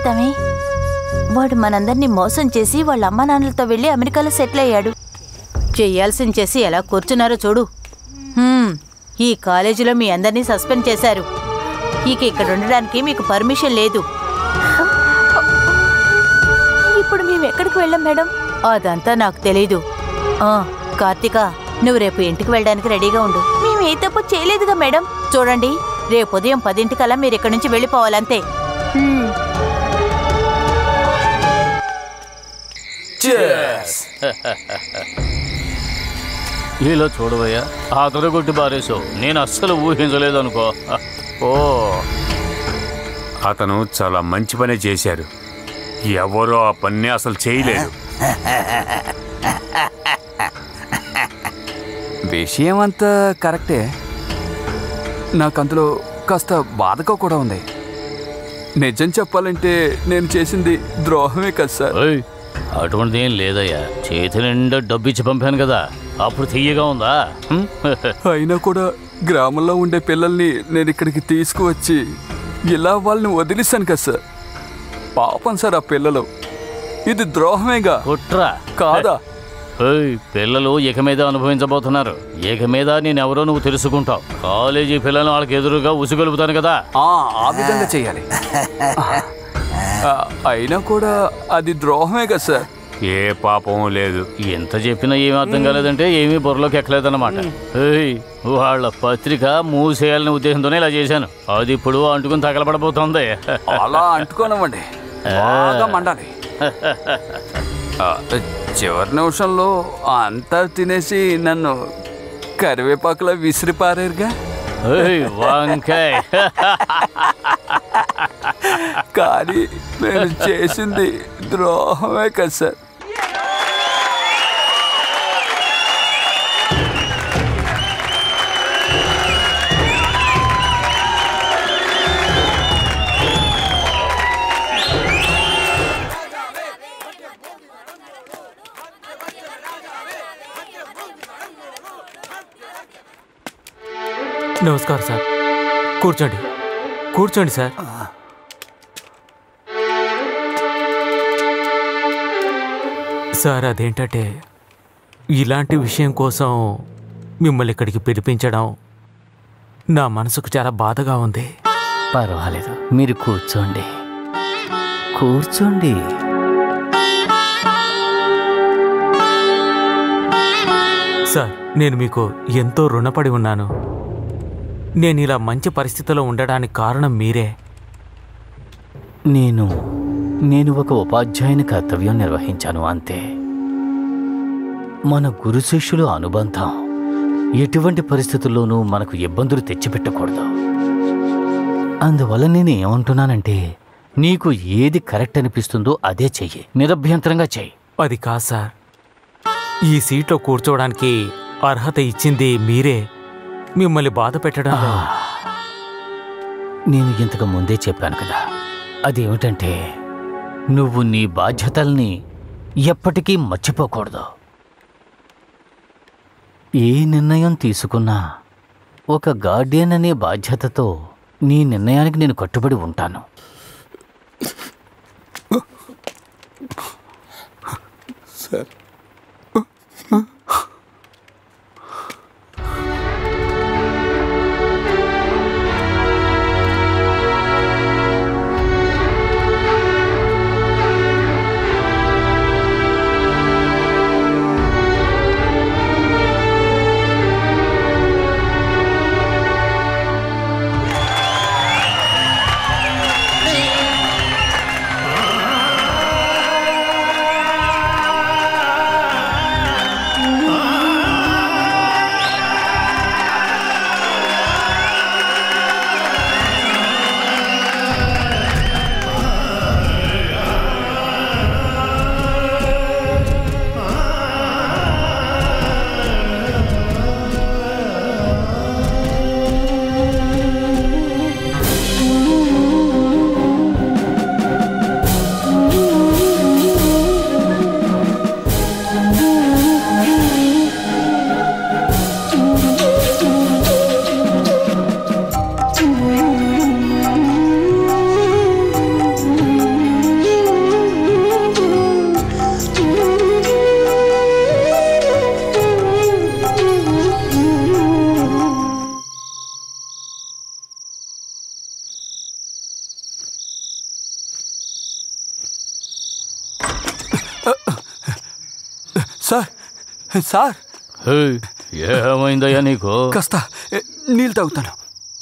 చేద్దామే వాడు మనందరినీ మోసం చేసి వాళ్ళ అమ్మ నాన్నలతో వెళ్ళి అమెరికాలో సెటిల్ అయ్యాడు చెయ్యాల్సింది చేసి ఎలా కూర్చున్నారో చూడు హ్మ్, ఈ కాలేజీలో మీ అందరినీ సస్పెండ్ చేశారు ఇక ఇక్కడ ఉండడానికి మీకు పర్మిషన్ లేదు ఇప్పుడు మేము ఎక్కడికి వెళ్ళాం మేడం అదంతా నాకు తెలీదు ఆ, కార్తిక నువ్వు రేపు ఇంటికి వెళ్ళడానికి రెడీగా ఉండు మేము ఏ తప్పు చేయలేదుగా మేడం చూడండి రేపు ఉదయం పదింటికల్లా మీరు ఇక్కడి నుంచి వెళ్ళిపోవాలంతే హ్మ్. ఇలా చూడవయ్యా ఆ దొరగొట్టి బారేసావు నేను అస్సలు ఊహించలేదు అనుకో ఓ అతను చాలా మంచి పనే చేశారు ఎవరో ఆ పని అసలు చేయలేదు విషయం అంతా కరెక్టే నాకు అందులో కాస్త బాధగా కూడా ఉంది నిజం చెప్పాలంటే నేను చేసింది ద్రోహమే కదా సార్ ఏయ్, అటువంటిది ఏం లేదయ్యా చేతి నిండా డబ్బు ఇచ్చి పంపాను కదా అప్పుడు తీయగా ఉందా హ్మ్? అయినా కూడా గ్రామంలో ఉండే పిల్లల్ని నేను ఇక్కడికి తీసుకువచ్చి ఇలా వాళ్ళని వదిలిస్తాను కదా సార్ పాపం సార్ ఆ పిల్లలు ఇది ద్రోహమేగా కుట్రా కాదా ఏయ్, పిల్లలు ఇక మీద అనుభవించబోతున్నారు ఇక మీద నేనెవరో నువ్వు తెలుసుకుంటావు కాలేజీ పిల్లలు వాళ్ళకి ఎదురుగా ఉసుగొలుపుతాను కదా ఆ ఆ విధంగా చేయాలి ఆ, అయినా కూడా అది ద్రోహమే కదా సార్ ఏ పాపం లేదు ఎంత చెప్పినా ఏమీ అర్థం కాలేదంటే ఏమీ బుర్రలోకి ఎక్కలేదన్నమాట ఏయ్, వాళ్ళ పత్రిక మూసేయాలనే ఉద్దేశంతోనే ఇలా చేశాను అది ఇప్పుడు అంటుకుని తగలబడబోతోంది అలా అంటుకోనివ్వండి బాగా మండాలి ఆ, చివరి నిమిషంలో అంతా తినేసి నన్ను కరివేపాకులో విసిరి పారేరుగా ఏయ్, వంకాయ్ కానీ నేను చేసింది ద్రోహమే కదా సార్ నమస్కారం సార్ కూర్చోండి కూర్చోండి సార్ సార్ అదేంటంటే ఇలాంటి విషయం కోసం మిమ్మల్ని ఇక్కడికి పిలిపించడం నా మనసుకు చాలా బాధగా ఉంది పర్వాలేదు మీరు కూర్చోండి కూర్చోండి సార్ నేను మీకు ఎంతో రుణపడి ఉన్నాను నేను ఇలా మంచి పరిస్థితిలో ఉండడానికి కారణం మీరే నేను నేను ఒక ఉపాధ్యాయుని కర్తవ్యం నిర్వహించాను అంతే మన గురు శిష్యుల అనుబంధం ఎటువంటి పరిస్థితుల్లోనూ మనకు ఇబ్బందులు తెచ్చిపెట్టకూడదు అందువల్ల నేను ఏమంటున్నానంటే నీకు ఏది కరెక్ట్ అనిపిస్తుందో అదే చెయ్యి నిరభ్యంతరంగా చెయ్యి అది కాదు సార్ ఈ సీట్లో కూర్చోవడానికి అర్హత ఇచ్చింది మీరే మిమ్మల్ని బాధ పెట్టడం లేదు. నేను ఇంతకు ముందే చెప్పాను కదా అదేమిటంటే నువ్వు నీ బాధ్యతల్ని ఎప్పటికీ మర్చిపోకూడదు ఏ నిర్ణయం తీసుకున్నా ఒక గార్డియన్ అనే బాధ్యతతో నీ నిర్ణయానికి నేను కట్టుబడి ఉంటాను సార్ సార్ ఏయ్, ఏమైందయ్యా నీకు కాస్త ఏ, నీళ్ళు తాగుతాను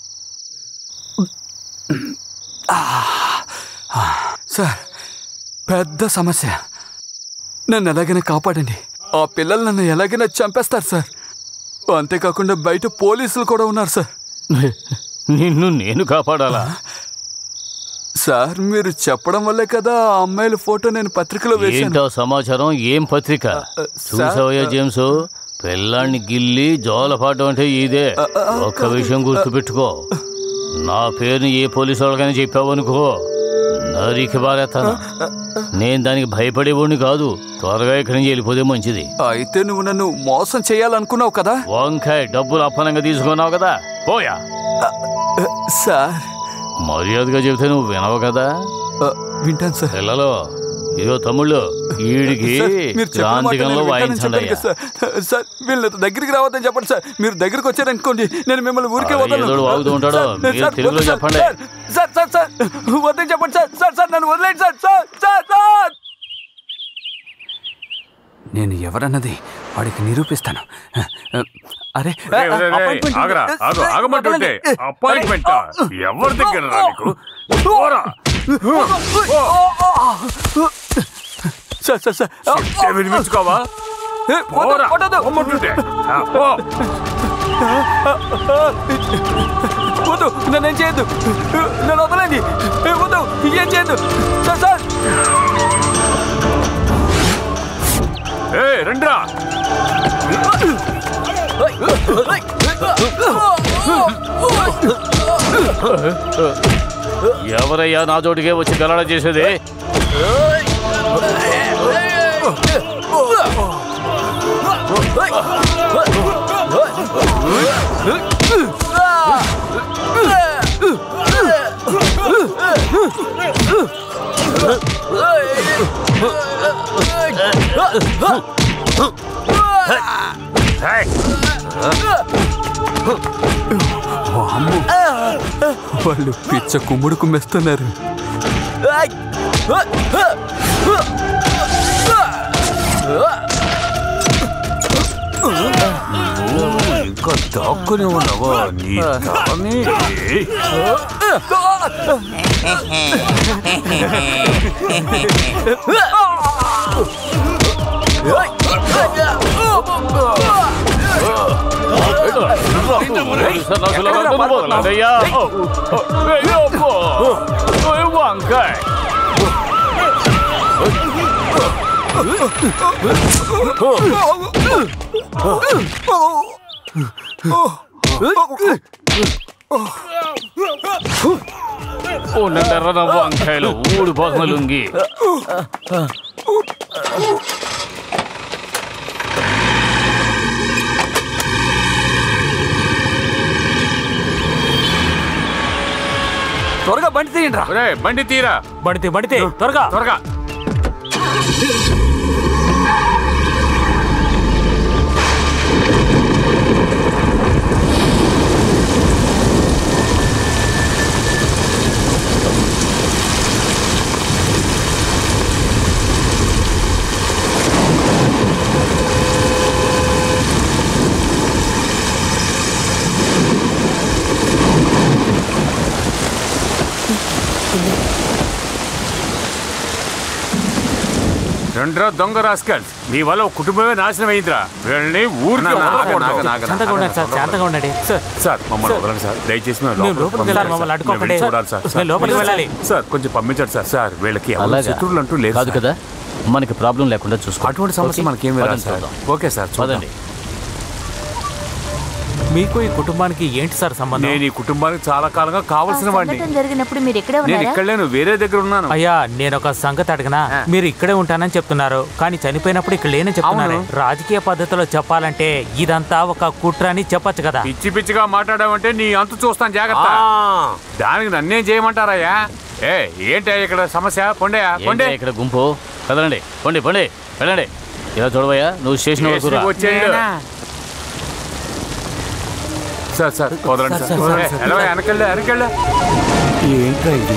ఆ, ఆ, సార్ పెద్ద సమస్య నన్ను ఎలాగైనా కాపాడండి ఆ పిల్లలు నన్ను ఎలాగైనా చంపేస్తారు సార్ అంతేకాకుండా బయట పోలీసులు కూడా ఉన్నారు సార్ నిన్ను నేను కాపాడాలా సార్ మీరు చెప్పడం వల్లే కదా ఆ అమ్మాయిల ఫోటో నేను పత్రికలో వేశాను ఏంటో సమాచారం ఏం పత్రిక చూసావయ్యా జేమ్స్ పిల్లాన్ని గిల్లి జోలపాటం అంటే ఇదే ఒక్క విషయం గుర్తుపెట్టుకో నా పేరుని ఏ పోలీసు వాళ్ళకైనా చెప్పావనుకో నరికి బారేస్తాను నేను దానికి భయపడేవాడిని కాదు త్వరగా ఇక్కడి నుంచి వెళ్ళిపోతే మంచిది అయితే నువ్వు నన్ను మోసం చేయాలనుకున్నావు కదా వంకాయ డబ్బులు అప్పనంగా తీసుకున్నావు కదా పోయా సార్ మర్యాదగా చెబితే నువ్వు వినవు కదా ఆ, వింటాను సార్ పిల్లలు ఇదో తమ్ముళ్ళు ఈడికి సార్, మీరు చెప్పిన మాట క్రాంతికంలో నేను వింటానని వాయించండి చెప్పాను కదా సార్. సార్ వీళ్ళు దగ్గరికి రావద్దని చెప్పండి సార్ మీరు దగ్గరికి వచ్చారనుకోండి నేను మిమ్మల్ని ఊరికే ఆ, వదలను ఏదోడు వాగుతూ ఉంటాడు. సార్, మీరు సార్, తెలుగులో వద్దు సార్, చెప్పండి. సార్, సార్ సార్ సార్ వద్దని చెప్పండి సార్ సార్ సార్ నన్ను వదిలేండి సార్ సార్ సార్ సార్ నేను ఎవరన్నది వాడికి నిరూపిస్తాను అరే రే, రే, రే, ఆగరా ఆగు ఆగమంటుంటే అపాయింట్మెంట్ ఎవరి దగ్గర రా నీకు పోరా. సార్ సార్ సార్ చెప్తే వినిపించుకోవా ఏ, వద్దు, పోరా. వద్దు. పొమ్మంటుంటే. ఆ, పో. వద్దు నన్ను ఏం చేయొద్దు నన్ను వదలండి ఏ, వద్దు ఏం చేయొద్దు సార్ సార్ ఏ రండ్రా ఎవరయ్యా నా చోటికే వచ్చి గలడ చేసేది ఏయ్, వాళ్ళు పిచ్చ కుమ్ముడు కుమ్మేస్తున్నారు ఇంకా దాక్కుని ఉన్నావా నీ తలని వదలండయ్యా. అయ్యో, అబ్బో. ఓయ్ వంకాయ్ ఉండండి నా వంకాయలు ఊడిపోతున్న లుంగి త్వరగా బండి తీయండి రా ఒరేయ్, బండి తీరా బడితే బడితే త్వరగా త్వరగా రండ్రా దొంగ రాస్కల్స్ మీ వల్ల ఒక కుటుంబమే నాశనం అయిందిరా వీళ్ళని ఊరికి శాంతంగా ఉండండి సార్ శాంతంగా ఉండండి సార్ సార్ మమ్మల్ని వదలండి సార్ దయచేసి మేము మేము లోపలికి పంపించండి వెళ్ళాలి, మమ్మల్ని సార్. అడ్డుకోకండి. మేము చూడాలి సార్ మేము లోపలికి వెళ్ళాలి. సార్ కొంచెం పంపించండి సార్ సార్ వీళ్ళకి ఎవరు అలాగా శత్రువులు అంటూ లేదు కాదు సార్. కదా మనకి ప్రాబ్లం లేకుండా చూసుకో అటువంటి సమస్య ఓకే? మనకేమీ రాదు పదండి సార్ చూద్దాం. ఓకే సార్ చూద్దాం. పదండి మీకు ఈ కుటుంబానికి ఏంటి సార్ సంబంధం నేను ఈ కుటుంబానికి చాలా కాలంగా కావాల్సిన వాడిని సంఘటన జరిగినప్పుడు మీరు ఇక్కడే నేను ఉన్నారా ఇక్కడ లేను వేరే దగ్గర ఉన్నాను అయ్యా నేను ఒక సంగతి అడగనా మీరు ఇక్కడే ఉంటానని చెప్తున్నారు కానీ చనిపోయినప్పుడు ఇక్కడ లేని చెప్తున్నారు అవును. రాజకీయ పద్ధతిలో చెప్పాలంటే ఇదంతా ఒక కుట్ర అని చెప్పొచ్చు కదా పిచ్చి పిచ్చిగా మాట్లాడావంటే నీ అంతు చూస్తాను జాగ్రత్త దానికి నన్నేం చేయమంటారయ్యా ఏ ఏంటి ఇక్కడ సమస్య పొండయా పొండే ఏంటయ్యా ఇక్కడ గుంపు కదలండి పండి పండి వెళ్ళండి ఇలా చూడవయ్యా నువ్వు స్టేషన్ వరకు రా వచ్చేయండి సార్ సార్ వదలండి సార్ ఏ, ఎలా వెనకెళ్ళా వెనకెళ్ళా ఏంట్రా ఇది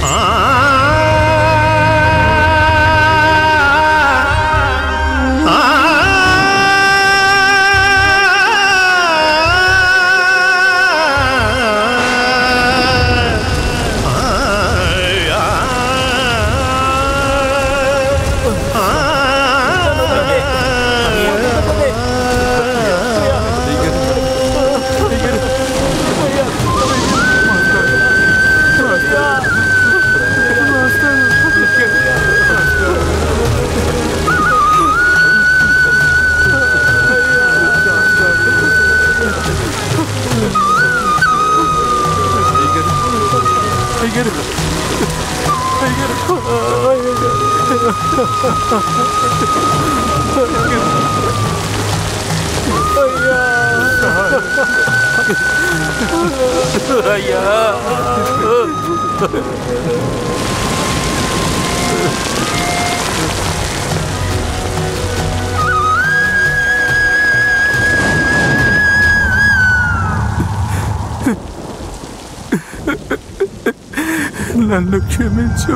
నన్ను క్షమించు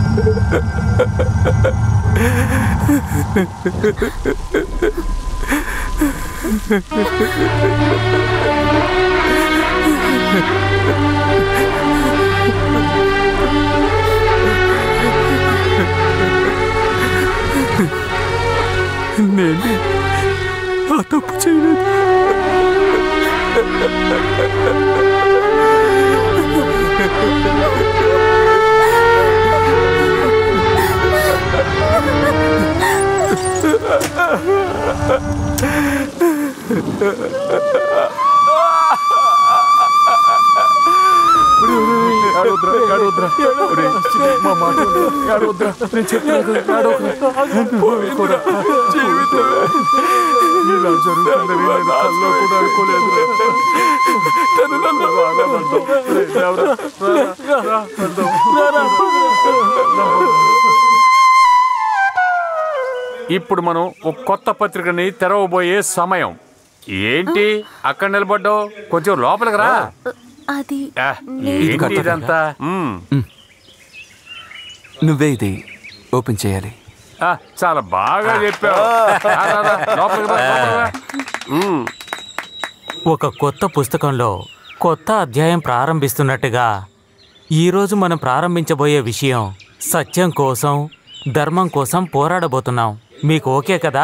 నేను ఆ తప్పు చేయలేదు ఇలా జరుగుతుందని నేను కల్లో కూడా అనుకోలేదు ఇప్పుడు మనం ఒక కొత్త పత్రికని తెరవబోయే సమయం ఏంటి అక్కడ నిలబడ్డావు కొంచెం లోపలికి రా అది ఆ, ఏంటి ఇదంతా మ్మ్. నువ్వే ఇది ఓపెన్ చేయాలి ఆ, చాలా బాగా చెప్పావు రా, రా, రా, లోపలికి రా, లోపలికి రా. మ్మ్. ఒక కొత్త పుస్తకంలో కొత్త అధ్యాయం ప్రారంభిస్తున్నట్టుగా ఈరోజు మనం ప్రారంభించబోయే విషయం సత్యం కోసం ధర్మం కోసం పోరాడబోతున్నాం మీకు ఓకే కదా